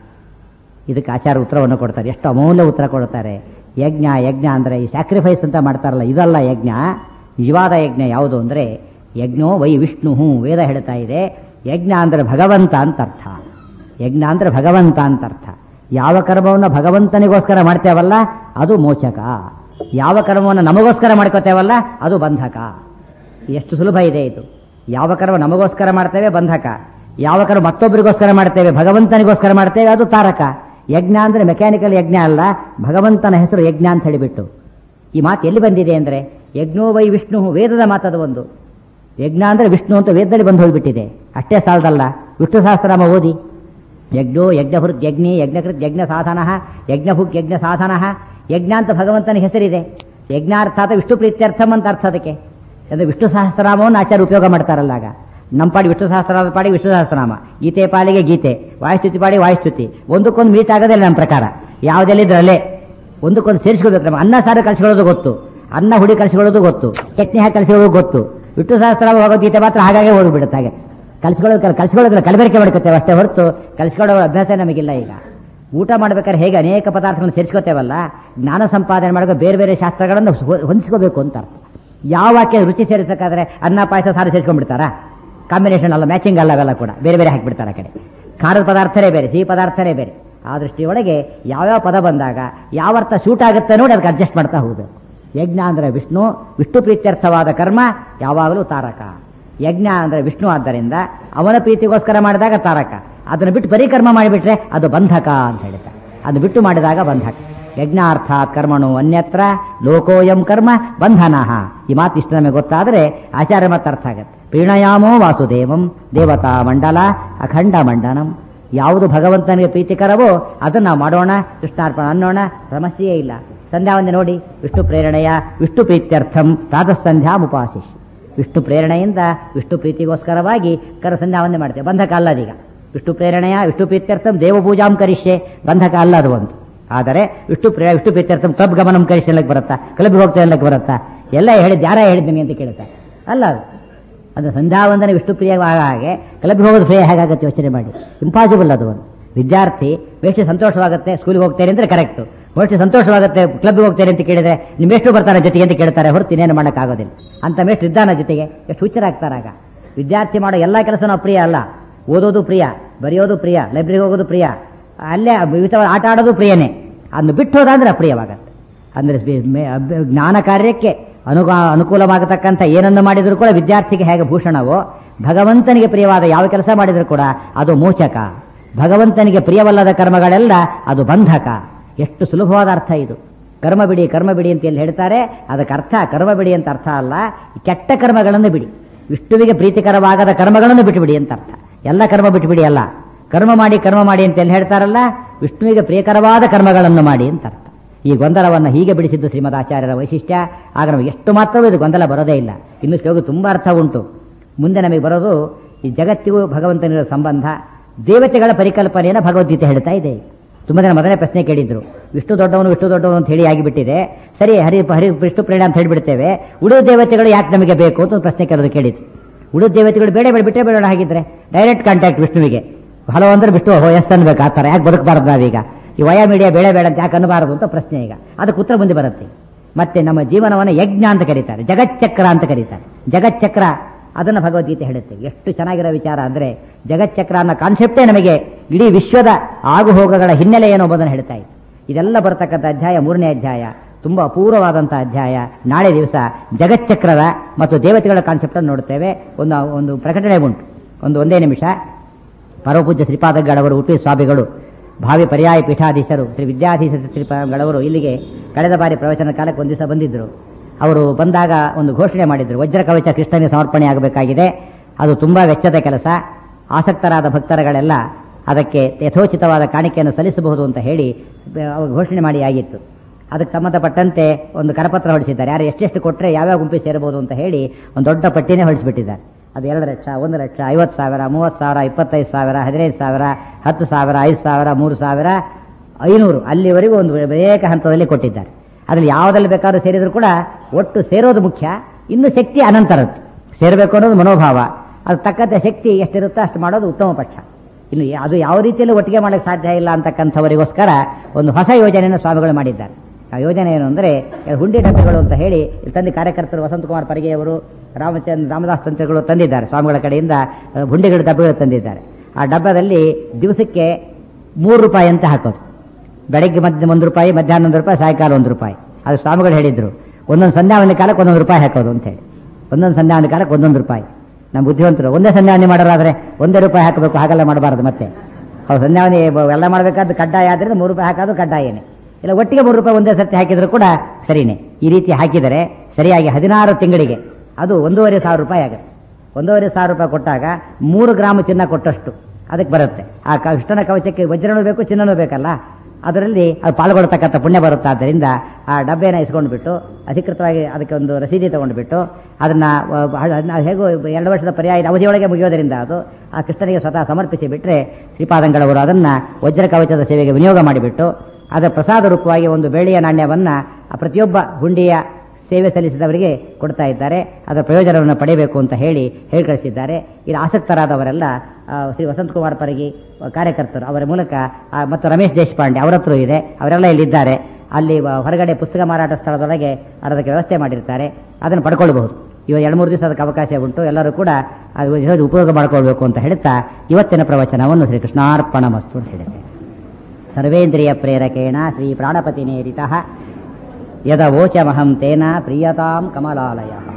ಇದಕ್ಕೆ ಆಚಾರ ಉತ್ತರವನ್ನು ಕೊಡ್ತಾರೆ ಎಷ್ಟು ಅಮೂಲ್ಯ ಉತ್ತರ ಕೊಡ್ತಾರೆ ಯಜ್ಞ ಯಜ್ಞ ಅಂದರೆ ಈ ಸ್ಯಾಕ್ರಿಫೈಸ್ ಅಂತ ಮಾಡ್ತಾರಲ್ಲ ಇದಲ್ಲ ಯಜ್ಞ ನಿಜವಾದ ಯಜ್ಞ ಯಾವುದು ಅಂದರೆ ಯಜ್ಞೋ ವೈ ವಿಷ್ಣು ವೇದ ಹೇಳ್ತಾ ಇದೆ ಯಜ್ಞ ಅಂದರೆ ಭಗವಂತ ಅಂತ ಅರ್ಥ ಯಜ್ಞ ಅಂದರೆ ಭಗವಂತ ಅಂತ ಅರ್ಥ ಯಾವ ಕರ್ಮವನ್ನು ಭಗವಂತನಿಗೋಸ್ಕರ ಮಾಡ್ತೇವಲ್ಲ ಅದು ಮೋಚಕ ಯಾವ ಕರ್ಮವನ್ನು ನಮಗೋಸ್ಕರ ಮಾಡ್ಕೋತೇವಲ್ಲ ಅದು ಬಂಧಕ ಎಷ್ಟು ಸುಲಭ ಇದೆ ಇದು ಯಾವ ಕರ್ಮ ನಮಗೋಸ್ಕರ ಮಾಡ್ತೇವೆ ಬಂಧಕ ಯಾವ ಕರ್ಮ ಮತ್ತೊಬ್ಬರಿಗೋಸ್ಕರ ಮಾಡ್ತೇವೆ ಭಗವಂತನಿಗೋಸ್ಕರ ಮಾಡ್ತೇವೆ ಅದು ತಾರಕ ಯಜ್ಞ ಅಂದರೆ ಮೆಕ್ಯಾನಿಕಲ್ ಯಜ್ಞ ಅಲ್ಲ ಭಗವಂತನ ಹೆಸರು ಯಜ್ಞ ಅಂತ ಹೇಳಿಬಿಟ್ಟು ಈ ಮಾತು ಎಲ್ಲಿ ಬಂದಿದೆ ಅಂದರೆ ಯಜ್ಞೋ ವೈ ವಿಷ್ಣು ವೇದದ ಮಾತದು ಒಂದು ಯಜ್ಞ ಅಂದರೆ ವಿಷ್ಣು ಅಂತ ವೇದದಲ್ಲಿ ಬಂದು ಹೋಗಿಬಿಟ್ಟಿದೆ ಅಷ್ಟೇ ಸಾಲದಲ್ಲ ವಿಷ್ಣು ಸಹಸ್ರನಾಮ ಓದಿ ಯಜ್ಞೋ ಯಜ್ಞಭೃತ್ ಯಜ್ಞಿ ಯಜ್ಞಕೃತ್ ಯಜ್ಞ ಸಾಧನ ಯಜ್ಞಭುಕ್ ಯಜ್ಞ ಸಾಧನ ಯಜ್ಞ ಅಂತ ಭಗವಂತನ ಹೆಸರಿದೆ ಯಜ್ಞಾರ್ಥಾತ್ ವಿಷ್ಣು ಪ್ರೀತ್ಯರ್ಥಂ ಅಂತ ಅರ್ಥ ಅದಕ್ಕೆ ಅಂದರೆ ವಿಷ್ಣು ಸಹಸ್ರನಾಮವನ್ನು ಆಚಾರ್ಯ ಉಪಯೋಗ ಮಾಡ್ತಾರಲ್ಲ ಆಗ ನಮ್ಮ ಪಾಡಿ ವಿಷ್ಣು ಸಹಸ್ರನಾಮ ಪಾಡಿ ವಿಷ್ಣು ಸಹಸ್ರನಾಮ ಗೀತೆ ಪಾಲಿಗೆ ಗೀತೆ ವಾಯುಸ್ತುತಿ ಪಾಡಿ ವಾಯುಸ್ತುತಿ ಒಂದಕ್ಕೊಂದು ಮೀಟ್ ಆಗೋದಿಲ್ಲ ನಮ್ಮ ಪ್ರಕಾರ ಯಾವುದೆಲ್ಲಿದ್ರಲ್ಲೇ ಒಂದಕ್ಕೊಂದು ಸೇರಿಸ್ಕೋಬೇಕು ನಮ್ಮ ಅನ್ನ ಸಾರು ಕಲಿಸ್ಕೊಳ್ಳೋದು ಗೊತ್ತು ಅನ್ನ ಹುಡಿ ಕಲಿಸ್ಕೊಳ್ಳೋದು ಗೊತ್ತು ಚಟ್ನಿ ಹಾಕಿ ಕಲಿಸ್ಕೊಳ್ಳೋದು ಗೊತ್ತು ವಿಷ್ಣು ಸಹಸ್ರನಾಮ ಭಗವದ್ಗೀತೆ ಮಾತ್ರ ಹಾಗಾಗಿ ಹೋಗಿಬಿಡುತ್ತೆ ಹಾಗೆ ಕಲಿಸ್ಕೊಳ್ಳೋದು ಕಲಿಸ್ಕೊಳ್ಳೋದಿಲ್ಲ ಕಲಬೆರಕೆ ಮಾಡ್ಕೋತೇವೆ ಅಷ್ಟೇ ಹೊರತು ಕಲಿಸ್ಕೊಳ್ಳೋ ಅಭ್ಯಾಸ ನಮಗಿಲ್ಲ ಈಗ ಊಟ ಮಾಡ್ಬೇಕಾದ್ರೆ ಹೇಗೆ ಅನೇಕ ಪದಾರ್ಥಗಳನ್ನು ಸೇರಿಸ್ಕೋತೇವಲ್ಲ ಜ್ಞಾನ ಸಂಪಾದನೆ ಮಾಡಬೇಕು ಬೇರೆ ಬೇರೆ ಶಾಸ್ತ್ರಗಳನ್ನು ಹೊ- ಹೊಂದಿಸ್ಕೋಬೇಕು ಅಂತ ಅರ್ಥ ಯಾವ ವಾಕ್ಯ ರುಚಿ ಸೇರಿಸಬೇಕಾದ್ರೆ ಅನ್ನ ಪಾಯಸ ಸಾರು ಸೇರಿಸ್ಕೊಂಡ್ಬಿಡ್ತಾರಾ ಕಾಂಬಿನೇಷನ್ ಅಲ್ಲ ಮ್ಯಾಚಿಂಗ್ ಅಲ್ಲ ಅವೆಲ್ಲ ಕೂಡ ಬೇರೆ ಬೇರೆ ಹಾಕಿಬಿಡ್ತಾರೆ ಆ ಕಡೆ ಖಾರದ ಪದಾರ್ಥನೇ ಬೇರೆ ಸಿಹಿ ಪದಾರ್ಥನೇ ಬೇರೆ ಆ ದೃಷ್ಟಿಯೊಳಗೆ ಯಾವ್ಯಾವ ಪದ ಬಂದಾಗ ಯಾವ ಅರ್ಥ ಶೂಟ್ ಆಗುತ್ತೆ ನೋಡಿ ಅದಕ್ಕೆ ಅಡ್ಜಸ್ಟ್ ಮಾಡ್ತಾ ಹೋಗಬೇಕು ಯಜ್ಞ ಅಂದರೆ ವಿಷ್ಣು ವಿಷ್ಣು ಪ್ರೀತ್ಯರ್ಥವಾದ ಕರ್ಮ ಯಾವಾಗಲೂ ತಾರಕ ಯಜ್ಞ ಅಂದರೆ ವಿಷ್ಣು ಆದ್ದರಿಂದ ಅವನ ಪ್ರೀತಿಗೋಸ್ಕರ ಮಾಡಿದಾಗ ತಾರಕ ಅದನ್ನು ಬಿಟ್ಟು ಬರೀ ಕರ್ಮ ಮಾಡಿಬಿಟ್ರೆ ಅದು ಬಂಧಕ ಅಂತ ಹೇಳ್ತಾರೆ ಅದು ಬಿಟ್ಟು ಮಾಡಿದಾಗ ಬಂಧಕ ಯಜ್ಞಾರ್ಥಾತ್ ಕರ್ಮಣು ಅನ್ಯತ್ರ ಲೋಕೋಯಂ ಕರ್ಮ ಬಂಧನ ಈ ಮಾತು ಇಷ್ಟು ನಮಗೆ ಗೊತ್ತಾದರೆ ಆಚಾರ್ಯ ಮತ ಅರ್ಥ ಆಗತ್ತೆ ಪ್ರೀಣಯಾಮೋ ವಾಸುದೇವಂ ದೇವತಾ ಮಂಡಲ ಅಖಂಡ ಮಂಡನಂ ಯಾವುದು ಭಗವಂತನಿಗೆ ಪ್ರೀತಿಕರವೋ ಅದನ್ನು ನಾವು ಮಾಡೋಣ ಕೃಷ್ಣಾರ್ಪಣ ಅನ್ನೋಣ ಸಮಸ್ಯೆಯೇ ಇಲ್ಲ ಸಂಧ್ಯಾ ಒಂದೇ ನೋಡಿ ವಿಷ್ಣು ಪ್ರೇರಣೆಯ ವಿಷ್ಣು ಪ್ರೀತ್ಯರ್ಥಂ ಪ್ರಾತಃ ಉಪಾಸಿಷ್ ವಿಷ್ಣು ಪ್ರೇರಣೆಯಿಂದ ವಿಷ್ಣು ಪ್ರೀತಿಗೋಸ್ಕರವಾಗಿ ಕರ ಸಂಧ್ಯಾ ಒಂದೇ ಮಾಡ್ತೇವೆ ಬಂಧಕ ಅಲ್ಲದೀಗ ವಿಷ್ಣು ಪ್ರೇರಣೆಯ ವಿಷ್ಣು ಪ್ರೀತ್ಯರ್ಥಂ ದೇವಪೂಜಾಂ ಕರಿಷ್ಯೆ ಬಂಧಕ ಅಲ್ಲ ಅದು ಒಂದು ಆದರೆ ವಿಷ್ಣು ಪ್ರೇ ವಿಷ್ಣು ಪ್ರೀತ್ಯರ್ಥಂ ಕ್ಲಬ್ ಗಮನಂ ಕರಿಷ್ಯೆ ಅನ್ನಕ್ಕೆ ಬರುತ್ತಾ ಕ್ಲಬ್ ಹೋಗ್ತೇವೆ ಅನ್ನಕ್ಕೆ ಬರುತ್ತಾ ಎಲ್ಲ ಹೇಳಿದ್ದು ಯಾರ ಹೇಳಿದ್ದೀನಿ ಅಂತ ಕೇಳ್ತಾರೆ ಅಲ್ಲ ಅದು ಅದು ಸಂಧ್ಯಾವಂದನೆ ವಿಷ್ಣು ಪ್ರಿಯವಾದ ಹಾಗೆ ಕ್ಲಬ್ಗೆ ಹೋಗೋದು ಪ್ರಿಯ ಹೇಗಾಗುತ್ತೆ ಯೋಚನೆ ಮಾಡಿ ಇಂಪಾಸಿಬಲ್ ಅದು ಒಂದು ವಿದ್ಯಾರ್ಥಿ ಎಷ್ಟು ಸಂತೋಷವಾಗುತ್ತೆ ಸ್ಕೂಲಿಗೆ ಹೋಗ್ತೇನೆ ಅಂದರೆ ಕರೆಕ್ಟು ಎಷ್ಟು ಸಂತೋಷವಾಗುತ್ತೆ ಕ್ಲಬ್ಗೆ ಹೋಗ್ತೇನೆ ಅಂತ ಕೇಳಿದ್ರೆ ನಿಮ್ಮ ಎಷ್ಟು ಬರ್ತಾರೆ ಜೊತೆಗೆ ಅಂತ ಕೇಳ್ತಾರೆ ಹೊರತು ಇನ್ನೇನು ಮಾಡೋಕ್ಕಾಗೋದಿಲ್ಲ ಅಂತ ಮೇಷ್ಟ್ರು ಇದ್ದಾನ ಜೊತೆಗೆ ಎಷ್ಟು ಹುಚ್ಚರಾಗ್ತಾರಾಗ ವಿದ್ಯಾರ್ಥಿ ಮಾಡೋ ಎಲ್ಲ ಕೆಲಸನೂ ಅಪ್ರಿಯ ಅಲ್ಲ ಓದೋದು ಪ್ರಿಯ ಬರೆಯೋದು ಪ್ರಿಯ ಲೈಬ್ರರಿಗೆ ಹೋಗೋದು ಪ್ರಿಯ ಅಲ್ಲೇ ವಿವಿಧ ಆಟ ಆಡೋದು ಪ್ರಿಯನೇ ಅದನ್ನು ಬಿಟ್ಟು ಹೋದಾದ್ರೆ ಅಪ್ರಿಯವಾಗತ್ತೆ ಅಂದರೆ ಸ್ವಿ- ಮೇ- ಅಭ್ಯ- ಜ್ಞಾನ ಕಾರ್ಯಕ್ಕೆ ಅನುಗ ಅನುಕೂಲವಾಗತಕ್ಕಂಥ ಏನನ್ನು ಮಾಡಿದರೂ ಕೂಡ ವಿದ್ಯಾರ್ಥಿಗೆ ಹೇಗೆ ಭೂಷಣವೋ ಭಗವಂತನಿಗೆ ಪ್ರಿಯವಾದ ಯಾವ ಕೆಲಸ ಮಾಡಿದರೂ ಕೂಡ ಅದು ಮೋಚಕ ಭಗವಂತನಿಗೆ ಪ್ರಿಯವಲ್ಲದ ಕರ್ಮಗಳೆಲ್ಲ ಅದು ಬಂಧಕ ಎಷ್ಟು ಸುಲಭವಾದ ಅರ್ಥ ಇದು ಕರ್ಮ ಬಿಡಿ ಕರ್ಮ ಬಿಡಿ ಅಂತ ಎಲ್ಲಿ ಹೇಳ್ತಾರೆ ಅದಕ್ಕೆ ಅರ್ಥ ಕರ್ಮ ಬಿಡಿ ಅಂತ ಅರ್ಥ ಅಲ್ಲ ಈ ಕೆಟ್ಟ ಕರ್ಮಗಳನ್ನು ಬಿಡಿ ವಿಷ್ಣುವಿಗೆ ಪ್ರೀತಿಕರವಾಗದ ಕರ್ಮಗಳನ್ನು ಬಿಟ್ಟುಬಿಡಿ ಅಂತ ಅರ್ಥ ಎಲ್ಲ ಕರ್ಮ ಬಿಟ್ಟುಬಿಡಿ ಅಲ್ಲ ಕರ್ಮ ಮಾಡಿ ಕರ್ಮ ಮಾಡಿ ಅಂತ ಎಲ್ಲಿ ಹೇಳ್ತಾರಲ್ಲ ವಿಷ್ಣುವಿಗೆ ಪ್ರಿಯಕರವಾದ ಕರ್ಮಗಳನ್ನು ಮಾಡಿ ಅಂತ ಅರ್ಥ ಈ ಗೊಂದಲವನ್ನು ಹೀಗೆ ಬಿಡಿಸಿದ್ದು ಶ್ರೀಮದ್ ಆಚಾರ್ಯರ ವೈಶಿಷ್ಟ್ಯ ಆಗ ನಮಗೆ ಎಷ್ಟು ಮಾತ್ರವೂ ಇದು ಗೊಂದಲ ಬರೋದೇ ಇಲ್ಲ ಇನ್ನು ಶ್ಲೋಕ ತುಂಬ ಅರ್ಥ ಉಂಟು ಮುಂದೆ ನಮಗೆ ಬರೋದು ಈ ಜಗತ್ತಿಗೂ ಭಗವಂತನಿರೋ ಸಂಬಂಧ ದೇವತೆಗಳ ಪರಿಕಲ್ಪನೆಯನ್ನು ಭಗವದ್ಗೀತೆ ಹೇಳ್ತಾ ಇದೆ ತುಂಬ ಜನ ಮೊದಲನೇ ಪ್ರಶ್ನೆ ಕೇಳಿದ್ರು ವಿಷ್ಣು ದೊಡ್ಡವನು ವಿಷ್ಣು ದೊಡ್ಡವನು ಅಂತ ಹೇಳಿ ಆಗಿಬಿಟ್ಟಿದೆ ಸರಿ ಹರಿ ಹರಿ ವಿಷ್ಣು ಪ್ರೇಣ ಅಂತ ಹೇಳಿಬಿಡ್ತೇವೆ ಉಳಿದ ದೇವತೆಗಳು ಯಾಕೆ ನಮಗೆ ಬೇಕು ಅಂತ ಒಂದು ಪ್ರಶ್ನೆ ಕೇಳೋದು ಕೇಳಿದ್ರು ಉಳಿದ ದೇವತೆಗಳು ಬೇಡ ಬೇಡ ಬಿಟ್ಟೇ ಬೇಡ ಹಾಗಿದ್ರೆ ಡೈರೆಕ್ಟ್ ಕಾಂಟ್ಯಾಕ್ಟ್ ವಿಷ್ಣುವಿಗೆ ಹಲೋ ಅಂದ್ರೆ ವಿಷ್ಣು ಹೋ ಎಸ್ ಅನ್ಬೇಕು ಆ ಥರ ಯಾಕೆ ಬದುಕಬಾರ್ದು ನಾವೀಗ ಈ ವಯ ಮೀಡಿಯಾ ಬೇಡ ಬೇಡ ಅಂತ ಯಾಕೆ ಅನ್ನಬಾರದು ಅಂತ ಪ್ರಶ್ನೆ ಈಗ ಅದಕ್ಕೆ ಉತ್ತರ ಮುಂದೆ ಬರುತ್ತೆ ಮತ್ತೆ ನಮ್ಮ ಜೀವನವನ್ನು ಯಜ್ಞ ಅಂತ ಕರೀತಾರೆ ಜಗಚ್ಚಕ್ರ ಅಂತ ಕರೀತಾರೆ ಜಗಚ್ಚಕ್ರ ಅದನ್ನು ಭಗವದ್ಗೀತೆ ಹೇಳುತ್ತೆ ಎಷ್ಟು ಚೆನ್ನಾಗಿರೋ ವಿಚಾರ ಅಂದರೆ ಜಗಚ್ಚಕ್ರ ಅನ್ನೋ ಕಾನ್ಸೆಪ್ಟೇ ನಮಗೆ ಇಡೀ ವಿಶ್ವದ ಆಗುಹೋಗಗಳ ಹಿನ್ನೆಲೆ ಏನು ಎಂಬುದನ್ನು ಹೇಳ್ತಾ ಇದೆ ಇದೆಲ್ಲ ಬರತಕ್ಕಂಥ ಅಧ್ಯಾಯ ಮೂರನೇ ಅಧ್ಯಾಯ ತುಂಬ ಅಪೂರ್ವವಾದಂಥ ಅಧ್ಯಾಯ ನಾಳೆ ದಿವಸ ಜಗಚ್ಚಕ್ರದ ಮತ್ತು ದೇವತೆಗಳ ಕಾನ್ಸೆಪ್ಟನ್ನು ನೋಡುತ್ತೇವೆ ಒಂದು ಒಂದು ಪ್ರಕಟಣೆ ಉಂಟು ಒಂದು ಒಂದೇ ನಿಮಿಷ ಪರಮಪೂಜ್ಯ ಶ್ರೀಪಾದಗಳವರು ಉಡುಪಿ ಸ್ವಾಮಿಗಳು ಭಾವಿ ಪರ್ಯಾಯ ಪೀಠಾಧೀಶರು ಶ್ರೀ ವಿದ್ಯಾಧೀಶ ಶ್ರೀಪಾದಗಳವರು ಇಲ್ಲಿಗೆ ಕಳೆದ ಬಾರಿ ಪ್ರವಚನ ಕಾಲಕ್ಕೆ ಒಂದು ದಿವಸ ಬಂದಿದ್ದರು ಅವರು ಬಂದಾಗ ಒಂದು ಘೋಷಣೆ ಮಾಡಿದರು ವಜ್ರ ಕವಚ ಕೃಷ್ಣನಿಗೆ ಸಮರ್ಪಣೆ ಆಗಬೇಕಾಗಿದೆ ಅದು ತುಂಬ ವೆಚ್ಚದ ಕೆಲಸ ಆಸಕ್ತರಾದ ಭಕ್ತರುಗಳೆಲ್ಲ ಅದಕ್ಕೆ ಯಥೋಚಿತವಾದ ಕಾಣಿಕೆಯನ್ನು ಸಲ್ಲಿಸಬಹುದು ಅಂತ ಹೇಳಿ ಬ- ಅವರು ಘೋಷಣೆ ಮಾಡಿ ಆಗಿತ್ತು ಅದಕ್ಕೆ ಸಂಬಂಧಪಟ್ಟಂತೆ ಒಂದು ಕರಪತ್ರ ಹೊರಡಿಸಿದ್ದಾರೆ ಯಾರು ಎಷ್ಟೆಷ್ಟು ಕೊಟ್ಟರೆ ಯಾವ್ಯಾವ ಗುಂಪಿಗೆ ಸೇರಬಹುದು ಅಂತ ಹೇಳಿ ಒಂದು ದೊಡ್ಡ ಪಟ್ಟಿನೇ ಹೊರಡಿಸಿಬಿಟ್ಟಿದ್ದಾರೆ ಅದು ಎರಡು ಲಕ್ಷ ಒಂದು ಲಕ್ಷ ಐವತ್ತು ಸಾವಿರ ಮೂವತ್ತು ಸಾವಿರ ಇಪ್ಪತ್ತೈದು ಸಾವಿರ ಹದಿನೈದು ಸಾವಿರ ಹತ್ತು ಸಾವಿರ ಐದು ಸಾವಿರ ಮೂರು ಸಾವಿರ ಐನೂರು ಅಲ್ಲಿವರೆಗೂ ಒಂದು ಅನೇಕ ಹಂತದಲ್ಲಿ ಕೊಟ್ಟಿದ್ದಾರೆ ಅದರಲ್ಲಿ ಯಾವುದಲ್ಲಿ ಬೇಕಾದ್ರೂ ಸೇರಿದರೂ ಕೂಡ ಒಟ್ಟು ಸೇರೋದು ಮುಖ್ಯ ಇನ್ನು ಶಕ್ತಿ ಅನಂತರದ್ದು ಸೇರಬೇಕು ಅನ್ನೋದು ಮನೋಭಾವ ಅದು ತಕ್ಕಂತೆ ಶಕ್ತಿ ಎಷ್ಟಿರುತ್ತೋ ಅಷ್ಟು ಮಾಡೋದು ಉತ್ತಮ ಪಕ್ಷ ಇನ್ನು ಯಾ- ಅದು ಯಾವ ರೀತಿಯಲ್ಲೂ ಒಟ್ಟಿಗೆ ಮಾಡೋಕ್ಕೆ ಸಾಧ್ಯ ಇಲ್ಲ ಅಂತಕ್ಕಂಥವರಿಗೋಸ್ಕರ ಒಂದು ಹೊಸ ಯೋಜನೆಯನ್ನು ಸ್ವಾಮಿಗಳು ಮಾಡಿದ್ದಾರೆ ಆ ಯೋಜನೆ ಏನು ಅಂದರೆ ಹುಂಡಿ ಡಬ್ಬೆಗಳು ಅಂತ ಹೇಳಿ ಇಲ್ಲಿ ತಂದೆ ಕಾರ್ಯಕರ್ತರು ವಸಂತಕುಮಾರ್ ಪರಿಗೆಯವರು ರಾಮಚಂದ್ರ ರಾಮದಾಸ್ ತಂತ್ರಿಗಳು ತಂದಿದ್ದಾರೆ ಸ್ವಾಮಿಗಳ ಕಡೆಯಿಂದ ಆ, ಹುಂಡಿಗಳ ಡಬ್ಬೆಗಳು ತಂದಿದ್ದಾರೆ ಆ ಡಬ್ಬದಲ್ಲಿ ದಿವಸಕ್ಕೆ ಮೂರು ರೂಪಾಯಿ ಅಂತ ಹಾಕೋದು ಬೆಳಗ್ಗೆ ಮಧ್ಯ ಒಂದು ರೂಪಾಯಿ ಮಧ್ಯಾಹ್ನ ಒಂದು ರೂಪಾಯಿ ಸಾಯಂಕಾಲ ಒಂದು ರೂಪಾಯಿ ಅದು ಸ್ವಾಮಿಗಳು ಹೇಳಿದ್ರು ಒಂದೊಂದು ಸಂಧ್ಯಾವಂದಿ ಕಾಲಕ್ಕೆ ಒಂದೊಂದು ರೂಪಾಯಿ ಹಾಕೋದು ಅಂತ ಹೇಳಿ ಒಂದೊಂದು ಸಂಧ್ಯಾವಂದಿ ಕಾಲಕ್ಕೆ ಒಂದೊಂದು ರೂಪಾಯಿ ನಮ್ಮ ಬುದ್ಧಿವಂತರು ಒಂದೇ ಸಂಧ್ಯಾವಂದಿ ಮಾಡೋರಾದ್ರೆ ಒಂದೇ ರೂಪಾಯಿ ಹಾಕಬೇಕು ಹಾಗೆಲ್ಲ ಮಾಡಬಾರ್ದು ಮತ್ತೆ ಹೌದು ಸಂಧ್ಯಾವಂದಿ ಬ- ಎಲ್ಲ ಮಾಡಬೇಕಾದ್ರೆ ಕಡ್ಡಾಯ ಆದ್ದರಿಂದ ಮೂರು ರೂಪಾಯಿ ಹಾಕೋದು ಕಡ್ಡಾಯನೇ ಇಲ್ಲ ಒಟ್ಟಿಗೆ ಮೂರು ರೂಪಾಯಿ ಒಂದೇ ಸರ್ತಿ ಹಾಕಿದ್ರು ಕೂಡ ಸರಿನೇ ಈ ರೀತಿ ಹಾಕಿದರೆ ಸರಿಯಾಗಿ ಹದಿನಾರು ತಿಂಗಳಿಗೆ ಅದು ಒಂದೂವರೆ ಸಾವಿರ ರೂಪಾಯಿ ಆಗುತ್ತೆ ಒಂದೂವರೆ ಸಾವಿರ ರೂಪಾಯಿ ಕೊಟ್ಟಾಗ ಮೂರು ಗ್ರಾಮ್ ಚಿನ್ನ ಕೊಟ್ಟಷ್ಟು ಅದಕ್ಕೆ ಬರುತ್ತೆ ಆ ಕ- ಕೃಷ್ಣನ ಕವಚಕ್ಕೆ ವಜ್ರನೂ ಬೇಕು ಚಿನ್ನನೂ ಬೇಕಲ್ಲ ಅದರಲ್ಲಿ ಅದು ಪಾಲ್ಗೊಳ್ತಕ್ಕಂಥ ಪುಣ್ಯ ಬರುತ್ತೆ ಆದ್ದರಿಂದ ಆ ಡಬ್ಬೆನ ಇಸ್ಕೊಂಡು ಬಿಟ್ಟು ಅಧಿಕೃತವಾಗಿ ಅದಕ್ಕೆ ಒಂದು ರಸೀದಿ ತಗೊಂಡು ಅದನ್ನು ಹೇಗೋ ಎರಡು ವರ್ಷದ ಪರ್ಯಾಯ ಅವಧಿಯೊಳಗೆ ಮುಗಿಯೋದರಿಂದ ಅದು ಆ ಕೃಷ್ಣನಿಗೆ ಸ್ವತಃ ಸಮರ್ಪಿಸಿ ಬಿಟ್ಟರೆ ಶ್ರೀಪಾದಂಗಳವರು ಅದನ್ನು ವಜ್ರ ಕವಚದ ಸೇವೆಗೆ ವಿನಿಯೋಗ ಮಾಡಿಬಿಟ್ಟು ಅದರ ಪ್ರಸಾದ ರೂಪವಾಗಿ ಒಂದು ಬೆಳ್ಳಿಯ ನಾಣ್ಯವನ್ನು ಆ ಪ್ರತಿಯೊಬ್ಬ ಹುಂಡಿಯ ಸೇವೆ ಸಲ್ಲಿಸಿದವರಿಗೆ ಕೊಡ್ತಾ ಇದ್ದಾರೆ ಅದರ ಪ್ರಯೋಜನವನ್ನು ಪಡೆಯಬೇಕು ಅಂತ ಹೇಳಿ ಹೇಳಿ ಕಳಿಸಿದ್ದಾರೆ ಇಲ್ಲಿ ಆಸಕ್ತರಾದವರೆಲ್ಲ ಆ, ಶ್ರೀ ವಸಂತಕುಮಾರ್ ಪರಗಿ ಆ, ಕಾರ್ಯಕರ್ತರು ಅವರ ಮೂಲಕ ಆ, ಮತ್ತು ರಮೇಶ್ ದೇಶಪಾಂಡೆ ಅವರ ಹತ್ರ ಇದೆ ಅವರೆಲ್ಲ ಇಲ್ಲಿದ್ದಾರೆ ಅಲ್ಲಿ ಆ, ಹೊರಗಡೆ ಪುಸ್ತಕ ಮಾರಾಟ ಸ್ಥಳದೊಳಗೆ ಅದಕ್ಕೆ ವ್ಯವಸ್ಥೆ ಮಾಡಿರ್ತಾರೆ ಅದನ್ನು ಪಡ್ಕೊಳ್ಬಹುದು ಇವಾಗ ಎರಡು ಮೂರು ದಿವಸ ಅದಕ್ಕೆ ಅವಕಾಶ ಉಂಟು ಎಲ್ಲರೂ ಕೂಡ ಅದು ಇದು ಉಪಯೋಗ ಮಾಡ್ಕೊಳ್ಬೇಕು ಅಂತ ಹೇಳ್ತಾ ಇವತ್ತಿನ ಪ್ರವಚನವನ್ನು ಶ್ರೀ ಕೃಷ್ಣಾರ್ಪಣ ಮಸ್ತು ಅಂತ ಹೇಳಿದೆ ಸರ್ವೇಂದ್ರಿಯ ಪ್ರೇರಕೇಣ ಶ್ರೀ ಪ್ರಾಣಪತಿ ನೇರಿತ ಯದವೋಚಮಹಂ ತೇನ ಪ್ರಿಯತಾಂ ಕಮಲಾಲಯ